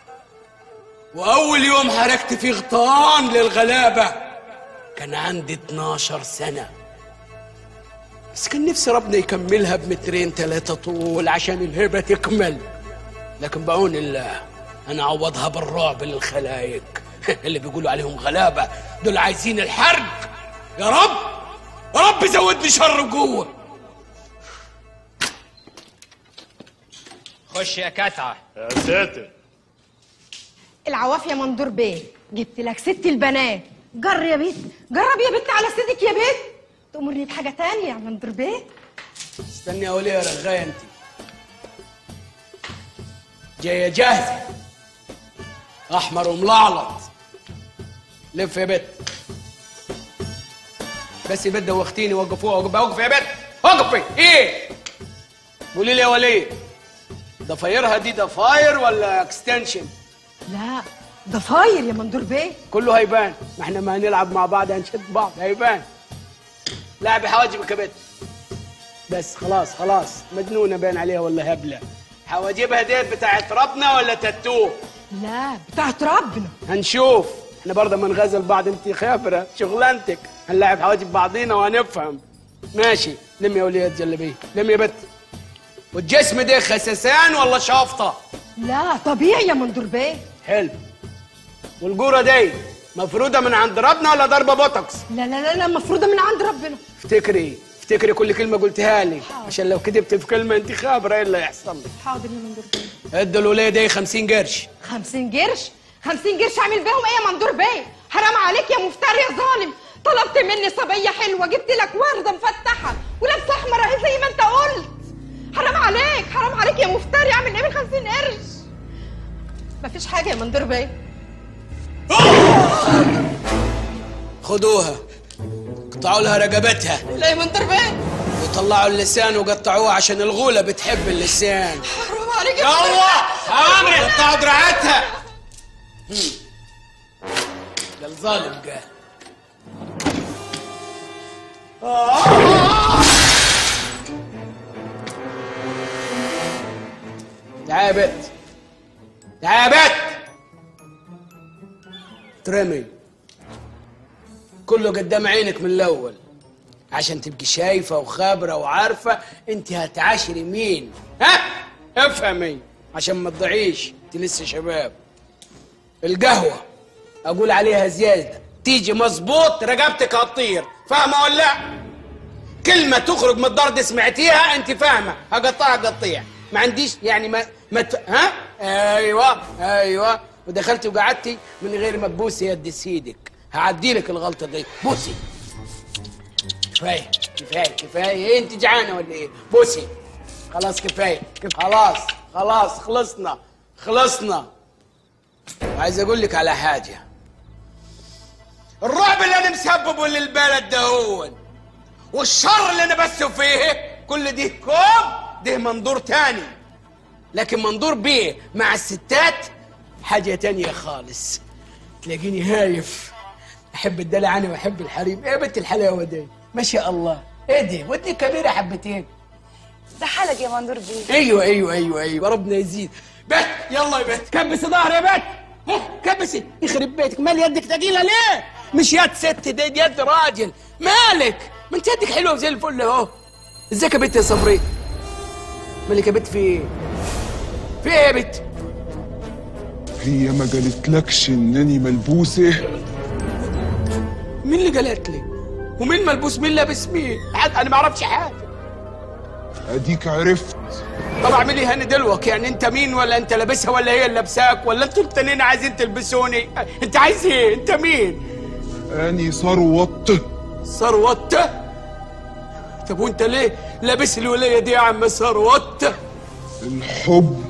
وأول يوم حركت فيه غطان للغلابة كان عندي 12 سنة بس كان نفسي ربنا يكملها بمترين ثلاثة طول عشان الهبة تكمل لكن بعون الله أنا أعوضها بالرعب للخلايق اللي بيقولوا عليهم غلابة دول عايزين الحرب يا رب يا رب زودني شر وقوة
خش يا كتعه
يا ساتر
العواف يا مندور بيه جبت لك ست البنات جر يا بيت جرب يا بنت على سيدك يا بيت تأمرني بحاجة تانية يا مندور بيه
استني يا وليه يا رغاية انت جاية جاهزة أحمر وملعلط لف يا بت بس يا بت دوختيني وقفوها وقف وقف يا بت وقفي ايه قولي لي يا وليه ضفايرها دي ضفاير ولا اكستنشن
لا ضفاير يا مندور بيه
كله هيبان ما احنا ما هنلعب مع بعض هنشد بعض هيبان لعبي حواجبك يا بت بس خلاص خلاص مجنونه باين عليها ولا هبله حواجبها ديت بتاعت ربنا ولا تاتو
لا بتاعت ربنا
هنشوف احنا برضه ما نغزل بعض انت خبره شغلانتك هنلاعب حواجب بعضينا وهنفهم ماشي لم يا وليه جلبيه لم يا بت والجسم ده خسسان ولا شافطه
لا طبيعي يا مندور بيه
حلو والجوره دي مفروده من عند ربنا ولا ضربه بوتوكس
لا لا لا لا مفروضة من عند ربنا
افتكري افتكري كل كلمه قلتها لي عشان لو كدبت في كلمه انت خابره ايه اللي هيحصل لك
حاضر يا مندور بيه
ادوا الوليه دي 50 قرش
50 قرش
خمسين قرش اعمل بيهم ايه يا مندور بيه حرام عليك يا مفتري يا ظالم طلبت مني صبية حلوة جبت لك وردة مفتحة ولابسة أحمر أهي زي ما أنت قلت حرام عليك حرام عليك يا مفتري أعمل إيه بالخمسين قرش مفيش حاجة يا مندور بيه
خدوها قطعوا لها رقبتها
لا يا مندور بيه
وطلعوا اللسان وقطعوه عشان الغولة بتحب اللسان
حرام عليك يا
يلا عمري قطعوا دراعتها هم. ده الظالم قال تعالى يا بت تعالى يا بت ترمي كله قدام عينك من الاول عشان تبقي شايفه وخابره وعارفه انت هتعاشري مين ها افهمي عشان ما تضيعيش انت لسه شباب القهوه اقول عليها زياده تيجي مظبوط رقبتك هتطير فاهمه ولا لا كلمه تخرج من الضرد سمعتيها انت فاهمه هقطعها قطيع ما عنديش يعني ما ما ت... ها ايوه ايوه ودخلتي وقعدتي من غير ما تبوسي يد سيدك هعدي لك الغلطه دي بوسي كفايه كفايه كفايه إيه انت جعانه ولا ايه بوسي خلاص كفايه كف... خلاص خلاص خلصنا خلصنا عايز اقول لك على حاجه الرعب اللي انا مسببه للبلد ده هو والشر اللي انا بسه فيه كل دي كوم ده منظور تاني لكن منظور بيه مع الستات حاجة تانية خالص تلاقيني هايف احب الدلع انا واحب الحريم ايه بنت الحلاوة دي ما شاء الله ايه دي ودي كبيرة حبتين
ده حالك يا مندور بيه
ايوه ايوه ايوه ايوه ربنا يزيد بت يلا يا بت كبسي ظهري يا بت ها، كبسي يخرب بيتك مال يدك ثقيله ليه مش يد ست دي دي يد راجل مالك ما انت يدك حلوه زي الفل اهو ازيك يا بت يا صبري مالك يا بت في ايه في ايه يا بت
هي ما قالتلكش انني ملبوسه
مين اللي قالت لي ومين ملبوس مين لابس مين حد انا ما اعرفش حاجه
اديك عرفت
طب اعملي هاني دلوك يعني انت مين ولا انت لابسها ولا هي اللي لابساك ولا انتوا التانيين عايزين تلبسوني انت عايز ايه انت مين
اني ثروت
ثروت طب وانت ليه لابس الولايه دي يا عم ثروت
الحب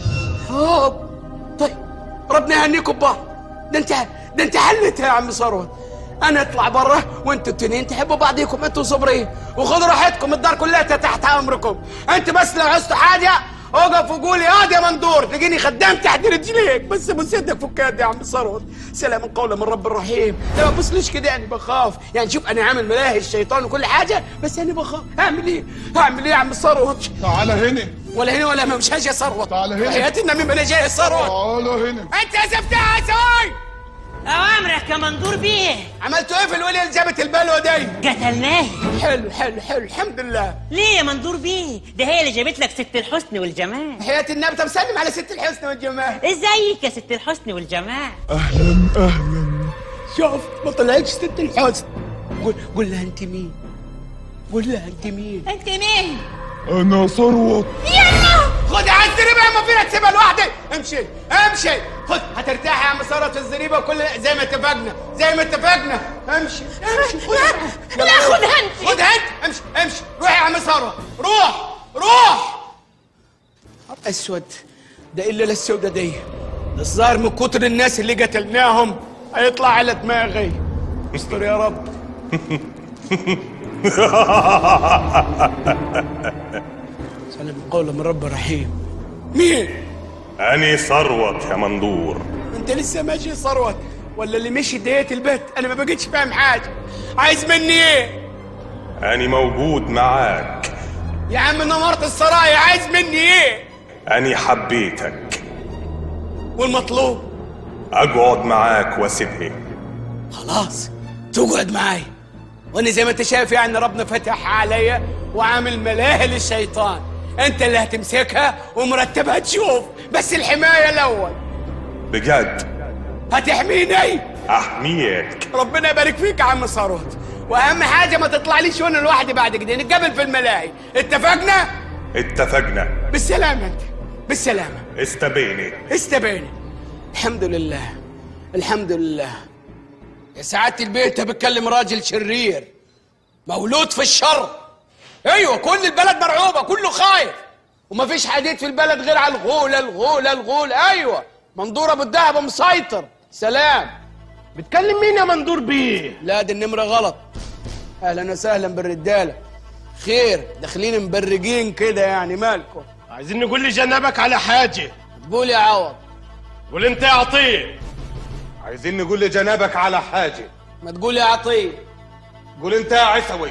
حب طيب ربنا يهنيكم ببعض ده انت ده انت حلتها يا عم ثروت انا اطلع بره وانتوا التنين تحبوا بعضيكم انتوا صبرين وخدوا راحتكم الدار كلها تحت امركم انت بس لو عوزتوا حاجه اقف وقول يا واد يا مندور تلاقيني خدام تحت رجليك بس ابوس يدك فك يدي يا عم ثروت سلام قولا من رب الرحيم لا ما تبصليش كده يعني بخاف يعني شوف انا عامل ملاهي الشيطان وكل حاجه بس انا بخاف اعمل ايه اعمل ايه يا عم ثروت
تعالى هنا
ولا هنا ولا ما مش هاجي ثروت
تعالى هنا.
حياتي النبي ما انا جاي ثروت
تعالى هنا
انت يا زفتها يا سوي
اوامرك يا مندور بيه
عملتوا ايه في الوليه اللي جابت البلوه دي
قتلناه
حلو حلو حلو الحمد لله
ليه يا مندور بيه ده هي اللي جابت لك ست الحسن والجمال
حياة النبي طب سلم على ست الحسن والجمال
ازيك يا ست الحسن والجمال
اهلا اهلا
شوف ما طلعتش ست الحسن قول قول لها انت مين قول لها انت مين
انت مين
انا ثروت
خد على الزريبه يا ما فينا تسيبها لوحدك امشي امشي خد هترتاح يا عم ثروت في الزريبه وكل زي ما اتفقنا زي ما اتفقنا امشي امشي خد
لا، خدها انت.
خدها انت امشي امشي روح يا عم ثروت روح روح اسود ده الا للسودة دي الظاهر من كتر الناس اللي قتلناهم هيطلع على دماغي استر يا رب سلام قولا من رب رحيم مين
أني ثروت يا مندور
انت لسه ماشي ثروت ولا اللي مشي ديت البيت انا ما بقتش فاهم حاجه عايز مني ايه
أني موجود معاك
يا عم نمرت السرايا عايز مني ايه
أني حبيتك
والمطلوب
أقعد معاك واسيبها
خلاص تقعد معاي وانا زي ما انت شايف يعني ربنا فتح عليا وعامل ملاهي للشيطان انت اللي هتمسكها ومرتبها تشوف بس الحمايه الاول
بجد
هتحميني
أحميك
ربنا يبارك فيك يا عم ثروت واهم حاجه ما تطلعليش وانا لوحدي بعد كده نتقابل في الملاهي اتفقنا
اتفقنا
بالسلامه انت بالسلامه
استبيني
استبيني الحمد لله الحمد لله يا سعادة البيت بتكلم راجل شرير مولود في الشر ايوه كل البلد مرعوبة كله خايف ومفيش حديد في البلد غير على الغولة الغولة الغولة ايوه مندورة بالذهب مسيطر سلام
بتكلم مين يا مندور بيه
لا دي النمرة غلط اهلا وسهلا بالرجالة خير داخلين مبرجين كده يعني مالكم
عايزين نقول لجنبك على حاجة
قول يا عوض
قول انت يا عطيه
عايزين نقول لجنابك على حاجه
ما تقول يا عطيه
قول انت يا عسوي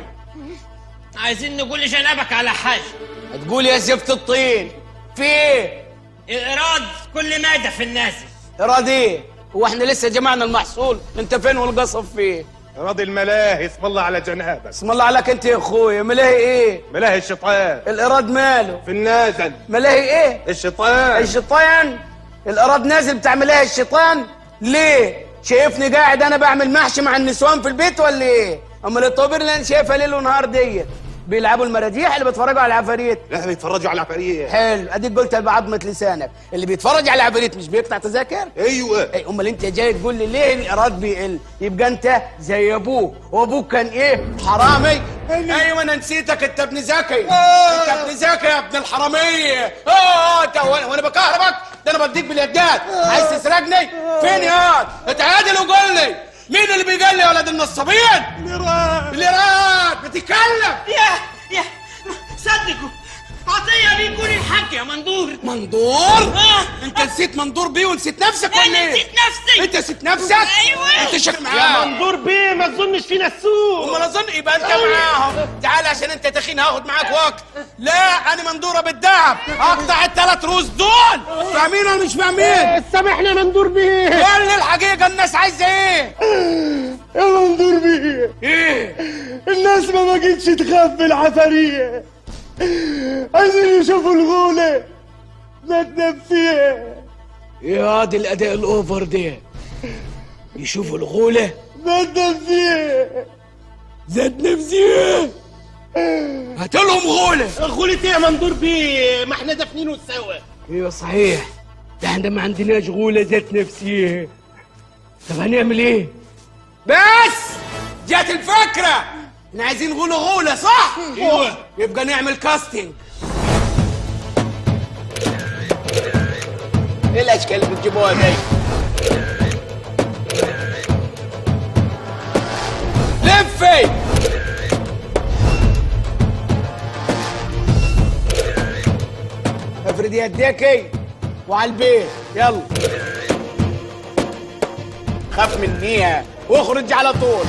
عايزين نقول لجنابك على حاجه
تقول يا زفت الطين في ايه
ايراد كل مادة في النازل
راضي ايه هو احنا لسه جمعنا المحصول انت فين والقصب فيه
راضي الملاهي اسم الله على جنابك
اسم الله عليك انت يا اخويا ملاهي ايه
ملاهي الشيطان
الاراد ماله
في النازل
ملاهي ايه
الشيطان
الشيطان الاراد نازل بتاع ملاهي الشيطان ليه شايفني قاعد انا بعمل محشي مع النسوان في البيت ولا ايه امال الطوابير اللي انا شايفها ليل ونهار ديت بيلعبوا المراجيح اللي بيتفرجوا على العفاريت
لا بيتفرجوا على العفاريت
حلو اديك قلت بعظمه لسانك اللي بيتفرج علي العفاريت مش بيقطع تذاكر
ايوه
اي امال انت جاي تقول لي ليه الايراد بيقل يبقى انت زي ابوك وابوك كان ايه حرامي ايوه انا نسيتك انت ابن زكي انت ابن زكي يا ابن الحراميه اه انت وانا وأنا بكهربك ده انا بديك باليدات عايز تسرقني فين يا اتعادل وقول لي مين اللي بيقال لي يا ولد النصابين
الإيراد
الإيراد بتتكلم
يا يا صدقوا عطية بيكون الحاج يا مندور
مندور؟
آه.
انت نسيت مندور بيه ونسيت نفسك ولا
انا
ايه؟
نسيت نفسي
انت نسيت نفسك؟
ايوه
انت شك معاه
يا مندور بيه ما تظنش فينا السوق
امال اظن يبقى انت معاهم تعال عشان انت تخين هاخد معاك وقت لا انا مندوره بالدهب اقطع الثلاث روس دول فاهمين ولا مش فاهمين؟
سامحنا يا مندور بيه
قول لي الحقيقه الناس عايزه ايه؟
يا مندور بيه
ايه؟
الناس ما بقتش تخاف من العفارية عايزين يشوفوا الغولة ما تنام فيها
يا دي الاداء الاوفر ده يشوفوا الغوله
ما تنام فيها
زاد نفسي هات لهم غوله
غولة ايه يا مندور بيه ما احنا دافنينه سوا
ايوه صحيح ده احنا ما عندناش غوله ذات نفسيه طب هنعمل ايه؟ بس جات الفكره احنا عايزين غوله غوله صح؟
ايوه.
يبقى نعمل كاستنج ايه الاشكال اللي بتجيبوها دي؟ لفي افردي يديكي وعلى البيت يلا خاف منيها واخرج على طول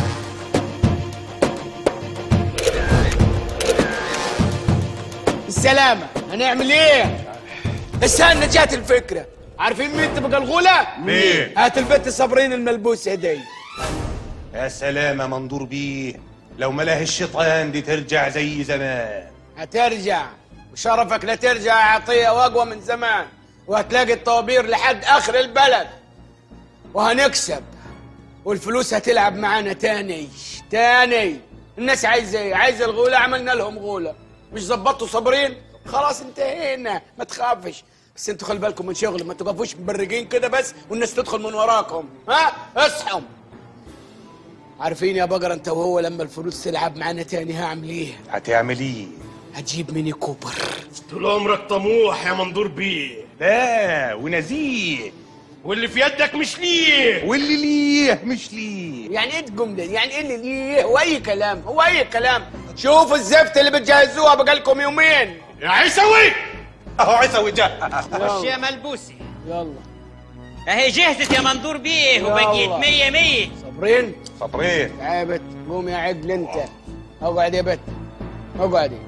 السلامة هنعمل ايه؟ استنى جات الفكرة عارفين مين تبقى الغولة؟
مين؟
هات البت صابرين الملبوسة دي
يا سلام يا مندور بيه لو ملاهي الشيطان دي ترجع زي زمان
هترجع وشرفك لا ترجع يا عطية واقوى من زمان وهتلاقي الطوابير لحد اخر البلد وهنكسب والفلوس هتلعب معانا تاني تاني الناس عايزه ايه عايزه الغوله عملنا لهم غوله مش ظبطوا صابرين خلاص انتهينا ما تخافش بس انتوا خلي بالكم من شغل ما تقفوش مبرجين كده بس والناس تدخل من وراكم ها اصحوا عارفين يا بقرة انت وهو لما الفلوس تلعب معانا تاني هعمل ايه
هتعمل ايه؟
هجيب ميني كوبر
طول عمرك طموح يا مندور بيه
لا ونزيه
واللي في يدك مش ليه
واللي ليه مش ليه
يعني ايه الجمله دي؟ يعني ايه اللي ليه هو اي كلام هو اي كلام شوفوا الزفت اللي بتجهزوها بقالكم يومين
يا عيسوي
اهو عيسوي جه
خش يا ملبوسي
يلا
اهي جهزت يا مندور بيه
يلا.
وبقيت مية مية
صابرين
صابرين
يا بت قوم يا عدل انت اقعد يا بت اقعدي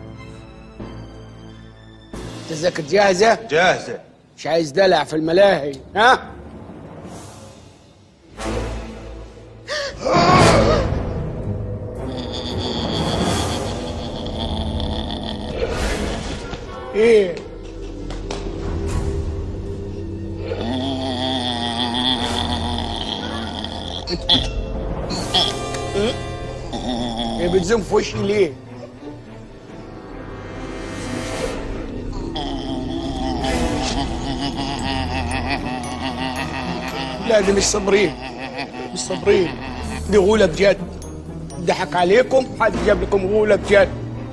التذاكر جاهزه
جاهزه
مش عايز دلع في الملاهي ها ايه ايه بتزوم في وشي ليه لا دي مش صابرين مش صابرين دي غولة بجد ضحك عليكم حد جاب لكم غولة بجد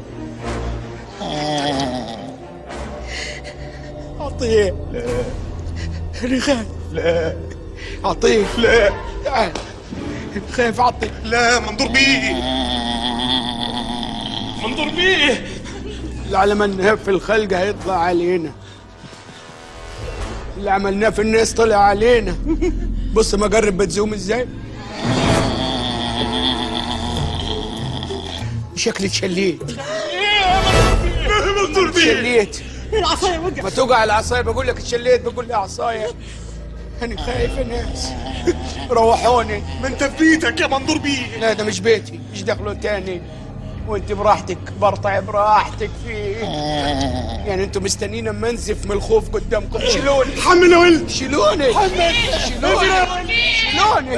عطيه لا انا خايف لا عطيه لا تعال أنا خايف عطيه لا منظور بيه منظور بيه اللي عملناه في الخلق هيطلع علينا اللي عملناه في الناس طلع علينا بص ما جرب بتزوم ازاي شكلي اتشليت
منظور بيه
اتشليت
العصايه وقع
ما توقع العصايه بقول لك اتشليت بقول لي عصايه انا خايف يا ناس روحوني
ما انت في بيتك يا منظور بيه
لا ده مش بيتي مش دخله تاني وانت براحتك برطع براحتك فيه يعني انتوا مستنيين اما انزف من الخوف قدامكم شيلوني
حمل يا ولد
شيلوني شيلوني شيلوني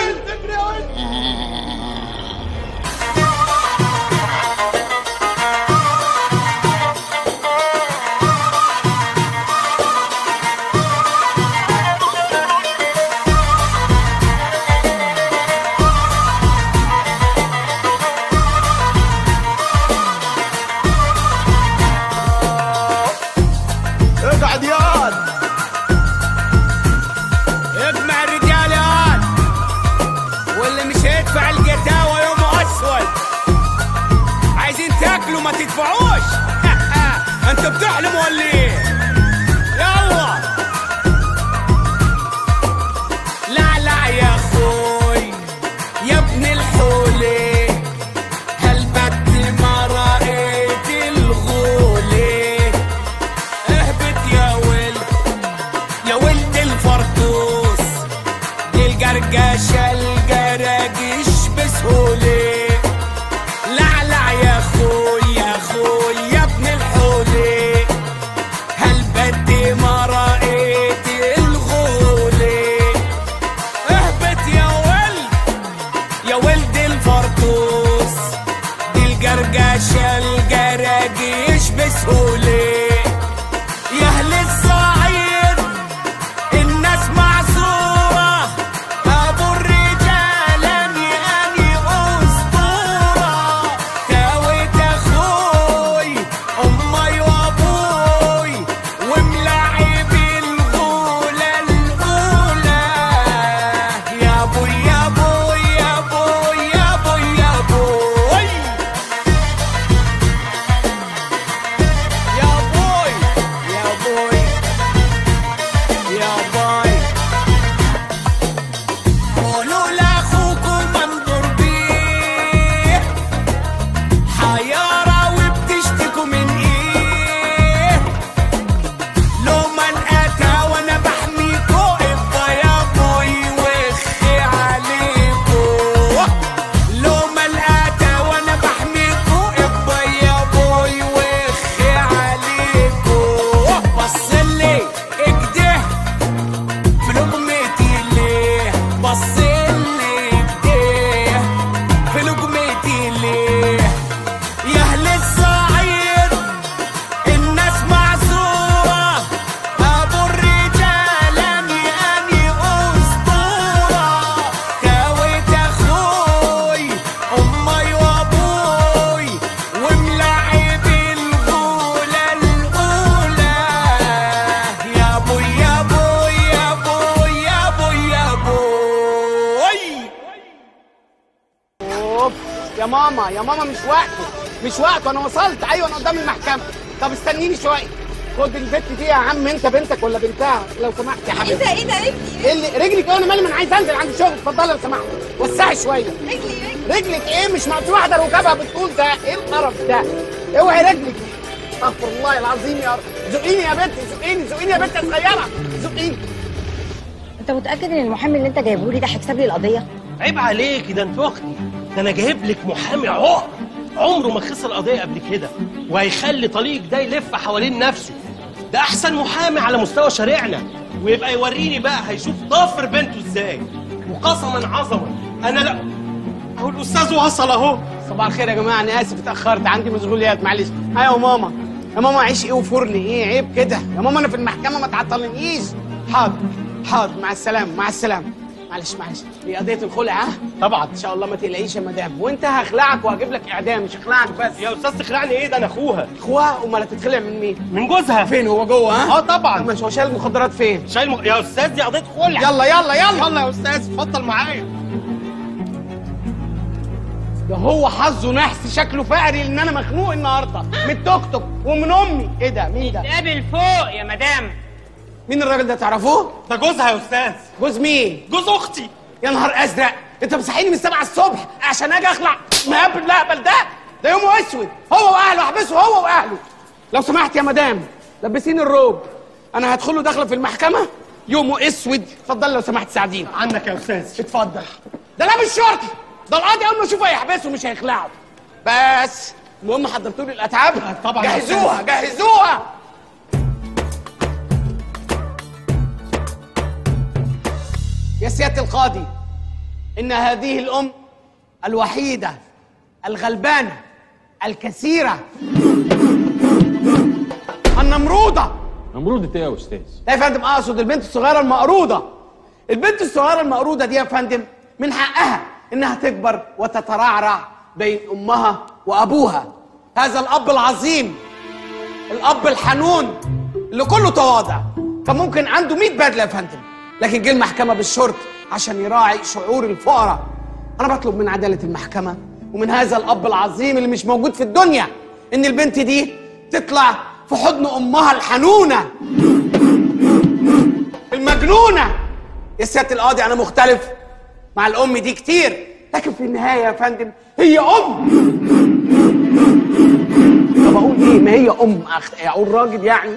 اقعد ياض
اجمع الرجال يا واللي مش هيدفع القتاوة يومه اسود عايزين تاكلوا ما تدفعوش انتوا بتحلموا ولا ايه يلا لا لا يا اخوي يا ابن الحولي هلبت ما رأيت الغولي اهبط يا ولد يا ولد الفرطوس دي القرقشة القراقيش بسهولة لا لا يا اخوي يا اخوي يا ابن الحولي هل بدي ما رأيت الغولة اهبط يا ولد يا ولد الفرطوس دي القرقشة القراقيش بسهولة يا اهل الصعيد الناس معصورة ابو الرجال اني اني اسطورة تاويت اخوي امي وابوي وملاعب الغولة الاولى يا ابوي يا ابوي يا ابوي يا ابوي يا ابوي يا ابوي يا ابوي يا باي قولوا لاخوكم منظر بيه حيارة وبتشتكوا من ايه لو من اتى وانا بحميكوا ابقى يا ابوي وخي عليكوا لو من اتى وانا بحميكوا ابقى يا ابوي وخي عليكوا بصلي اكده في لقمتي ليه بصلي اكده في لقمتي ليه يا اهل الصعيد الناس معذورة ابو الرجال اني اني اسطورة كاويت اخوي امي وابوي وملاعب الغولة الاولى يا ابوي يا ابوي يا ابوي يا ابوي يا ابوي اوف يا ماما يا ماما مش وقته مش وقته انا وصلت ايوه انا قدام المحكمه طب استنيني شويه خد البت دي يا عم انت بنتك ولا بنتها لو سمحت يا حبيبتي
ايه ده ايه ده رجلي
ايه اللي رجلك ايه انا مالي ما انا عايز انزل عند الشغل اتفضلي لو سمحت وسعي شويه
رجلي رجلي
رجلك ايه مش ما في واحده ركبها بتقول ده ايه القرف ده اوعي رجلك استغفر الله العظيم يا رب زقيني يا بنتي زقيني زقيني يا بنتي صغيره زقيني
انت متاكد ان المحامي اللي انت جايبه لي ده هيكسب لي القضيه
عيب عليك ده انت اختي ده انا جايب لك محامي عقر عمره ما خسر قضيه قبل كده وهيخلي طليقك ده يلف حوالين نفسه ده احسن محامي على مستوى شارعنا ويبقى يوريني بقى هيشوف ضفر بنته ازاي وقسما عظما انا لا اهو الاستاذ وصل اهو
صباح الخير يا جماعه انا اسف اتاخرت عندي مشغوليات معلش ايوه ماما يا ماما عيش ايه وفرن ايه عيب كده يا ماما انا في المحكمه ما تعطلنيش حاضر حاضر مع السلامه مع السلامه معلش معلش هي قضيه الخلع ها طبعا ان شاء الله ما تقلقيش يا مدام وانت هخلعك وهجيب لك اعدام مش هخلعك بس
يا استاذ تخلعني ايه ده انا اخوها
اخوها امال هتتخلع من مين
من جوزها
فين هو جوه ها
اه طبعا
طب مش هو شايل المخدرات فين
شايل مخ... يا استاذ دي قضيه خلع
يلا يلا يلا
يلا يا استاذ اتفضل معايا
ده هو حظه نحس شكله فقري لان انا مخنوق النهارده من التوك توك ومن امي ايه ده مين ده
قابل فوق يا مدام
مين الراجل ده تعرفوه
ده جوزها يا استاذ
جوز مين
جوز اختي
يا نهار ازرق انت مصحيني من 7 الصبح عشان اجي اخلع مهبل الاهبل ده ده يومه اسود هو واهله احبسه هو واهله لو سمحت يا مدام لبسيني الروب انا هدخل له داخله في المحكمه يومه اسود اتفضل لو سمحت ساعديني
عنك يا استاذ
اتفضل ده لابس شرطي ده القاضي اول ما يشوفه هيحبسه مش هيخلعه بس المهم حضرتوا لي الاتعاب
طبعا يا
جهزوها
أستاذ.
جهزوها يا سياده القاضي ان هذه الام الوحيده الغلبانه الكثيره النمروضه
نمرودة ايه يا استاذ؟
لا يا فندم اقصد البنت الصغيره المقروضه البنت الصغيره المقروضه دي يا فندم من حقها انها تكبر وتترعرع بين امها وابوها هذا الاب العظيم الاب الحنون اللي كله تواضع كان ممكن عنده 100 بدله يا فندم لكن جه المحكمه بالشرط عشان يراعي شعور الفقراء انا بطلب من عداله المحكمه ومن هذا الاب العظيم اللي مش موجود في الدنيا ان البنت دي تطلع في حضن امها الحنونه المجنونه يا سياده القاضي انا مختلف مع الام دي كتير لكن في النهايه يا فندم هي ام طب اقول ايه ما هي ام أخ- اقول راجل يعني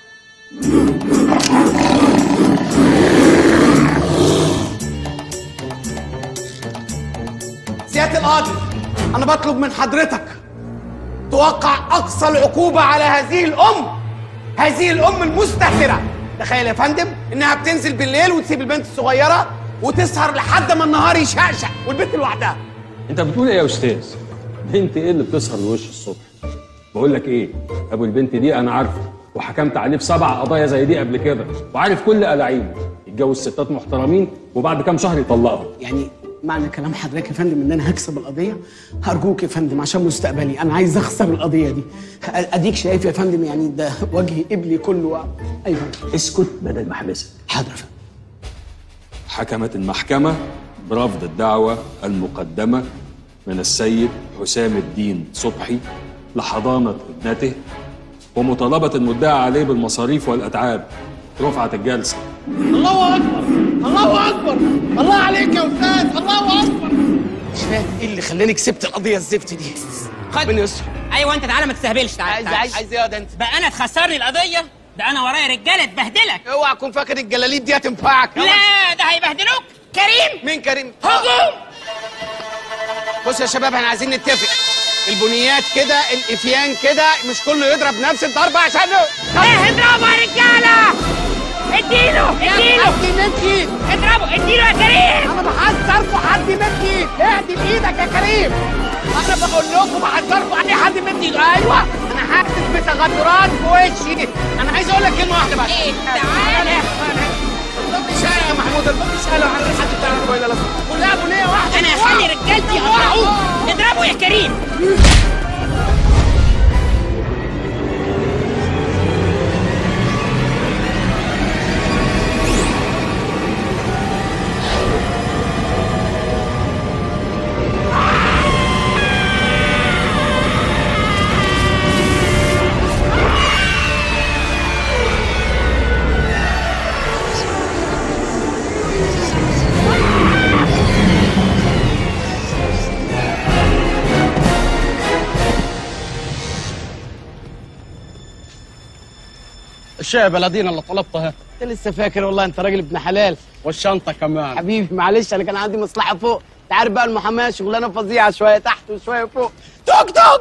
سياده القاضي انا بطلب من حضرتك توقع اقصى العقوبه على هذه الام هذه الام المستهتره تخيل يا فندم انها بتنزل بالليل وتسيب البنت الصغيره وتسهر لحد ما النهار يشقشق والبنت لوحدها
انت بتقول ايه يا استاذ؟ بنت ايه اللي بتسهر لوش الصبح؟ بقول لك ايه؟ ابو البنت دي انا عارفه وحكمت عليه بسبع قضايا زي دي قبل كده وعارف كل قلاعيبه يتجوز ستات محترمين وبعد كام شهر يطلقهم
يعني معنى كلام حضرتك يا فندم ان انا هكسب القضيه هرجوك يا فندم عشان مستقبلي انا عايز اخسر القضيه دي اديك شايف يا فندم يعني ده وجه ابلي كله ايوه
اسكت بدل ما احبسك
حاضر يا فندم
حكمت المحكمة برفض الدعوة المقدمة من السيد حسام الدين صبحي لحضانة ابنته ومطالبة المدعى عليه بالمصاريف والأتعاب رفعت الجلسة
الله اكبر الله اكبر الله عليك يا استاذ الله اكبر مش فاهم ايه اللي خلاني كسبت القضيه الزفت دي
خد
ربنا يستر
ايوه انت تعالى ما تستهبلش تعالى
عايز
تعالى.
عايز عايز ايه ده انت
بقى انا تخسرني القضيه ده انا ورايا رجاله تبهدلك
اوعى اكون فاكر الجلاليب دي هتنفعك
لا ده هيبهدلوك كريم
مين كريم
هجوم
بص يا شباب احنا عايزين نتفق البنيات كده الافيان كده مش كله يضرب نفس الضربه عشان
ايه اضربوا يا رجاله اديله اديله
حد يمد
اضربه اديله يا كريم
انا بحذركم حد يمد ايد اهدي بايدك يا كريم انا بقول لكم بحذركم عليه حد يمد ايده ايوه انا حاسس بتغدرات في وشي انا عايز اقول لك كلمه واحده بس
ايه تعالى
مش يا محمود مش قالوا عن حد بتعرفه ولا لا كلها بنيه واحده
انا هخلي رجالتي يقطعوه اضربه يا كريم
الشاي يا بلدينا اللي طلبتها انت لسه فاكر والله انت راجل ابن حلال والشنطه كمان حبيبي معلش انا كان عندي مصلحه فوق انت عارف بقى المحاماه شغلانه فظيعه شويه تحت وشويه فوق توك توك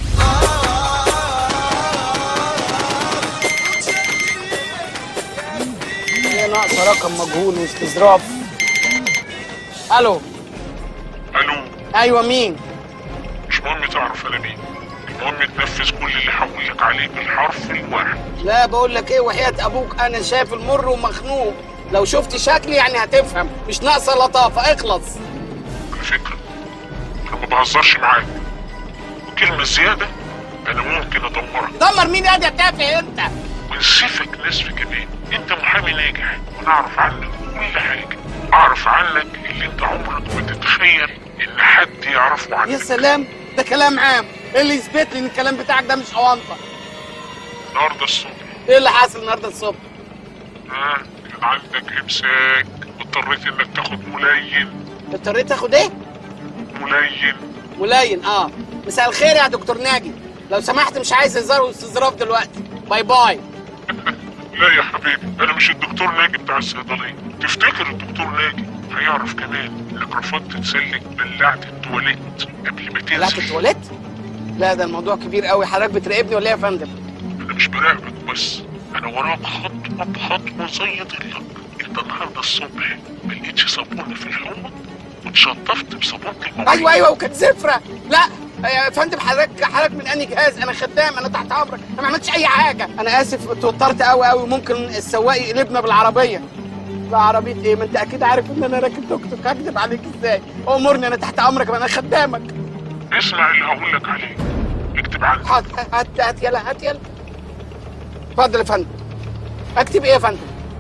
هي ناقصه رقم مجهول واستظراف الو
الو
ايوه مين
مش مهم تعرف انا مين المهم تنفذ كل اللي هقول لك عليه بالحرف الواحد
لا بقول لك ايه وحياه ابوك انا شايف المر ومخنوق لو شفت شكلي يعني هتفهم مش ناقصه لطافه اخلص
على فكره انا ما بهزرش معاك وكلمه زياده انا ممكن ادمرك
دمر مين يا تافه انت
ونسفك نسف كمان انت محامي ناجح وانا اعرف عنك كل حاجه اعرف عنك اللي انت عمرك ما تتخيل ان حد يعرفه عنك
يا سلام ده كلام عام ايه اللي يثبت لي ان الكلام بتاعك ده مش اونطه
النهارده الصبح
ايه اللي حاصل النهارده الصبح
ها كان عندك امساك اضطريت انك تاخد ملين
اضطريت تاخد ايه
ملين
ملين اه مساء الخير يا دكتور ناجي لو سمحت مش عايز هزار واستظراف دلوقتي باي باي
لا يا حبيبي انا مش الدكتور ناجي بتاع الصيدليه تفتكر الدكتور ناجي هيعرف كمان انك رفضت تسلك بلعت التواليت قبل ما تنزل
بلعت التواليت لا ده الموضوع كبير قوي حضرتك بتراقبني ولا ايه يا فندم
انا مش براقبك بس انا وراك خطوه بخطوه زي ضلك انت النهارده الصبح ما لقيتش صابونه في الحوض واتشطفت بصابونه المواعين
ايوه ايوه وكانت زفره لا يا فندم حضرتك حضرتك من انهي جهاز انا خدام انا تحت امرك انا ما عملتش اي حاجه انا اسف اتوترت قوي قوي ممكن السواق يقلبنا بالعربيه لا عربيه ايه ما انت اكيد عارف ان انا راكب توك توك هكدب عليك ازاي امرني انا تحت امرك ما انا خدامك
اسمع اللي هقول لك عليه اكتب عندك
هات هات هات يلا هات يلا اتفضل يا فندم اكتب ايه يا فندم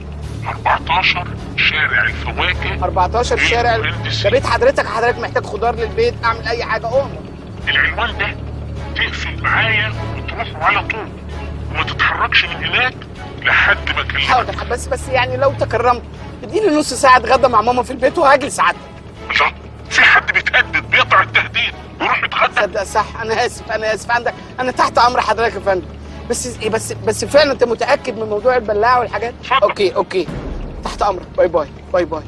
14 شارع الفواكه
14 شارع ده بيت حضرتك حضرتك محتاج خضار للبيت اعمل اي حاجه امر
العنوان ده تقفل معايا وتروح على طول وما تتحركش من هناك لحد ما اكلمك
حاضر بس بس يعني لو تكرمت اديني نص ساعه اتغدى مع ماما في البيت وهاجي ساعتك
لا في حد بيتهدد بيقطع التهديد ويروح يتغدى
صدق صح انا اسف انا اسف عندك انا تحت امر حضرتك يا فندم بس بس بس فعلا انت متاكد من موضوع البلاعه والحاجات اوكي اوكي تحت امرك باي باي باي باي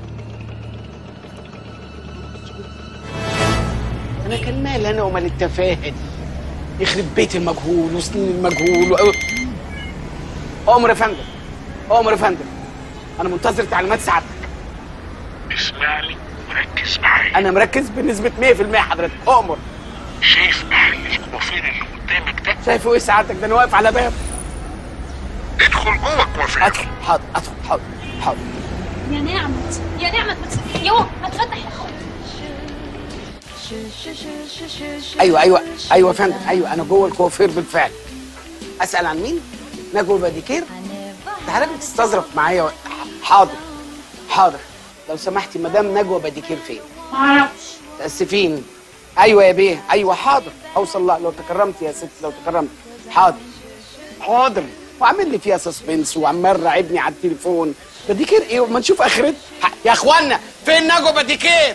انا كان مالي انا ومال التفاهه دي يخرب بيت المجهول وسنين المجهول و... امر يا فندم امر يا فندم انا منتظر تعليمات سعادتك
اسمعني وركز معايا
انا مركز بنسبه 100% حضرتك امر
شايف محل الكوافير اللي قدامك ده
شايفه ايه سعادتك ده انا واقف على باب
ادخل جوه الكوافير
ادخل حاضر ادخل حاضر حاضر
يا نعمت يا نعمت ما تس- يوه ما تفتح يا اخويا
ايوه ايوه ايوه يا فندم ايوه انا جوه الكوافير بالفعل اسال عن مين نجوى باديكير انت حضرتك بتستظرف معايا و... حاضر حاضر لو سمحتي مدام نجوى باديكير فين
معرفش
تاسفين ايوه يا بيه ايوه حاضر اوصل لها لو تكرمت يا ست لو تكرمت حاضر حاضر وعامل لي فيها سسبنس وعمال راعبني على التليفون باديكير ايه وما نشوف اخرتها يا اخوانا فين نجوى باديكير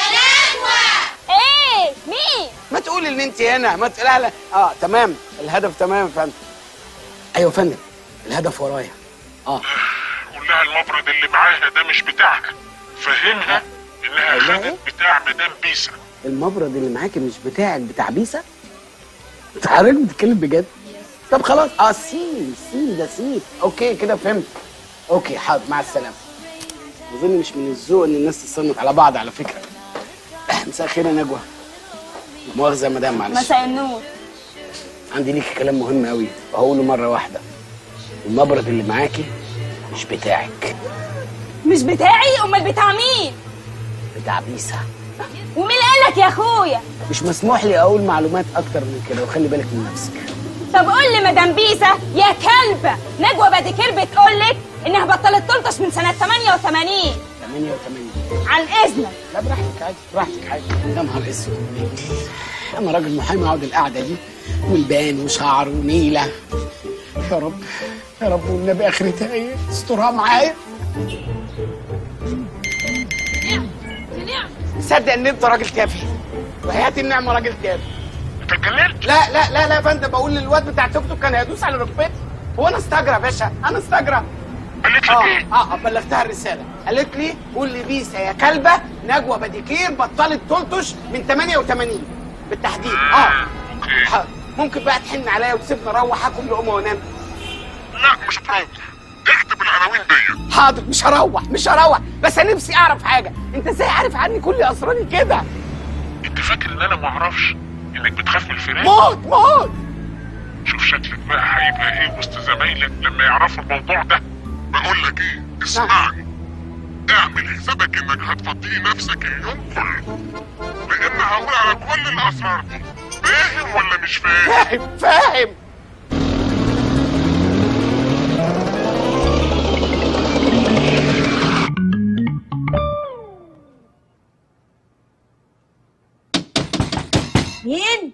ايه مين
ما تقولي ان انت هنا ما تقولي لا اه تمام الهدف تمام يا فندم ايوه يا فندم الهدف ورايا اه
قول لها المبرد اللي معاها ده مش بتاعها فهمها انها خدت بتاع مدام بيسا
المبرد اللي معاكي مش بتاعك بتاع بيسا انت حضرتك بتتكلم بجد طب خلاص اه سين سين ده سين اوكي كده فهمت اوكي حاضر مع السلامه اظن مش من الذوق ان الناس تصنف على بعض على فكره مساء الخير يا نجوى مؤاخذه يا مدام معلش
مساء النور
عندي ليكي كلام مهم قوي وهقوله مره واحده المبرد اللي معاكي مش بتاعك
مش بتاعي امال بتاع مين
بتاع بيسا
ومين اللي قالك يا اخويا
مش مسموح لي اقول معلومات اكتر من كده وخلي بالك من نفسك
طب قول لي مدام بيسا يا كلبه نجوى باديكير بتقول لك انها بطلت تلطش من سنه 88
88
عن اذنك
لا براحتك عادي براحتك عادي يا نهار اسود انا راجل محامي اقعد القعده دي والبان وشعر ونيله يا رب يا رب والنبي اخرتها ايه استرها معايا صدق ان انت راجل تافه وحياه النعمه راجل تافه
انت اتجننت
لا لا لا لا يا فندم بقول للواد بتاع توك توك كان هيدوس على ركبتي هو انا استجرى يا باشا انا استجرى
قالت
اه
لك ايه؟
اه بلغتها الرساله قالت لي قول لي بيسا يا كلبه نجوى باديكير بطلت تلطش من 88 بالتحديد اه حاضر. ممكن بقى تحن عليا وتسيبني اروح اكل لقمه وانام
لا مش هتروح اكتب العناوين دي
حاضر مش هروح مش هروح بس انا نفسي اعرف حاجه انت ازاي عارف عني كل اسراري كده
انت فاكر ان انا ما اعرفش انك بتخاف من الفراق
موت موت
شوف شكلك بقى هيبقى ايه وسط زمايلك لما يعرفوا الموضوع ده بقول لك ايه اسمعني اعمل حسابك انك هتفضي نفسك اليوم كله لان هقول على كل الاسرار دي فاهم ولا مش فاهم
فاهم فاهم
مين؟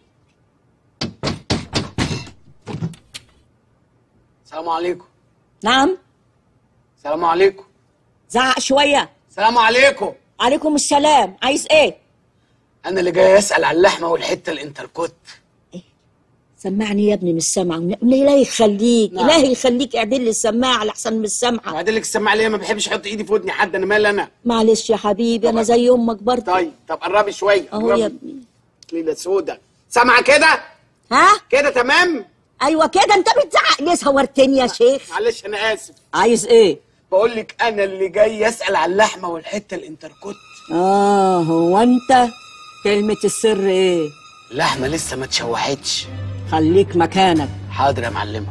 السلام عليكم
نعم
السلام عليكم
زعق شوية
السلام عليكم
عليكم السلام عايز ايه؟
انا اللي جاي اسال على اللحمه والحته الانتركوت
سمعني يا ابني مش سامعة إلهي يخليك
نعم.
إلهي يخليك اعدل لي السماعة لأحسن من السمعة
وبعدين لك السماعه ليه ما بحبش احط ايدي في ودني حد انا مال انا
معلش يا حبيبي أنا زي أمك برضه
طيب طب قربي شويه
أهو
قربي.
يا ابني
ليله سودا سامعه كده
ها؟
كده تمام
أيوة كده أنت بتزعق ليه صورتني يا شيخ
معلش انا اسف
عايز إيه؟
بقول لك انا اللي جاي اسال على اللحمه والحته الانتركوت
آه هو أنت كلمة السر إيه؟
اللحمه لسه ما اتشوحتش
خليك مكانك
حاضر يا معلمه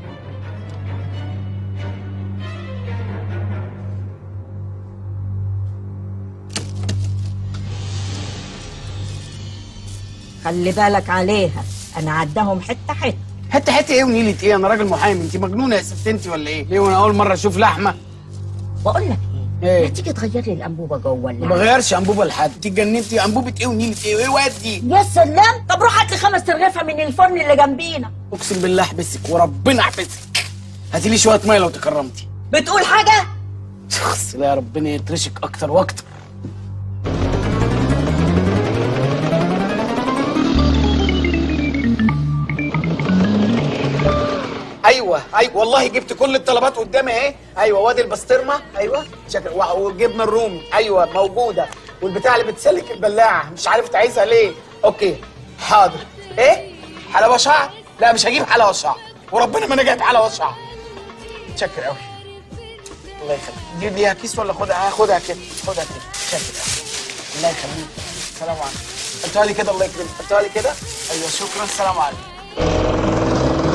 خلي بالك عليها أنا عداهم حتة حتة
حته حته ايه ونيله ايه انا راجل محامي انت مجنونه يا ست انت ولا ايه ليه وانا اول مره اشوف لحمه
بقول لك
ايه
ما تيجي تغير لي الأنبوبة جوه
ما
ولا
بغيرش انبوبه لحد انت اتجننتي انبوبه ايه ونيله ايه وايه ودي
يا سلام طب روح هات لي خمس ترغيفة من الفرن اللي جنبينا
اقسم بالله احبسك وربنا احبسك هاتي لي شويه ميه لو تكرمتي
بتقول حاجة؟
شخص لا ربنا يترشك اكتر واكتر ايوه ايوه والله جبت كل الطلبات قدامي اهي ايوه وادي البسطرمه ايوه شكل و- والجبنه الرومي ايوه موجوده والبتاع اللي بتسلك البلاعه مش عارف انت عايزها ليه اوكي حاضر ايه حلاوه شعر لا مش هجيب حلاوه شعر وربنا ما انا جايب حلاوه شعر متشكر قوي الله يخليك دي ليها كيس ولا خدها هاخدها كده خدها كده شكرا الله يخليك السلام عليكم حطها لي كده الله يكرمك حطها لي كده ايوه شكرا السلام عليكم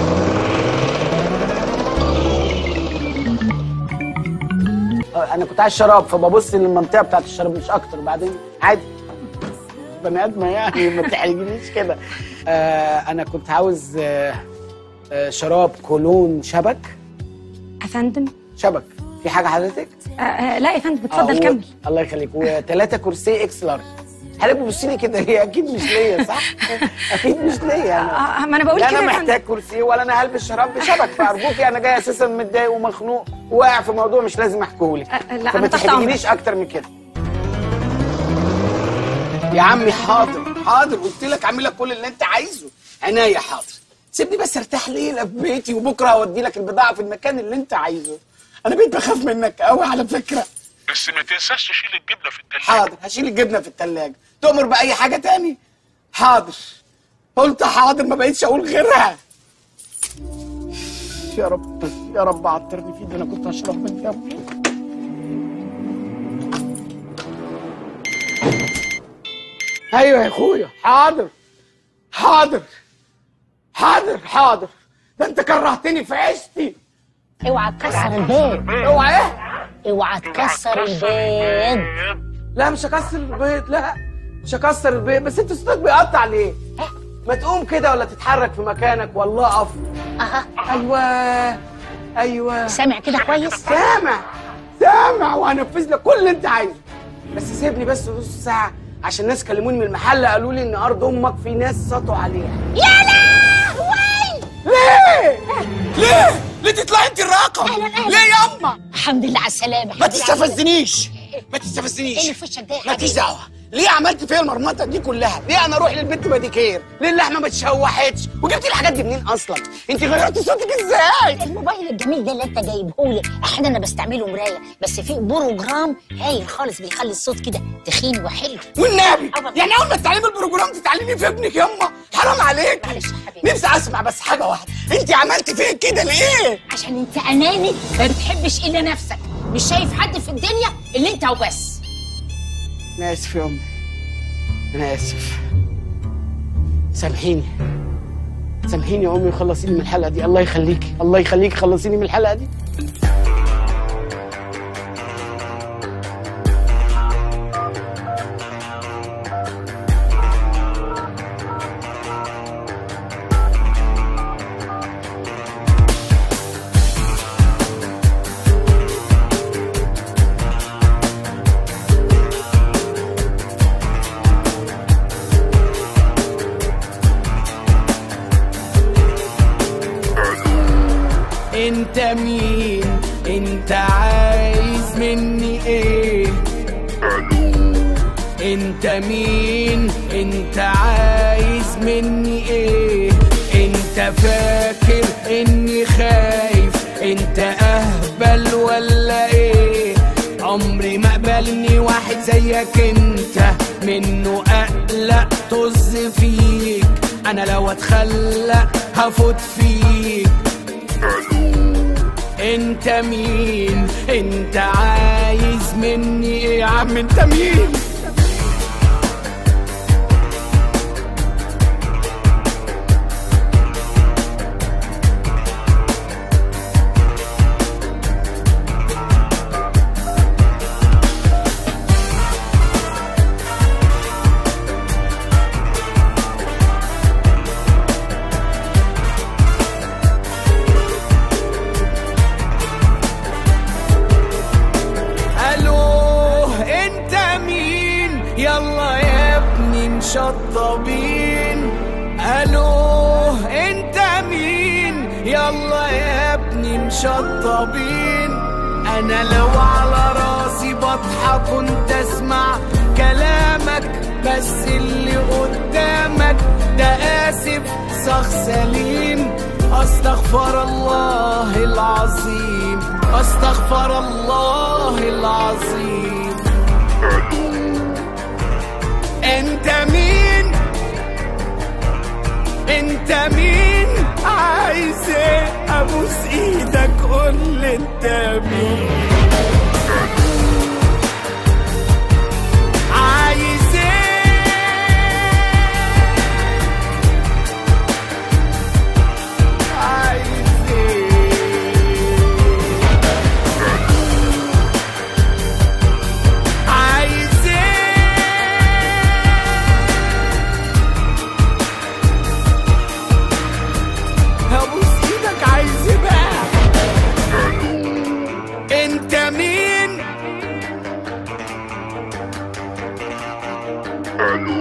آه، انا كنت عايز شراب فببص للمنطقه بتاعت الشراب مش اكتر بعدين عادي بني ادمه يعني ما تحرجنيش كده آه انا كنت عاوز آه آه شراب كولون شبك
افندم
شبك في حاجه حضرتك
آه آه لا يا فندم اتفضل
آه، و-
كمل
الله يخليك وثلاثه كرسي اكس لارج حضرتك بتبصي لي كده هي اكيد مش ليا صح؟ اكيد مش ليا انا
آه، ما أنا بقول
لا
كده
انا
يا فندم.
محتاج كرسي ولا انا هلبس شراب بشبك فارجوكي انا جاي اساسا متضايق ومخنوق وواقع في موضوع مش لازم احكيه لك
آه، لا،
فما
أنا تحت
تحرجنيش اكتر من كده يا عمي حاضر حاضر قلت لك اعمل لك كل اللي انت عايزه عناية حاضر سيبني بس ارتاح ليله في بيتي وبكره هودي لك البضاعه في المكان اللي انت عايزه انا بقيت بخاف منك قوي على فكره
بس ما تنساش تشيل الجبنه في التلاجة
حاضر هشيل الجبنه في التلاجة تؤمر بأي حاجة تاني حاضر قلت حاضر ما بقيتش أقول غيرها يا رب يا رب عطرني فيه ده أنا كنت هشرب من دمه أيوة يا أخويا حاضر حاضر حاضر حاضر ده أنت كرهتني في عيشتي
اوعى تكسر البيض
اوعى ايه؟
اوعى تكسر البيض
لا مش هكسر البيض لا مش هكسر البيض بس انت صوتك بيقطع ليه؟ ما تقوم كده ولا تتحرك في مكانك والله اقف
اها
ايوه ايوه
سامع كده كويس؟
سامع سامع وهنفذ لك كل اللي انت عايزه بس سيبني بس نص ساعه عشان ناس كلموني من المحل قالوا لي ان ارض امك في ناس سطوا عليها
يا لهوي
ليه؟ ليه؟ ليه تطلعي انت الراقه؟ ليه يا اما؟
الحمد لله على السلامة
ما
الحمد لله على
تستفزنيش ما
ايه اللي
تستفزنيش
في وشك ده يا
مالكيش
حبيبي؟
دعوه ليه عملت فيا المرمطه دي كلها؟ ليه انا اروح للبنت باديكير؟ ليه اللحمه ما اتشوحتش؟ وجبتي الحاجات دي منين اصلا؟ انت غيرتي صوتك ازاي؟
الموبايل الجميل ده اللي انت جايبهولي احيانا انا بستعمله مرايه بس في بروجرام هايل خالص بيخلي الصوت كده تخين وحلو
والنبي يعني اول ما تتعلمي البروجرام تتعلمي في ابنك يما حرام عليك نفسي اسمع بس حاجه واحده انت عملتي فيا كده ليه؟
عشان انت اناني ما بتحبش الا نفسك مش شايف حد في الدنيا اللي انت وبس
انا اسف يا امي انا اسف سامحيني سامحيني يا امي وخلصيني من الحلقه دي الله يخليكي الله يخليكي خلصيني من الحلقه دي انت مين انت عايز مني ايه انت مين انت عايز مني ايه انت فاكر اني خايف انت اهبل ولا ايه عمري ما قبلني واحد زيك انت منه اقلق طز فيك انا لو اتخلق هفوت فيك انت مين انت عايز مني ايه يا عم انت مين الو انت مين يلا يا ابني مشطبين الو انت مين يلا يا ابني مشطبين انا لو على راسي بضحك كنت اسمع كلامك بس اللي قدامك ده اسف صخ سليم استغفر الله العظيم استغفر الله العظيم انت مين انت مين عايز ايه ابوس ايدك قول لي انت مين عايز ايه عايز ايه عايز ايه ابوس ايدك عايز ايه بقى انت مين
الو